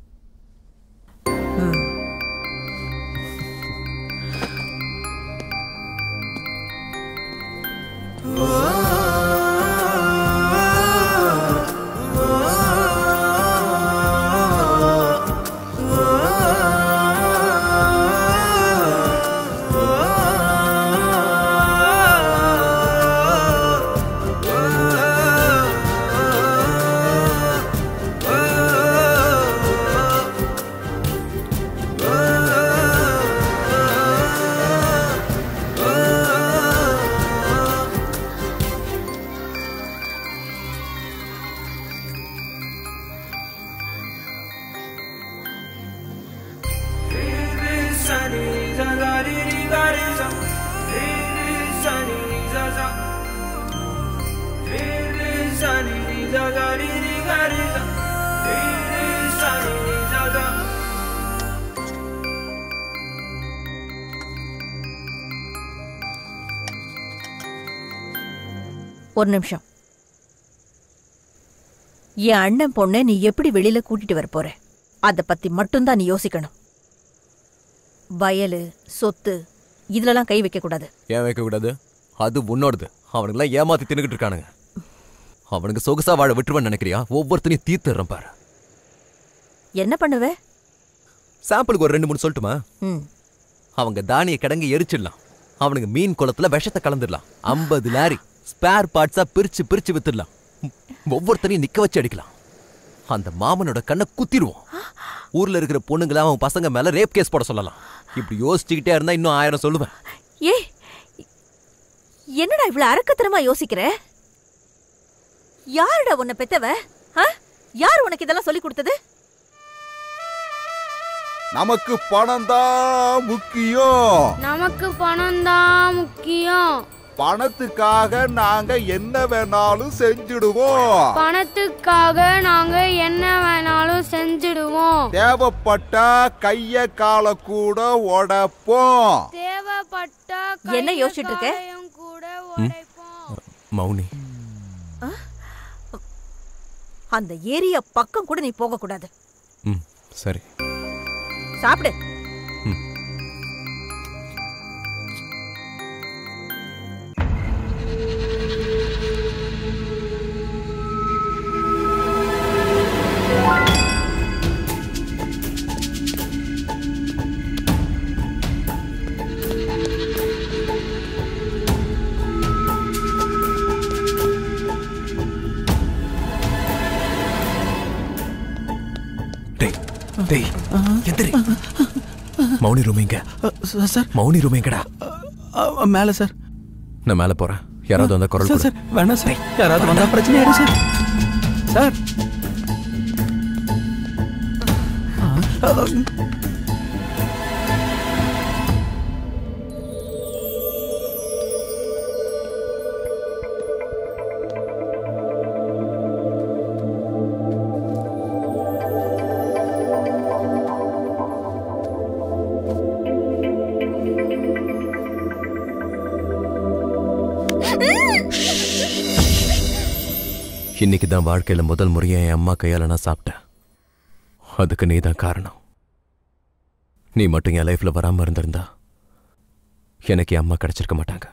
ஒரு நிமிஷம் என் அண்ணன் பொண்ணை நீ எப்படி வெளியில கூட்டிட்டு வர போற அத பத்தி மட்டும்தான் நீ யோசிக்கணும் வயலு சொத்து இதுலலாம் கை வைக்க கூடாது ஏன் வைக்க கூடாது அது உன்னோடது அவனுங்களாம் ஏமாத்தி தின்னுகிட்டு இருக்கானுங்க அவனுக்கு சொகுசா வாழ விட்டுருவேன்னு நினைக்கிறியா ஒவ்வொருத்தனையும் தீர்த்துறேன் பாரு என்ன பண்ணுவ சாம்பிளுக்கு ஒரு ரெண்டு மூணு சொல்லட்டுமா ம் அவங்க தானிய கிடங்கு எரிச்சிடலாம் அவனுங்க மீன் குளத்துல விஷத்தை கலந்துடலாம் ஐம்பது லாரி ஸ்பேர் பார்ட்ஸா பிரிச்சு பிரிச்சு வித்துடலாம் ஒவ்வொருத்தனையும் நிக்க வச்சு அடிக்கலாம் அந்த மாமனோட கண்ணை குத்திடுவோம் ஊர்ல இருக்கிற பொண்ணுங்களை அவன் பசங்க மேல ரேப் கேஸ் போட சொல்லலாம் இப்படி யோசிச்சுக்கிட்டே இருந்தா இன்னும் ஆயிரம் சொல்லுவேன் ஏ என்னடா இவ்வளவு அரக்கத்தனமா யோசிக்கிற யாருடா உன்னை பெத்தவ ஆ? யார் உனக்கு இதெல்லாம் சொல்லி கொடுத்தது நமக்கு பணம் தான் முக்கியம் நமக்கு பணம் தான் முக்கியம் பணத்துக்காக நாங்க என்ன வேணாலும் செஞ்சிடுவோம் பணத்துக்காக நாங்க என்ன வேணாலும் செஞ்சிடுவோம் தேவைப்பட்டா கைய கால கூட உடைப்போம் தேவைப்பட்டா என்ன யோசிச்சுட்டு இருக்க மௌனி அந்த ஏரியா பக்கம் கூட நீ போக கூடாது ம் சரி சாப்பிடு டேய் டேய் எந்திரி மௌனி ரூம் எங்க சார் மௌனி ரூம் எங்கடா மேல சார் நான் மேல போறேன் யாராவது வந்தா குரல் சார் கொடு. சார் வேணாம் சார் யாராவது வந்தா பிரச்சனை ஆயிடும் சார் சார் இன்னைக்கு தான் வாழ்க்கையில முதல் முறையா என் அம்மா கையால நான் சாப்பிட்டேன் அதுக்கு நீ தான் காரணம் நீ மட்டும் என் லைஃப்ல வராம இருந்திருந்தா எனக்கு என் அம்மா கிடைச்சிருக்க மாட்டாங்க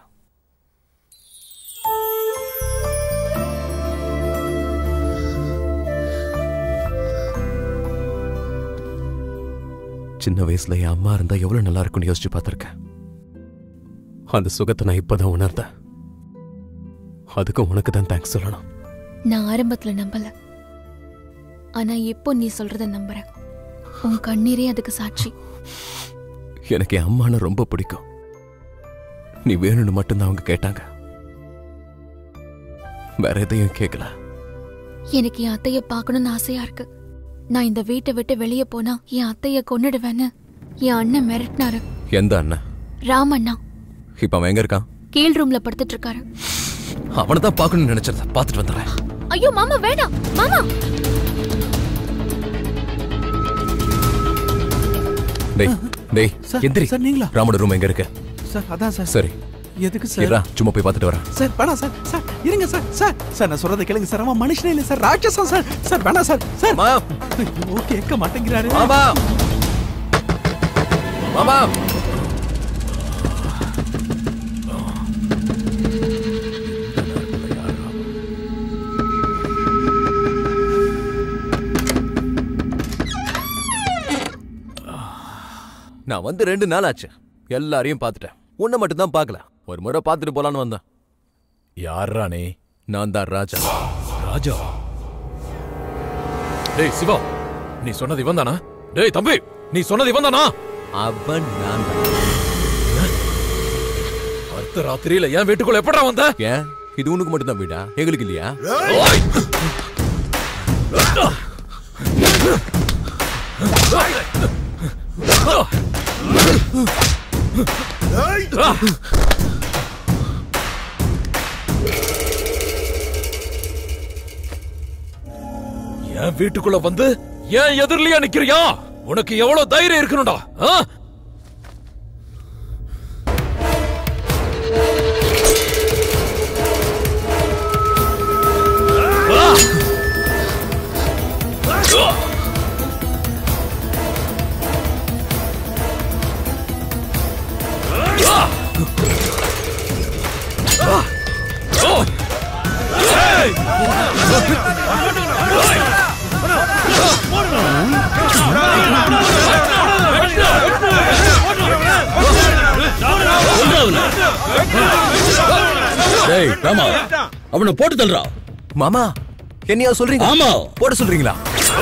சின்ன வயசுல என் அம்மா இருந்தா எவ்வளவு நல்லா இருக்கும்னு யோசிச்சு பார்த்திருக்கேன் அந்த சுகத்தை நான் இப்பதான் உணர்ந்தேன் அதுக்கு உனக்கு தான் தேங்க்ஸ் சொல்லணும் நான் ஆரம்பத்துல நம்பல ஆனா இப்போ நீ சொல்றத நம்புறேன் உன் கண்ணீரே அதுக்கு சாட்சி எனக்கு என் அம்மானை ரொம்ப பிடிக்கும் நீ வேணும்னு மட்டும்தான் அவங்க கேட்டாங்க வேற எதையும் கேட்கல எனக்கு என் அத்தைய பார்க்கணும்னு ஆசையா இருக்கு நான் இந்த வீட்டை விட்டு வெளியே போனா என் அத்தைய கொன்னுடுவேன்னு என் அண்ணன் மிரட்டினாரு எந்த அண்ணன் ராம் அண்ணா இப்ப அவன் எங்க இருக்கான் கீழ் ரூம்ல படுத்துட்டு இருக்காரு அவனை தான் பார்க்கணும்னு நினைச்சத பார்த்துட்டு வந்துடுறேன் ஐயோ மாமா வேண்டாம் மாமா டேய் டேய் சார், எந்திரி சார், நீங்களா? ராமோட ரூம் எங்க இருக்கு சார் அதான் சார் சரி எதுக்கு சார் இருடா சும்மா போய் பார்த்துட்டு வரேன் சார் வேணாம் சார் சார் இருங்க சார் சார் சார் நான் சொல்றதை கேளுங்க சார் அவன் மனுஷனே இல்லை சார் ராட்சசம் சார் சார் வேணாம் சார் சார் ஐயோ கேட்க மாட்டேங்கிறாரு மாமா மாமா நான் வந்து ரெண்டு நாள் ஆச்சு எல்லாரையும் பார்த்துட்டேன் உன்னை மட்டும் தான் பார்க்கல ஒரு முறை பார்த்துட்டு போலான்னு வந்தேன் யாரா நீ நான் தான் ராஜா ராஜா டேய் சிவா நீ சொன்னது இவன் தானா டேய் தம்பி நீ சொன்னது இவன் தானா அவன் நான் தான் அர்த்த ராத்திரியில என் வீட்டுக்குள்ள எப்படா வந்த ஏன் இது உனக்கு மட்டும் தான் வீடா எங்களுக்கு இல்லையா என் வீட்டுக்குள்ள வந்து ஏன் எதிரிலையா நிக்கிறியா உனக்கு எவ்வளவு தைரியம் இருக்கணும்டா ஆ? டேய் ராமா அவனை போட்டு தள்ளுறா மாமா என்னையா சொல்றீங்க ஆமா போட சொல்றீங்களா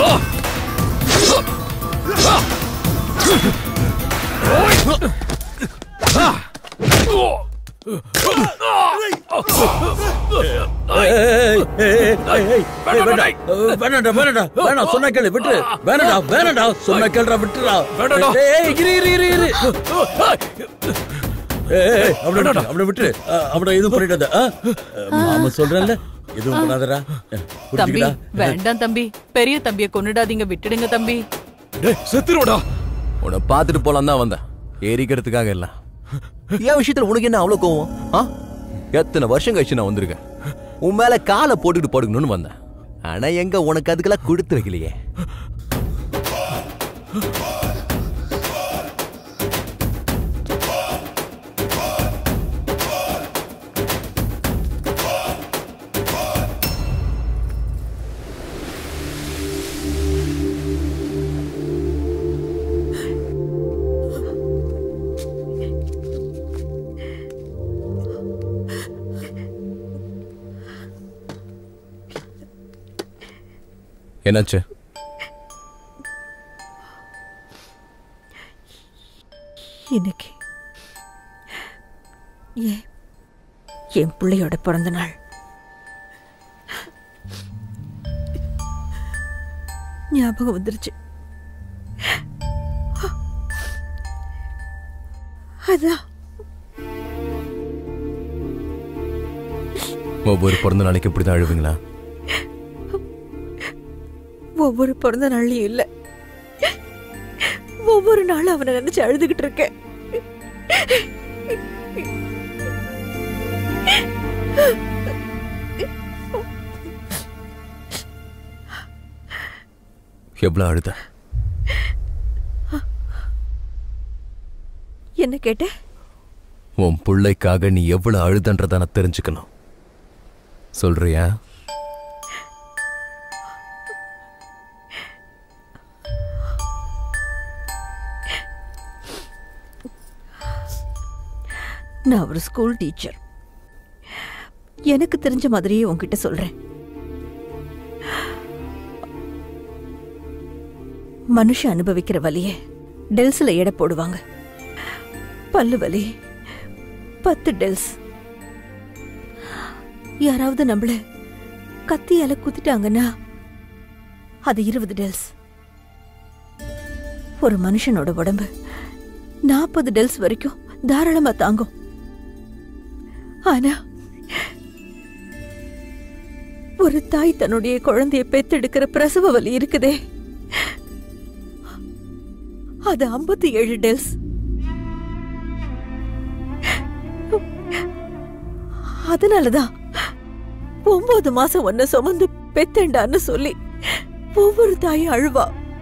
ஏய், ஏய், ஏய், ஏய், ஏய், ஏய், வேண்டாம். வேணாம்டா வேணாம்டா வேணாம் சொன்ன கேளு விட்டு வேணாடா வேணாடா சொன்ன கேளுடா விட்டுடா வேணாம்டா. ஏய், ஏய், இரு இரு இரு இரு ஏய், ஏய், அவனை விட்டு அவனை விட்டு அவனை எதுவும் பண்ணிடாத ஆ? மாமா சொல்றேன்ல எதுவும் பண்ணாதடா தம்பி புரிஞ்சுக்கிடா வேண்டாம் தம்பி பெரிய தம்பிய கொன்னுடாதீங்க விட்டுடுங்க தம்பி டேய் செத்துருடா உன்னை பார்த்துட்டு போலாம் தான் வந்தேன் ஏறிக்கிறதுக்காக இல்ல என் விஷயத்துல உனக்கு என்ன அவ்வளவு கோவம் ஆ எத்தனை வருஷம் கழிச்சு நான் வந்திருக்கேன் உன் மேல காலை போட்டுட்டு படுக்கணும்னு வந்தேன் ஆனா எங்க உனக்கு அதுக்கெல்லாம் கொடுத்து வைக்கலையே என்னாச்சு இன்னைக்கு ஏன் என் பிள்ளையோட பிறந்த நாள் ஞாபகம் வந்துருச்சு அதான் ஒவ்வொரு பிறந்த நாளைக்கு இப்படிதான் அழுவீங்களா ஒவ்வொரு பிறந்த நாள்லயும் இல்ல ஒவ்வொரு நாளும் அவனை நினைச்சு அழுதுகிட்டு இருக்கேன் எவ்வளவு அழுத என்ன கேட்ட உன் பிள்ளைக்காக நீ எவ்வளவு அழுதன்றத நான் தெரிஞ்சுக்கணும் சொல்றியா நான் ஒரு ஸ்கூல் டீச்சர் எனக்கு தெரிஞ்ச மாதிரியே உன்கிட்ட சொல்றேன் மனுஷன் அனுபவிக்கிற வலிய டெல்ஸ்ல எடை போடுவாங்க பல்லு வலி பத்து டெல்ஸ் யாராவது நம்மள கத்தியால குத்திட்டாங்கன்னா அது இருபது டெல்ஸ் ஒரு மனுஷனோட உடம்பு நாற்பது டெல்ஸ் வரைக்கும் தாராளமா தாங்கும் ஆனா ஒரு தாய் தன்னுடைய குழந்தைய பெத்தெடுக்கிற பிரசவ வலி இருக்குதே அது ஐம்பத்தி ஏழு டெல்ஸ் அதனாலதான் ஒன்பது மாசம் ஒன்ன சுமந்து பெத்தேண்டான்னு சொல்லி ஒவ்வொரு தாயும் அழுவா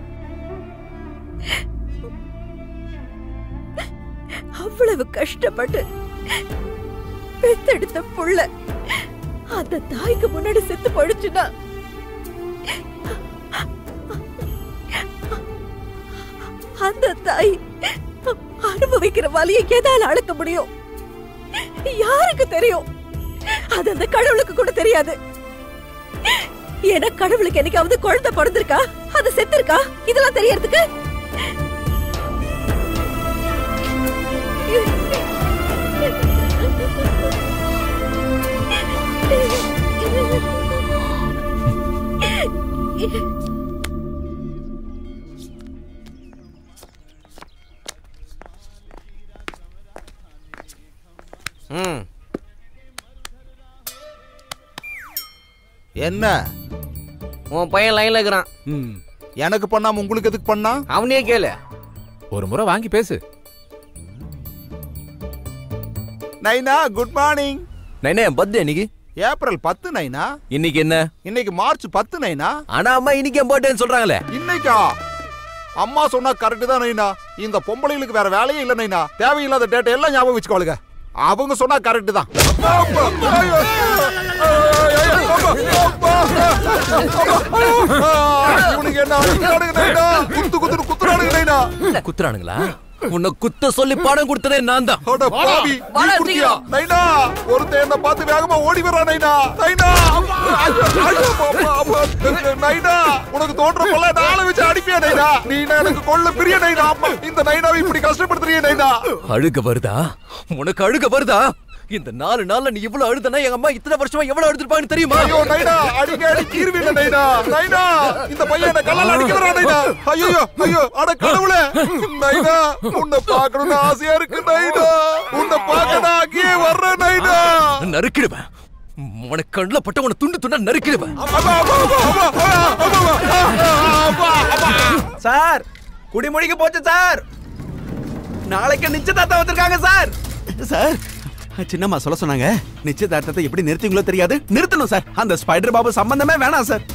அவ்வளவு கஷ்டப்பட்டு பெத்தெடுத்த புள்ள அந்த தாய்க்கு முன்னாடி செத்து போயிடுச்சுன்னா அந்த தாய் அனுபவிக்கிற வலியை எதால அளக்க முடியும் யாருக்கு தெரியும் அது அந்த கடவுளுக்கு கூட தெரியாது ஏன்னா கடவுளுக்கு என்னைக்காவது குழந்தை பிறந்திருக்கா அது செத்துருக்கா இதெல்லாம் தெரியறதுக்கு ம் என்ன உன் பையன் லைன்ல இருக்கிறான் எனக்கு பண்ணாம உங்களுக்கு எதுக்கு பண்ணா அவனே கேளு ஒரு முறை வாங்கி பேசு நைனா குட் மார்னிங் நைனா என் பர்த்டே இன்னைக்கு ஏப்ரல் பத்து நைனா இன்னைக்கு என்ன இன்னைக்கு மார்ச் பத்து நைனா ஆனா அம்மா இன்னைக்கு என் பர்த்டேன்னு சொல்றாங்களே இன்னைக்கா அம்மா சொன்னா கரெக்ட் தான் நைனா இந்த பொம்பளைங்களுக்கு வேற வேலையே இல்ல நைனா தேவையில்லாத டேட்டா எல்லாம் ஞாபகம் வச்சுக்கோளுங்க அவங்க சொன்னா கரெக்ட் தான் இவனுக்கு என்ன அடிக்கிறானுங்க நைனா குத்து குத்துன்னு குத்துறானுங்க நைனா குத்துறானுங்களா உன்னை குத்த சொல்லி பணம் கொடுத்ததே நான் தான் அட பாவி நீ குடுத்தியா நைனா ஒருத்தன் என்ன பார்த்து வேகமா ஓடி வரா நைனா நைனா அம்மா, ஐயோ, ஐயோ, அப்பா, அப்பா. நைனா உனக்கு தோன்றப்பல நாளை வச்சு அடிப்பியா நைனா நீ எனக்கு கொள்ள பிரிய நைனா அம்மா இந்த நைனாவை இப்படி கஷ்டப்படுத்துறிய நைனா அழுக வருதா உனக்கு அழுக வருதா இந்த நாலு நாள்ல நீ இவ்வளவு அழுதனா எங்க அம்மா இத்தனை வருஷமா எவ்வளவு அழுதுருப்பாங்கன்னு தெரியுமா ஐயோ நைனா அடிக்க அடி தீர்வில்ல நைனா நைனா இந்த பையன் என்ன கல்லால அடிக்க வரா நைனா ஐயோ ஐயோ அட கடவுளே நைனா உன்னை பார்க்கணும்னு ஆசையா இருக்கு நைனா உன்னை பார்க்க நான் அங்கேயே வர்றேன் நைனா நறுக்கிடுவேன் உனக்கு கண்ணுல பட்ட உன துண்டு துண்டா நறுக்கிடுவேன் சார் குடிமொழிக்கு போச்சு சார் நாளைக்கு நிச்சயதார்த்தம் வந்திருக்காங்க சார் சார் சின்னம்மா சொல்ல சொன்னாங்க நிச்சயதார்த்தத்தை எப்படி நிறுத்துவீங்களோ தெரியாது நிறுத்தணும் சார் அந்த ஸ்பைடர் பாபு சம்பந்தமே வேணாம் சார்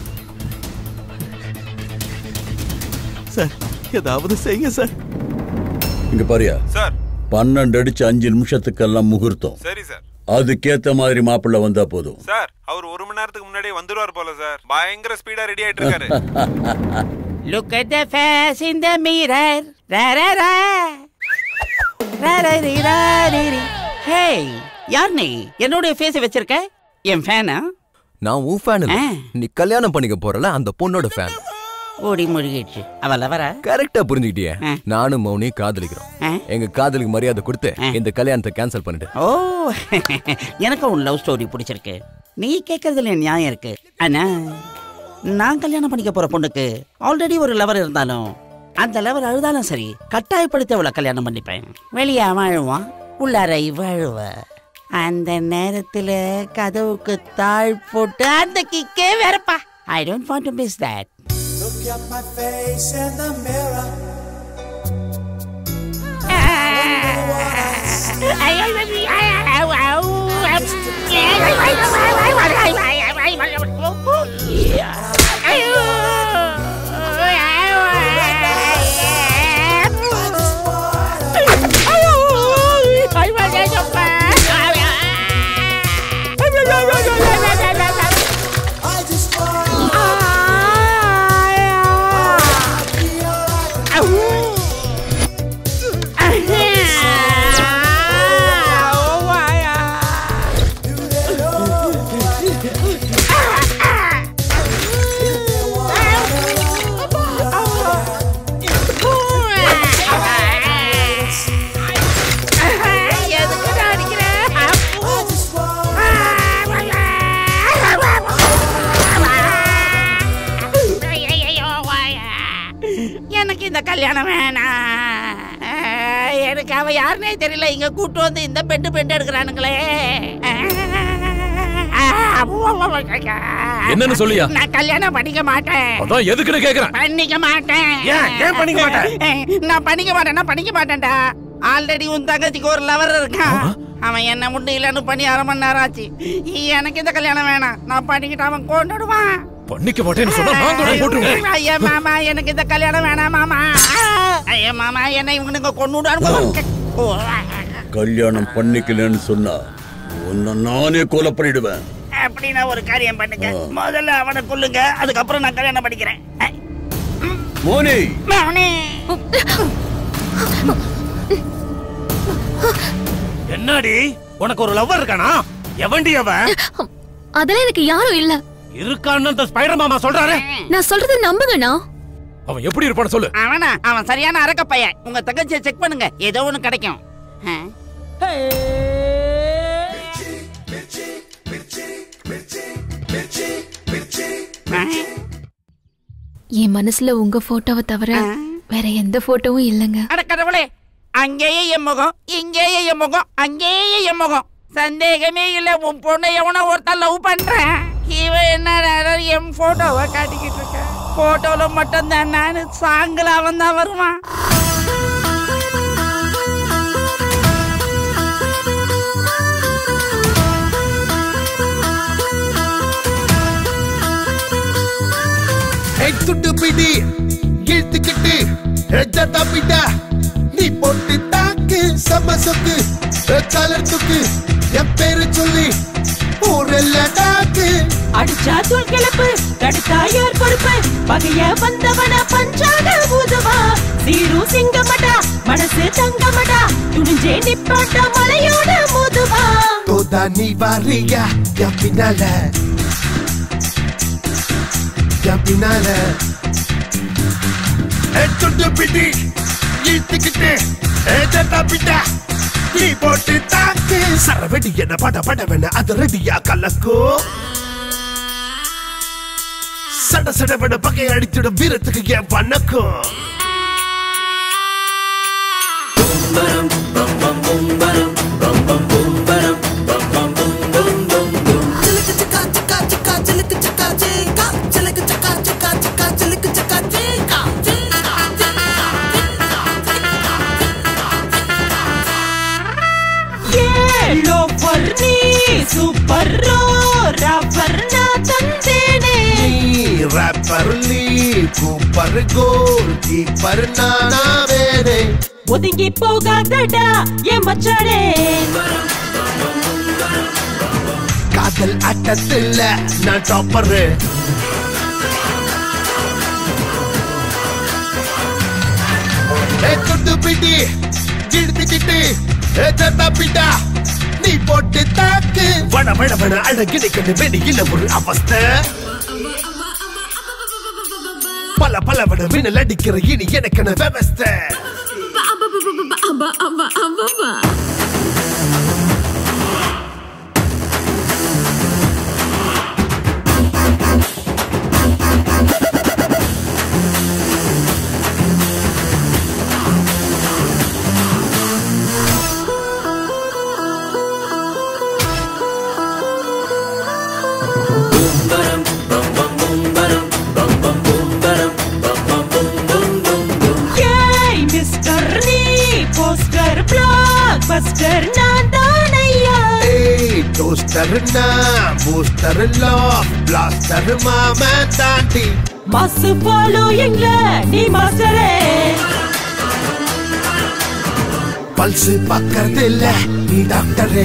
சார் ஏதாவது செய்யுங்க சார் இங்க பாரியா சார் பன்னெண்டு அடிச்சு அஞ்சு நிமிஷத்துக்கெல்லாம் முகூர்த்தம் சரி சார் அதுக்கேத்த மாதிரி மாப்பிள்ளை வந்தா போதும் சார் அவர் ஒரு மணி நேரத்துக்கு முன்னாடியே வந்துருவார் போல சார் பயங்கர ஸ்பீடா ரெடி ஆயிட்டு இருக்காரு Look at the face in the mirror. Ra ra ra. Ra ra ri ra ri ri. Hey, யார் நீ என்னுடைய ஃபேஸ் வச்சிருக்க என் ஃபேனா நான் உன் ஃபேன் இல்ல நீ கல்யாணம் பண்ணிக்க போறல அந்த பொண்ணோட ஃபேன் ஓடி முழுகிடுச்சு அவள வர கரெக்டா புரிஞ்சுக்கிட்டியே நானும் மௌனி காதலிக்கிறோம் எங்க காதலுக்கு மரியாதை கொடுத்து இந்த கல்யாணத்தை கேன்சல் பண்ணிட்டு ஓ எனக்கு உன் லவ் ஸ்டோரி பிடிச்சிருக்கு நீ கேட்கறதுல நியாயம் இருக்கு ஆனா நான் கல்யாணம் பண்ணிக்க போற பொண்ணுக்கு ஆல்ரெடி ஒரு லவர் இருந்தாலும் அந்த லவர் அழுதாலும் சரி கட்டாயப்படுத்தி அவளை கல்யாணம் பண்ணிப்பேன் வெளியே அவன் அழுவான் உள்ளார இவ அழுவ அந்த நேரத்துல கதவுக்கு தாழ் போட்டு அந்த கிக்கே வேறப்பா I don't want to miss that Look at my face in the mirror. I just எனக்கு அவ யாருனே தெரியல இங்க கூட்டு வந்து இந்த பெண்டு பெண்டு எடுக்கிறானுங்களே என்னன்னு சொல்லியா? நான் கல்யாணம் பண்ணிக்க மாட்டேன் அதான் எதுக்குன்னு கேக்குறேன் பண்ணிக்க மாட்டேன் ஏன்? ஏன் பண்ணிக்க மாட்ட? நான் பண்ணிக்க மாட்டேன்னா பண்ணிக்க மாட்டேன்டா ஆல்ரெடி உன் தங்கச்சிக்கு ஒரு லவர் இருக்கான் அவன் என்ன முட்டு இல்லைன்னு பண்ணி அரை மணி நேரம் ஆச்சு எனக்கு இந்த கல்யாணம் வேணாம் நான் பண்ணிக்கிட்டு அவன் கொண்டுடுவான் பண்ணிக்க மாட்டேன்னு சொன்னா நான் கூட போட்டுருவேன் ஐயா மாமா எனக்கு இந்த கல்யாணம் வேணாம் மாமா ஐயா மாமா என்ன இவனுங்க கொண்டுடான்னு கல்யாணம் பண்ணிக்கலன்னு சொன்னா உன்னை நானே கொலை பண்ணிடுவேன் அப்படின்னா ஒரு காரியம் பண்ணுங்க முதல்ல அவனை கொல்லுங்க அதுக்கப்புறம் நான் கல்யாணம் பண்ணிக்கிறேன் மோனி மௌனி என்னடி உனக்கு ஒரு லவ்வர் இருக்கானா எவன்டி அவன் அதெல்லாம் எனக்கு யாரும் இல்ல இருக்கான்னு அந்த ஸ்பைடர் மாமா சொல்றாரு நான் சொல்றதை நம்புங்கண்ணா அவன் எப்படி இருப்பான்னு சொல்லு அவனா அவன் சரியான அரக்க பையன் உங்க தங்கச்சியை செக் பண்ணுங்க ஏதோ ஒண்ணு கிடைக்கும் ஆ. என் மனசுல உங்க போட்டோவை தவிர வேற எந்த போட்டோவும் இல்லைங்க அட கடவுளே அங்கேயே என் முகம் இங்கேயே என் முகம் அங்கேயே என் முகம் சந்தேகமே இல்ல உன் பொண்ணை எவனோ ஒருத்தன் லவ் பண்றேன் இவன் என்ன என் போட்டோவை காட்டிக்கிட்டு இருக்க போட்டோல மட்டும் தான் நானு சாங்கில் அவன் தான் வருவான் துட்டு பிடி இழுத்துக்கிட்டு எஜ்ஜா பிட்டா நீ போட்டு தாக்கு சம சொக்கு கலர் துக்கு என் பேரு சொல்லி ஊரெல்ல டாக்கு அடிச்சா தூள் கிளப்பு தடுத்தா யார் பொறுப்பு பகைய வந்தவன பஞ்சாக ஊதுவா சீரும் சிங்கமடா மனசு தங்கமடா துணிஞ்சே நிப்பாட்டா மலையோட மோதுவா தோதா நீ வாரியா என் பின்னால என் பின்னால துட்டு பிடி இழுத்துக்கிட்டு எஜ்ஜா பிட்டா நீ போட்டு தாக்கு சரவெடி என்ன பட படவென அது ரெடியா கலக்கும் சட சடவென பகை அடித்திடும் வீரத்துக்கு என் வணக்கம் ஏலோ பர்னி சூப்பர் ரோ ரப்பர் நான் தந்தேனே ரப்பர் நீ கூப்பர் கோல் கீப்பர் நானா வேறே ஒதுங்கி போகாதடா என் மச்சானே காதல் ஆட்டத்துல நான் டாப்பர் துட்டு பிடி இழுத்துக்கிட்டு தத்தா பிட்டா நீ போட்டு தாக்கு வட வட வட அழகிடைக்கணும் வெளியில ஒரு அவஸ்தை பல பல வட வினல் அடிக்கிற இனி எனக்கென விவஸ்தை ஏய் மிஸ்டர் நீ போஸ்டர் பிளாக் பஸ்டர் நான் தானையா ஏய் டோஸ்டர் நான் பூஸ்டர் லா பிளாஸ்டர் மாமா தாண்டி மாசு ஃபாலோயிங்ல நீ மாஸ்டரே பல்ஸ் பக்கறது இல்ல நீ டாக்டரே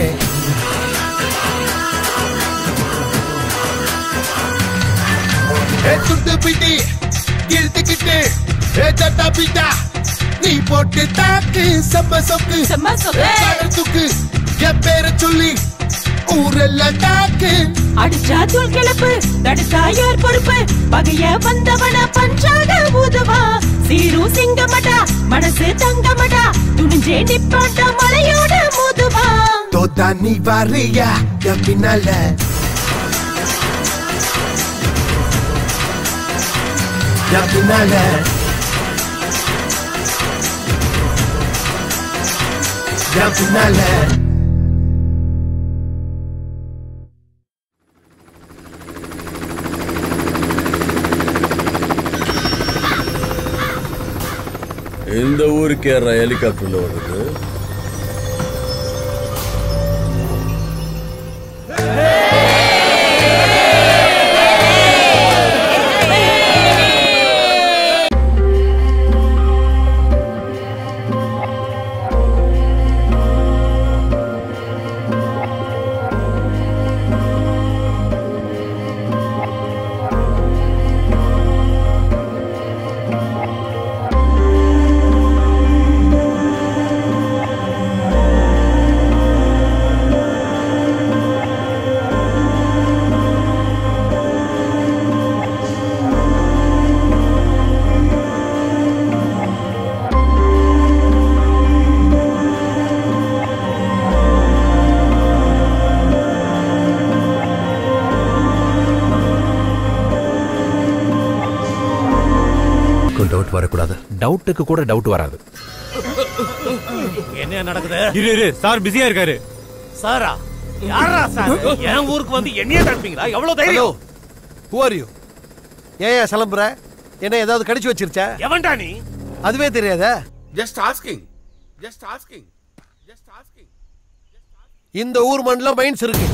ஏ துண்டு பிடி இழுத்துக்கிட்டு ஏ தட்டா பிட்டா நீ போட்டு தாக்கு செம்ம சொக்கு செம்ம சொக்கு. துக்கு என் பேரை சொல்லி ஊரெல்லாம் தாக்கு அடிச்சா தூள் கிளப்பு தடுத்தா யார் பொறுப்பு பகைய வந்தவன பஞ்சாக ஊதுவா சீரும் சிங்கமடா மனசு தங்கமடா துணிஞ்சே நிப்பாட்டா மலையோட மோதுவா தோத்தா நீ வாரியா என் பின்னால என் பின்னால என் பின்னால இந்த ஊருக்கு யாரா ஹெலிகாப்டர்ல வருது டவுட் வரக்கூடாது டவுட்டுக்கு கூட டவுட் வராது என்ன நடக்குது இரு இரு சார் பிஸியா இருக்காரு சாரா யாரா சார் என் ஊருக்கு வந்து என்னையே தடுப்பீங்களா எவ்வளவு தைரியம் ஹூ ஆர் யூ ஏன் ஏன் கிளம்புற என்ன ஏதாவது கடிச்சு வச்சிருச்சா எவன்டா நீ அதுவே தெரியாதா just asking just asking just asking இந்த ஊர் மண்ணில் மைன்ஸ் இருக்கு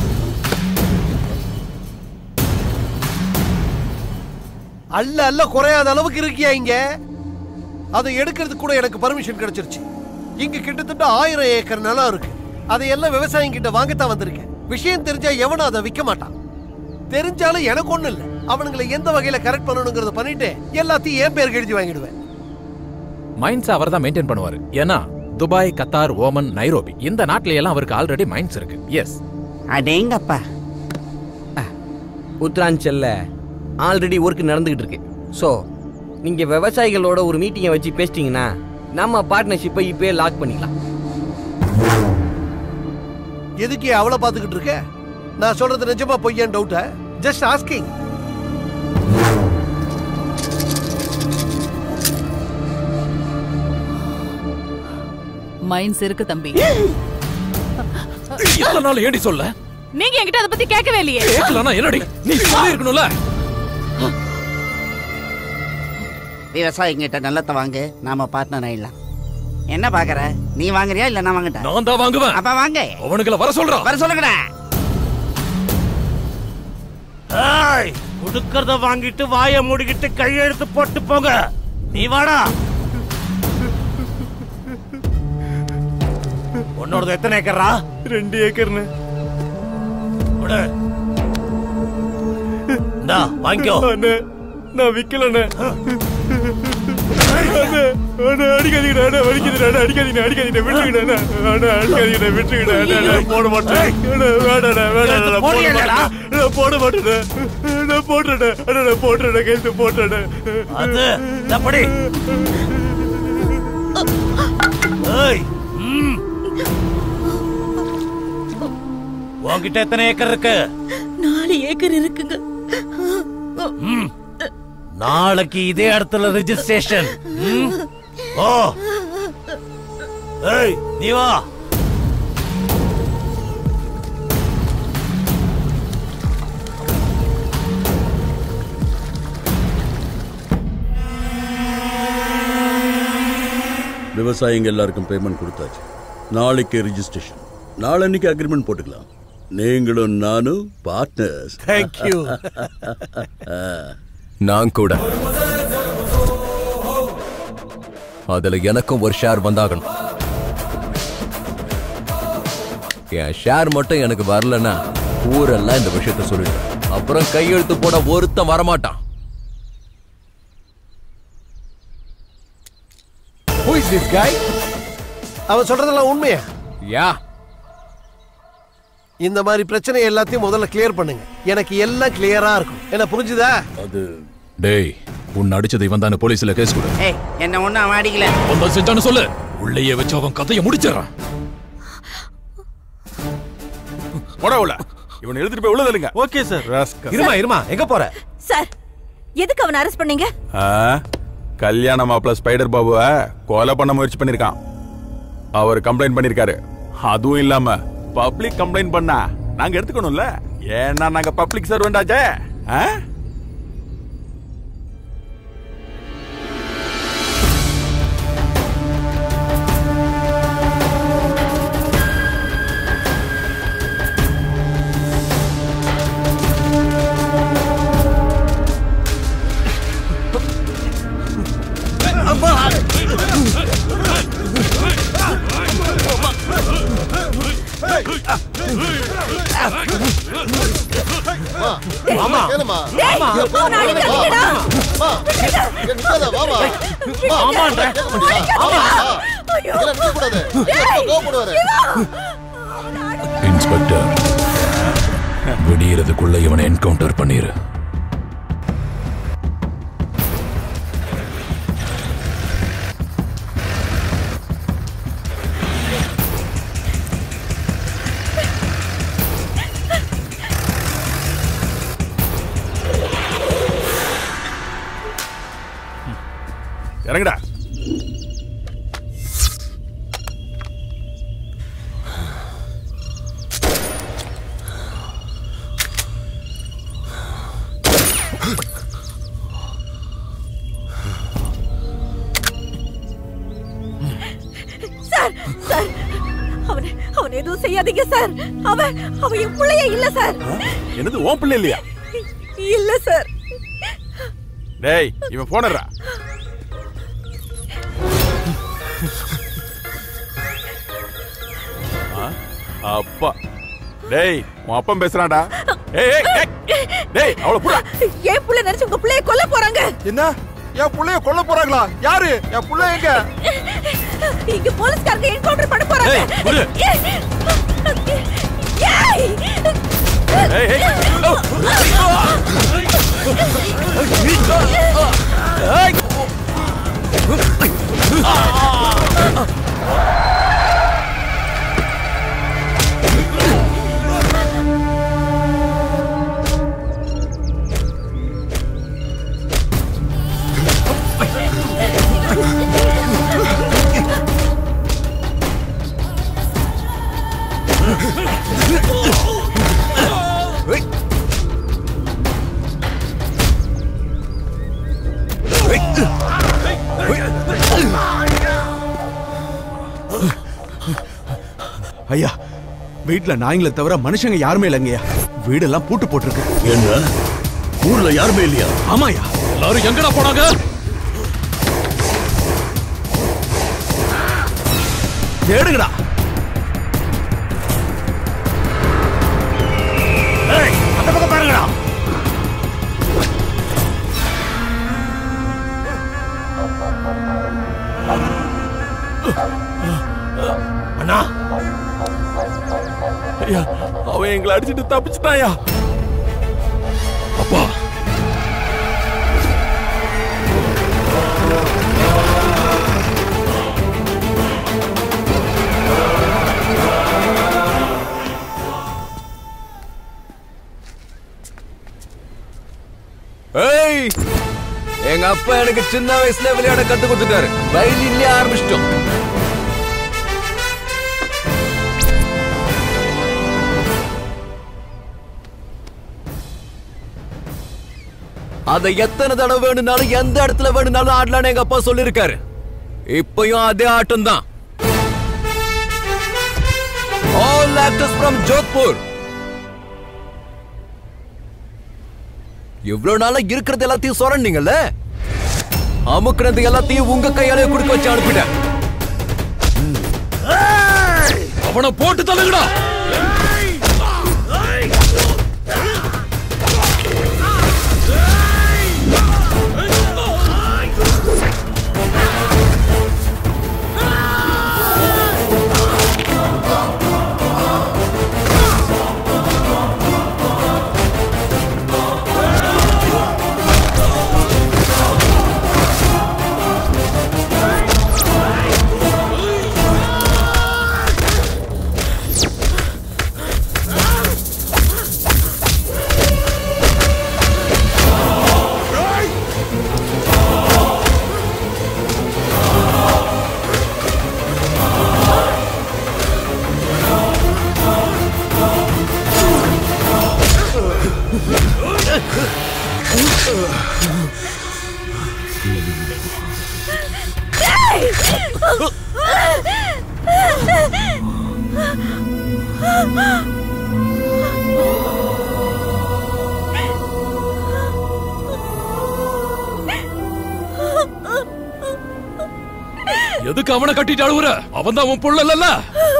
அல்ல அல்ல குறையாத அளவுக்கு இருக்கியா இங்க அதை எடுக்கிறதுக்கு கூட எனக்கு பர்மிஷன் கிடைச்சிருச்சு இங்க கிட்டத்தட்ட ஆயிரம் ஏக்கர் நிலம் இருக்கு அதையெல்லாம் விவசாயிங்க கிட்ட வாங்கத்தான் வந்திருக்கேன் விஷயம் தெரிஞ்சா எவனும் அதை விற்க மாட்டான் தெரிஞ்சாலும் எனக்கு ஒண்ணும் இல்ல அவனுங்களை எந்த வகையில கரெக்ட் பண்ணணுங்கிறத பண்ணிட்டு எல்லாத்தையும் என் பேருக்கு எழுதி வாங்கிடுவேன் மைன்ஸ் அவர் தான் மெயின்டைன் பண்ணுவாரு ஏன்னா துபாய் கத்தார் ஓமன் நைரோபி இந்த நாட்டுல எல்லாம் அவருக்கு ஆல்ரெடி மைன்ஸ் இருக்கு எஸ் அடேங்கப்பா உத்தராஞ்சல்ல ஆல்ரெடி ஒர்க் நடந்துகிட்டு இருக்கு ஸோ நீங்கள் விவசாயிகளோட ஒரு மீட்டிங்கை வச்சு பேசிட்டீங்கன்னா நம்ம பார்ட்னர்ஷிப்பை இப்போயே லாக் பண்ணிக்கலாம் எதுக்கு அவளை பார்த்துக்கிட்டு இருக்க நான் சொல்றது நிஜமா பொய்யான் டவுட்டா ஜஸ்ட் ஆஸ்கிங் மைன்ஸ் இருக்கு தம்பி இத்தனை நாள் ஏடி சொல்ல நீங்க என்கிட்ட அதை பத்தி கேட்கவே இல்லையே கேட்கலன்னா என்னடி நீ சொல்லி இருக்கணும்ல விவசாயிங்கிட்ட நிலத்தை வாங்கு நாம பார்ட்னர் ஆயிடலாம் என்ன பாக்குற நீ வாங்குறியா இல்ல நான் வாங்கட்டா நான் தான் வாங்குவேன் அப்ப வாங்க அவனுங்களை வர சொல்றான் வர சொல்லுங்கடா ஏய் கொடுக்கறத வாங்கிட்டு வாயை மூடிக்கிட்டு கையெழுத்து போட்டு போங்க நீ வாடா உன்னோடது எத்தனை ஏக்கரா ரெண்டு ஏக்கர்னு கொடு இந்தா வாங்கிக்கோ அண்ணே நான் விக்கலண்ணே அண்ணே, அண்ணே, அடிக்காதீங்கடா, அண்ணே, வலிக்குதுடா, அண்ணே, அடிக்காதீங்கடா, அடிக்காதீங்கடா, விட்டுருங்கடா, அண்ணே, அண்ணே, அடிக்காதீங்கடா, விட்டுருங்கடா, அண்ணே, அண்ணே, போட மாட்டேன். அண்ணே, வேண்டாண்ணே, வேண்டாண்ணே, நான் போட போடுறியாடா? மாட்டேன். நான் போட மாட்டேண்ணே. நான் போட்டுறேண்ணே. அண்ணே, நான் போட்டுறேண்ணே, கையெழுத்து போட்டுறேண்ணே. அது இந்த படி ஏய் ம். உன்கிட்ட எத்தனை ஏக்கர் இருக்கு நாலு ஏக்கர் இருக்குங்க ம். நாளைக்கு இதே இடத்துல ரெஜிஸ்ட்ரேஷன் ஓ ஏய் நீ வா விவசாயிங்க எல்லாருக்கும் பேமெண்ட் கொடுத்தாச்சு நாளைக்கு ரிஜிஸ்ட்ரேஷன் நாளன்னைக்கு அக்ரிமெண்ட் போட்டுக்கலாம் நீங்களும் நானும் பார்ட்னர்ஸ் Thank you. நான் கூட அதுல எனக்கும் ஒரு ஷேர் வந்தாகணும் என் ஷேர் மட்டும் எனக்கு வரலன்னா ஊரெல்லாம் இந்த விஷயத்த சொல்லிடுவேன் அப்புறம் கையெழுத்து போட ஒருத்தன் வரமாட்டான் Who is this guy? அவன் சொல்றதெல்லாம் உண்மையா யா இந்த மாதிரி பிரச்சனை எல்லாத்தையும் முதல்ல கிளியர் பண்ணுங்க எனக்கு எல்லாம் கிளியரா இருக்கும் என்ன புரிஞ்சுதா அது டேய் உன்னை அடிச்சது இவன் தானே போலீஸ்ல கேஸ் கொடு ஏய் என்ன ஒண்ணும் அவன் அடிக்கல ஒன்றும் செஞ்சான்னு சொல்லு உள்ளேயே வச்சு அவன் கதையை முடிச்சிடறான் போட உள்ள இவனை எடுத்துட்டு போய் உள்ள தள்ளுங்க ஓகே சார் இருமா இருமா எங்க போற சார் எதுக்கு அவனை அரெஸ்ட் பண்ணீங்க ஆ, கல்யாண மாப்பிள்ள ஸ்பைடர் பாபுவை கொலை பண்ண முயற்சி பண்ணிருக்கான் அவர் கம்ப்ளைண்ட் பண்ணிருக்காரு அதுவும் இல்லாம பப்ளிக் கம்ப்ளைண்ட் பண்ணா நாங்க எடுத்துக்கணும்ல ஏன்னா நாங்க பப்ளிக் சர்வெண்ட் ஆச்சே ஆ? மாமா கேளுமா டேய், மாமா அவனை அடிக்காதீங்கடா. மா நிக்காத வாமா மா ஆமான்றேன். கேட்க முடியா ஆமா இல்ல நிக்க கூடாது கோபப்படுவாரு இன்ஸ்பெக்டர் விடியறதுக்குள்ள இவனை என்கவுண்டர் பண்ணிரு இறங்குடா சார் சார் அவனை அவன் எதுவும் செய்யாதீங்க சார் அவன் அவன் என் பிள்ளையே இல்ல சார் என்னது ஓன் பிள்ளை இல்லையா இல்ல சார் டேய் இவன் போனறா அப்பா டேய் உன் அப்பன் பேசுறான்டா ஏய் ஏய், ஏய் டேய் அவள புடா என் பிள்ளை நினைச்சு உங்க பிள்ளைய கொல்ல போறாங்க என்ன என் புள்ளைய கொல்ல போறாங்களா யாரு என் புள்ள எங்க இங்க போலீஸ்காரங்க என்கவுண்டர் பண்ண போறாங்க ஏய், விடு. ஏய் ஏய் ஏய் ஐயா வீட்ல நாய்ங்களை தவிர மனுஷங்க யாருமே இல்லைங்கய்யா வீடெல்லாம் பூட்டு போட்டிருக்கு என்ன ஊர்ல யாருமே இல்லையா ஆமாயா எல்லாரும் எங்கடா போனாங்க தேடுங்கடா ஏய், அந்த பக்கம் பாருங்கடா அண்ணா ஐயா அவன் எங்களை அடிச்சிட்டு தப்பிச்சிட்டாயா அப்பா ஏய் எங்க அப்பா எனக்கு சின்ன வயசுல விளையாட கத்து கொடுத்துட்டாரு வயலின்லயே ஆரம்பிச்சிட்டோம் அதை எத்தனை தடவை வேணும்னாலும் எந்த இடத்துல வேணும்னாலும் ஆடலான்னு எங்க அப்பா சொல்லிருக்காரு இப்பயும் அதே ஆட்டம் தான் ஆல் ஆக்டர்ஸ் ஃப்ரம் ஜோத்பூர் இவ்வளவு நாளா இருக்கிறது எல்லாத்தையும் சொரண்டீங்கல்ல அமுக்குனது எல்லாத்தையும் உங்க கையாலே குடுக்க வச்சு அனுப்பிட்டேன் அவனை போட்டு தள்ளுங்கடா எதுக்கு அவனை கட்டிட்டு அழுவுற அவன் தான் உன் புள்ள இல்லல்ல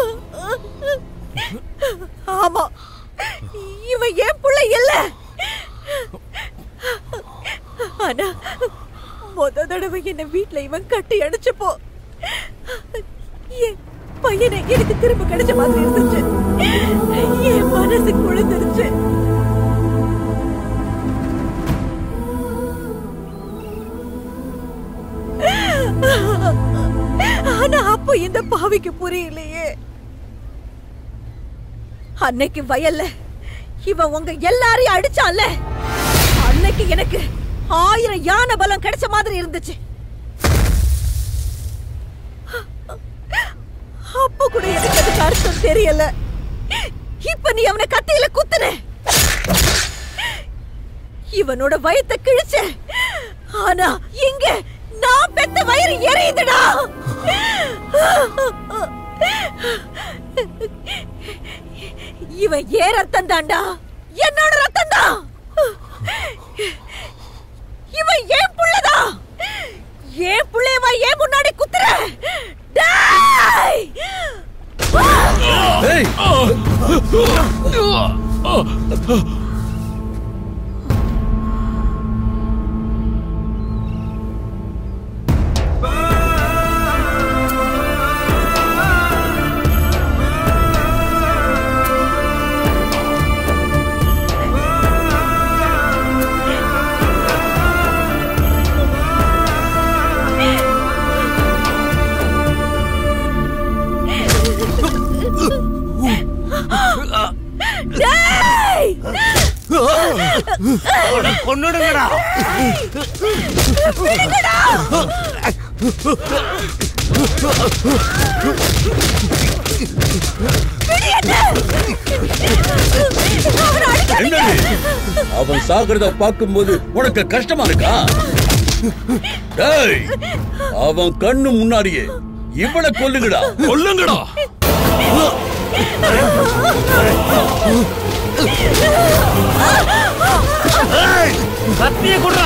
ஆமா இவன் ஏன் புள்ள இல்ல ஆனா முத தடவை என்ன வீட்ல இவன் கட்டி அடிச்சப்போ என் பையனை எனக்கு திரும்ப கிடைச்ச மாதிரி இருந்துச்சு என் மனசு குளிர்ந்துருச்சு ஆனா அப்போ இந்த பாவிக்கு புரியலையே அன்னைக்கு வயல்ல இவன் உங்க எல்லாரையும் அடிச்சான்ல அன்னைக்கு எனக்கு ஆயிரம் யானை பலம் கிடைச்ச மாதிரி இருந்துச்சு அப்ப கூட எனக்கு அதுக்கு அர்த்தம் தெரியல இப்ப நீ அவனை கத்தியில குத்துன இவனோட வயத்தை கிழிச்ச ஆனா இங்க நான் பெத்த வயிறு எரியுதுடா இவன் ஏன் ரத்தம் தாண்டா என்னோட ரத்தம் தான் இவன் ஏன் புள்ளதா ஏன் புள்ளையவா ஏன் முன்னாடி குத்துற டேய்! டேய்! கொன்னுடுங்கடா விடுங்கடா! விடு என்ன! அவனை அடிக்காதீங்க! என்னடி அவன் சாகிறத பார்க்கும்போது உனக்கு கஷ்டமா இருக்கா டேய் அவன் கண்ணு முன்னாடியே இவனை கொல்லுங்கடா கொல்லுங்கடா கத்திய குடுறா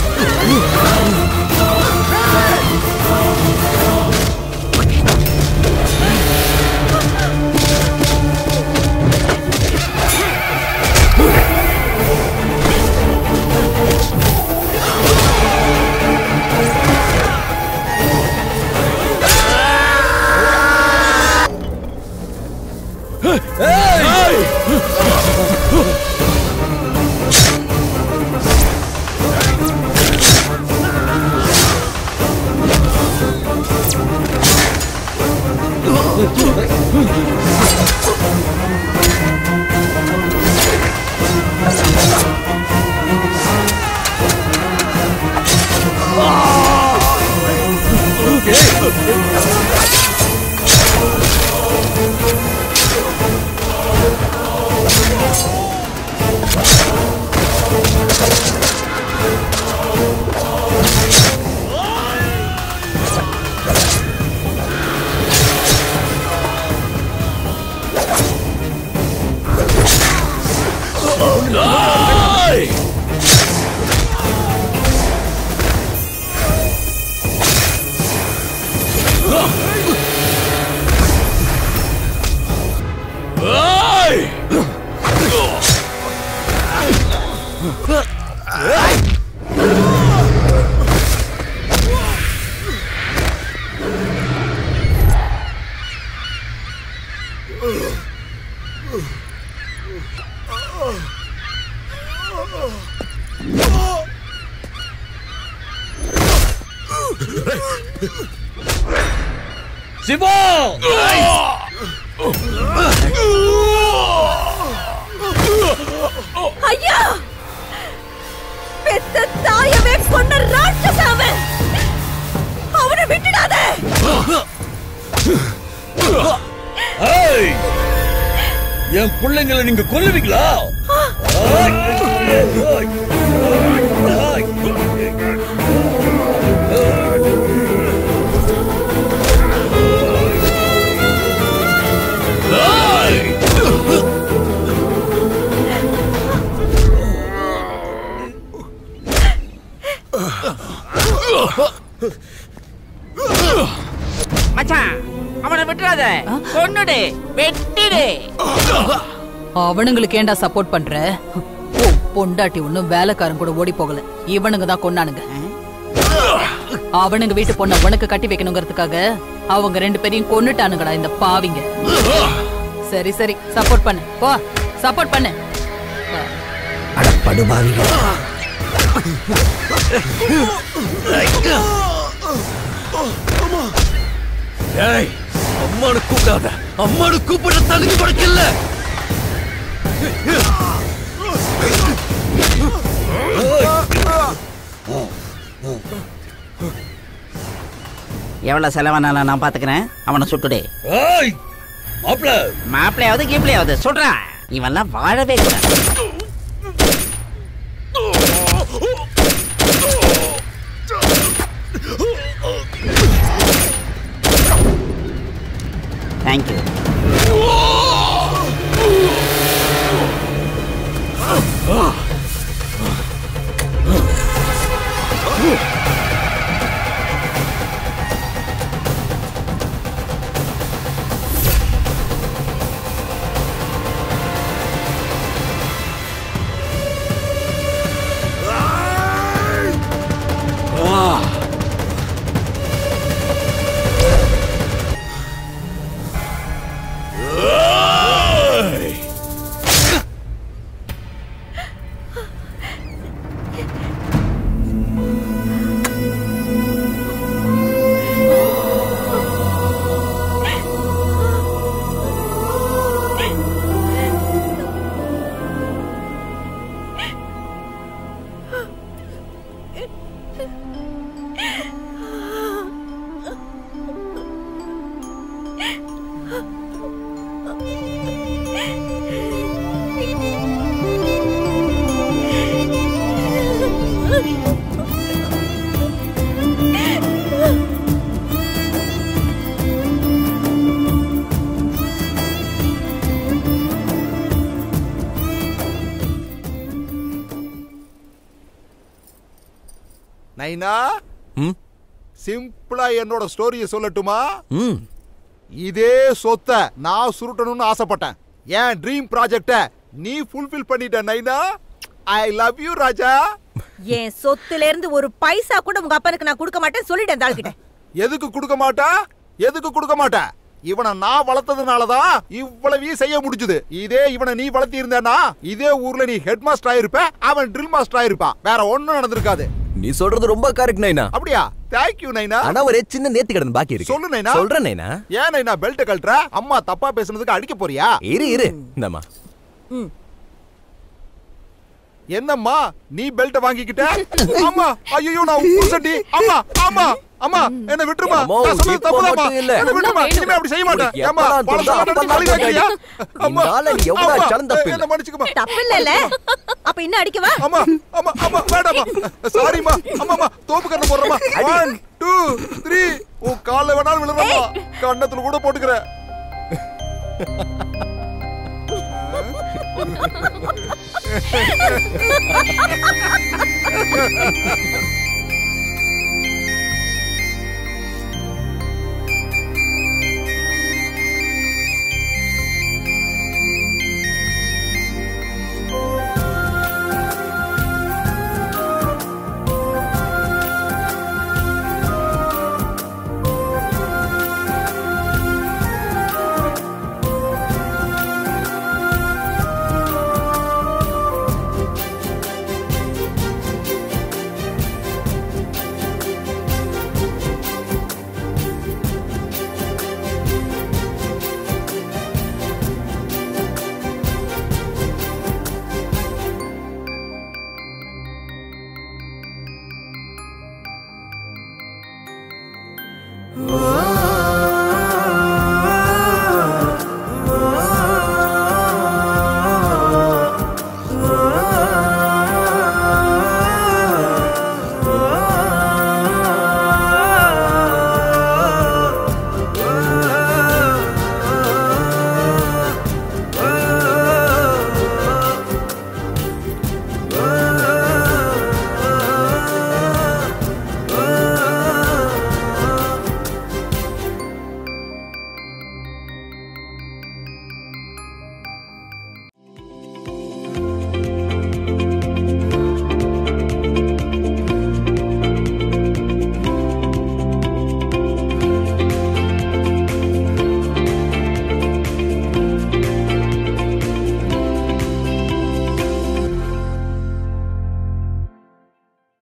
சிவா ஐயா பெத்த தாயவே கொன்ன ராட்சச அவன் அவனை விட்டுடாத ஏய் என் பிள்ளைங்களை நீங்க கொல்லுவீங்களா கொன்னுடு வெட்டிடு அவனுங்களுக்கு ஏன்டா சப்போர்ட் பண்ற ஓ பொண்டாட்டி ஒண்ணும் வேலைக்காரன் கூட ஓடி போகல இவனுங்க தான் கொன்னானுங்க அவனுங்க வீட்டு பொண்ண உனக்கு கட்டி வைக்கணுங்கிறதுக்காக அவங்க ரெண்டு பேரையும் கொன்னுட்டானுங்கடா இந்த பாவிங்க சரி சரி சப்போர்ட் பண்ணு போ சப்போர்ட் பண்ணு படுபாவிகள் ஏய் அம்மானு கூப்பிடாத அம்மானு கூப்பிட தகுதி படைக்கல எவ்வளவு செலவானாலும் நான் பாத்துக்கிறேன் அவனை சுட்டுடு மாப்பிள மாப்பிளையாவது கீப்பிளையாவது சுடுறான் இவன்லாம் வாழவே கூடாது தேங்க்யூ நைனா ம் சிம்பிளா என்னோட ஸ்டோரியை சொல்லட்டுமா ம் இதே சொத்தை நான் சுருட்டணும்னு ஆசைப்பட்டேன் என் ட்ரீம் ப்ராஜெக்ட நீ ஃபுல்ஃபில் பண்ணிட்ட நைனா ஐ லவ் யூ ராஜா என் சொத்துல இருந்து ஒரு பைசா கூட உங்க அப்பனுக்கு நான் கொடுக்க மாட்டேன் சொல்லிட்டேன் இந்த ஆள்கிட்ட எதுக்கு கொடுக்க மாட்டா எதுக்கு கொடுக்க மாட்டா இவனை நான் வளர்த்ததுனாலதான் இவ்வளவையும் செய்ய முடிஞ்சது இதே இவனை நீ வளர்த்தி இருந்தேன்னா இதே ஊர்ல நீ ஹெட் மாஸ்டர் ஆயிருப்ப அவன் ட்ரில் மாஸ்டர் ஆயிருப்பான் வேற ஒண்ணும் நடந்திருக்காது நீ சொல்றது ரொம்ப கரெக்ட் நைனா அப்படியா தேங்க்யூ நைனா ஆனா ஒரு சின்ன நேர்த்தி கடன் பாக்கி இருக்கு சொல்லு நைனா சொல்றேன் நைனா ஏன் நைனா பெல்ட் கழட்டுற அம்மா தப்பா பேசுனதுக்கு அடிக்க போறியா இரு இரு இந்தம்மா என்னம்மா நீ பெல்ட் வாங்கிக்கிட்ட அம்மா ஐயோ நான் புருஷன்டி அம்மா அம்மா அம்மா என்ன விட்டுருமா அம்மா, நான் சொன்னது இப்போ தப்புதாம்மா மட்டும் இல்ல. என்ன விட்டுருமா இனிமே அப்படி செய்ய மாட்டேன் உங்களுக்கு ஏம்மா எப்பலாம் பழச தோணுதோ மட்டும் அப்பலாம் நாளைக்கு வைக்கிறியா? அம்மா இந்த ஆளை நீ எவ்வளவு அம்மா, அடிச்சாலும் தப்பு இல்ல. என்ன மன்னிச்சுக்கமா தப்பு இல்ல அப்ப இன்னும் அடிக்கவா அம்மா அம்மா அம்மா வேண்டாம்மா சாரிம்மா அம்மாம்மா தோப்பு கண்ணு போடுறமா ஒன் டூ த்ரீ உன் கால்ல வேணாலும் விழுறமா கண்ணத்துல கூட போட்டுக்கிறேன்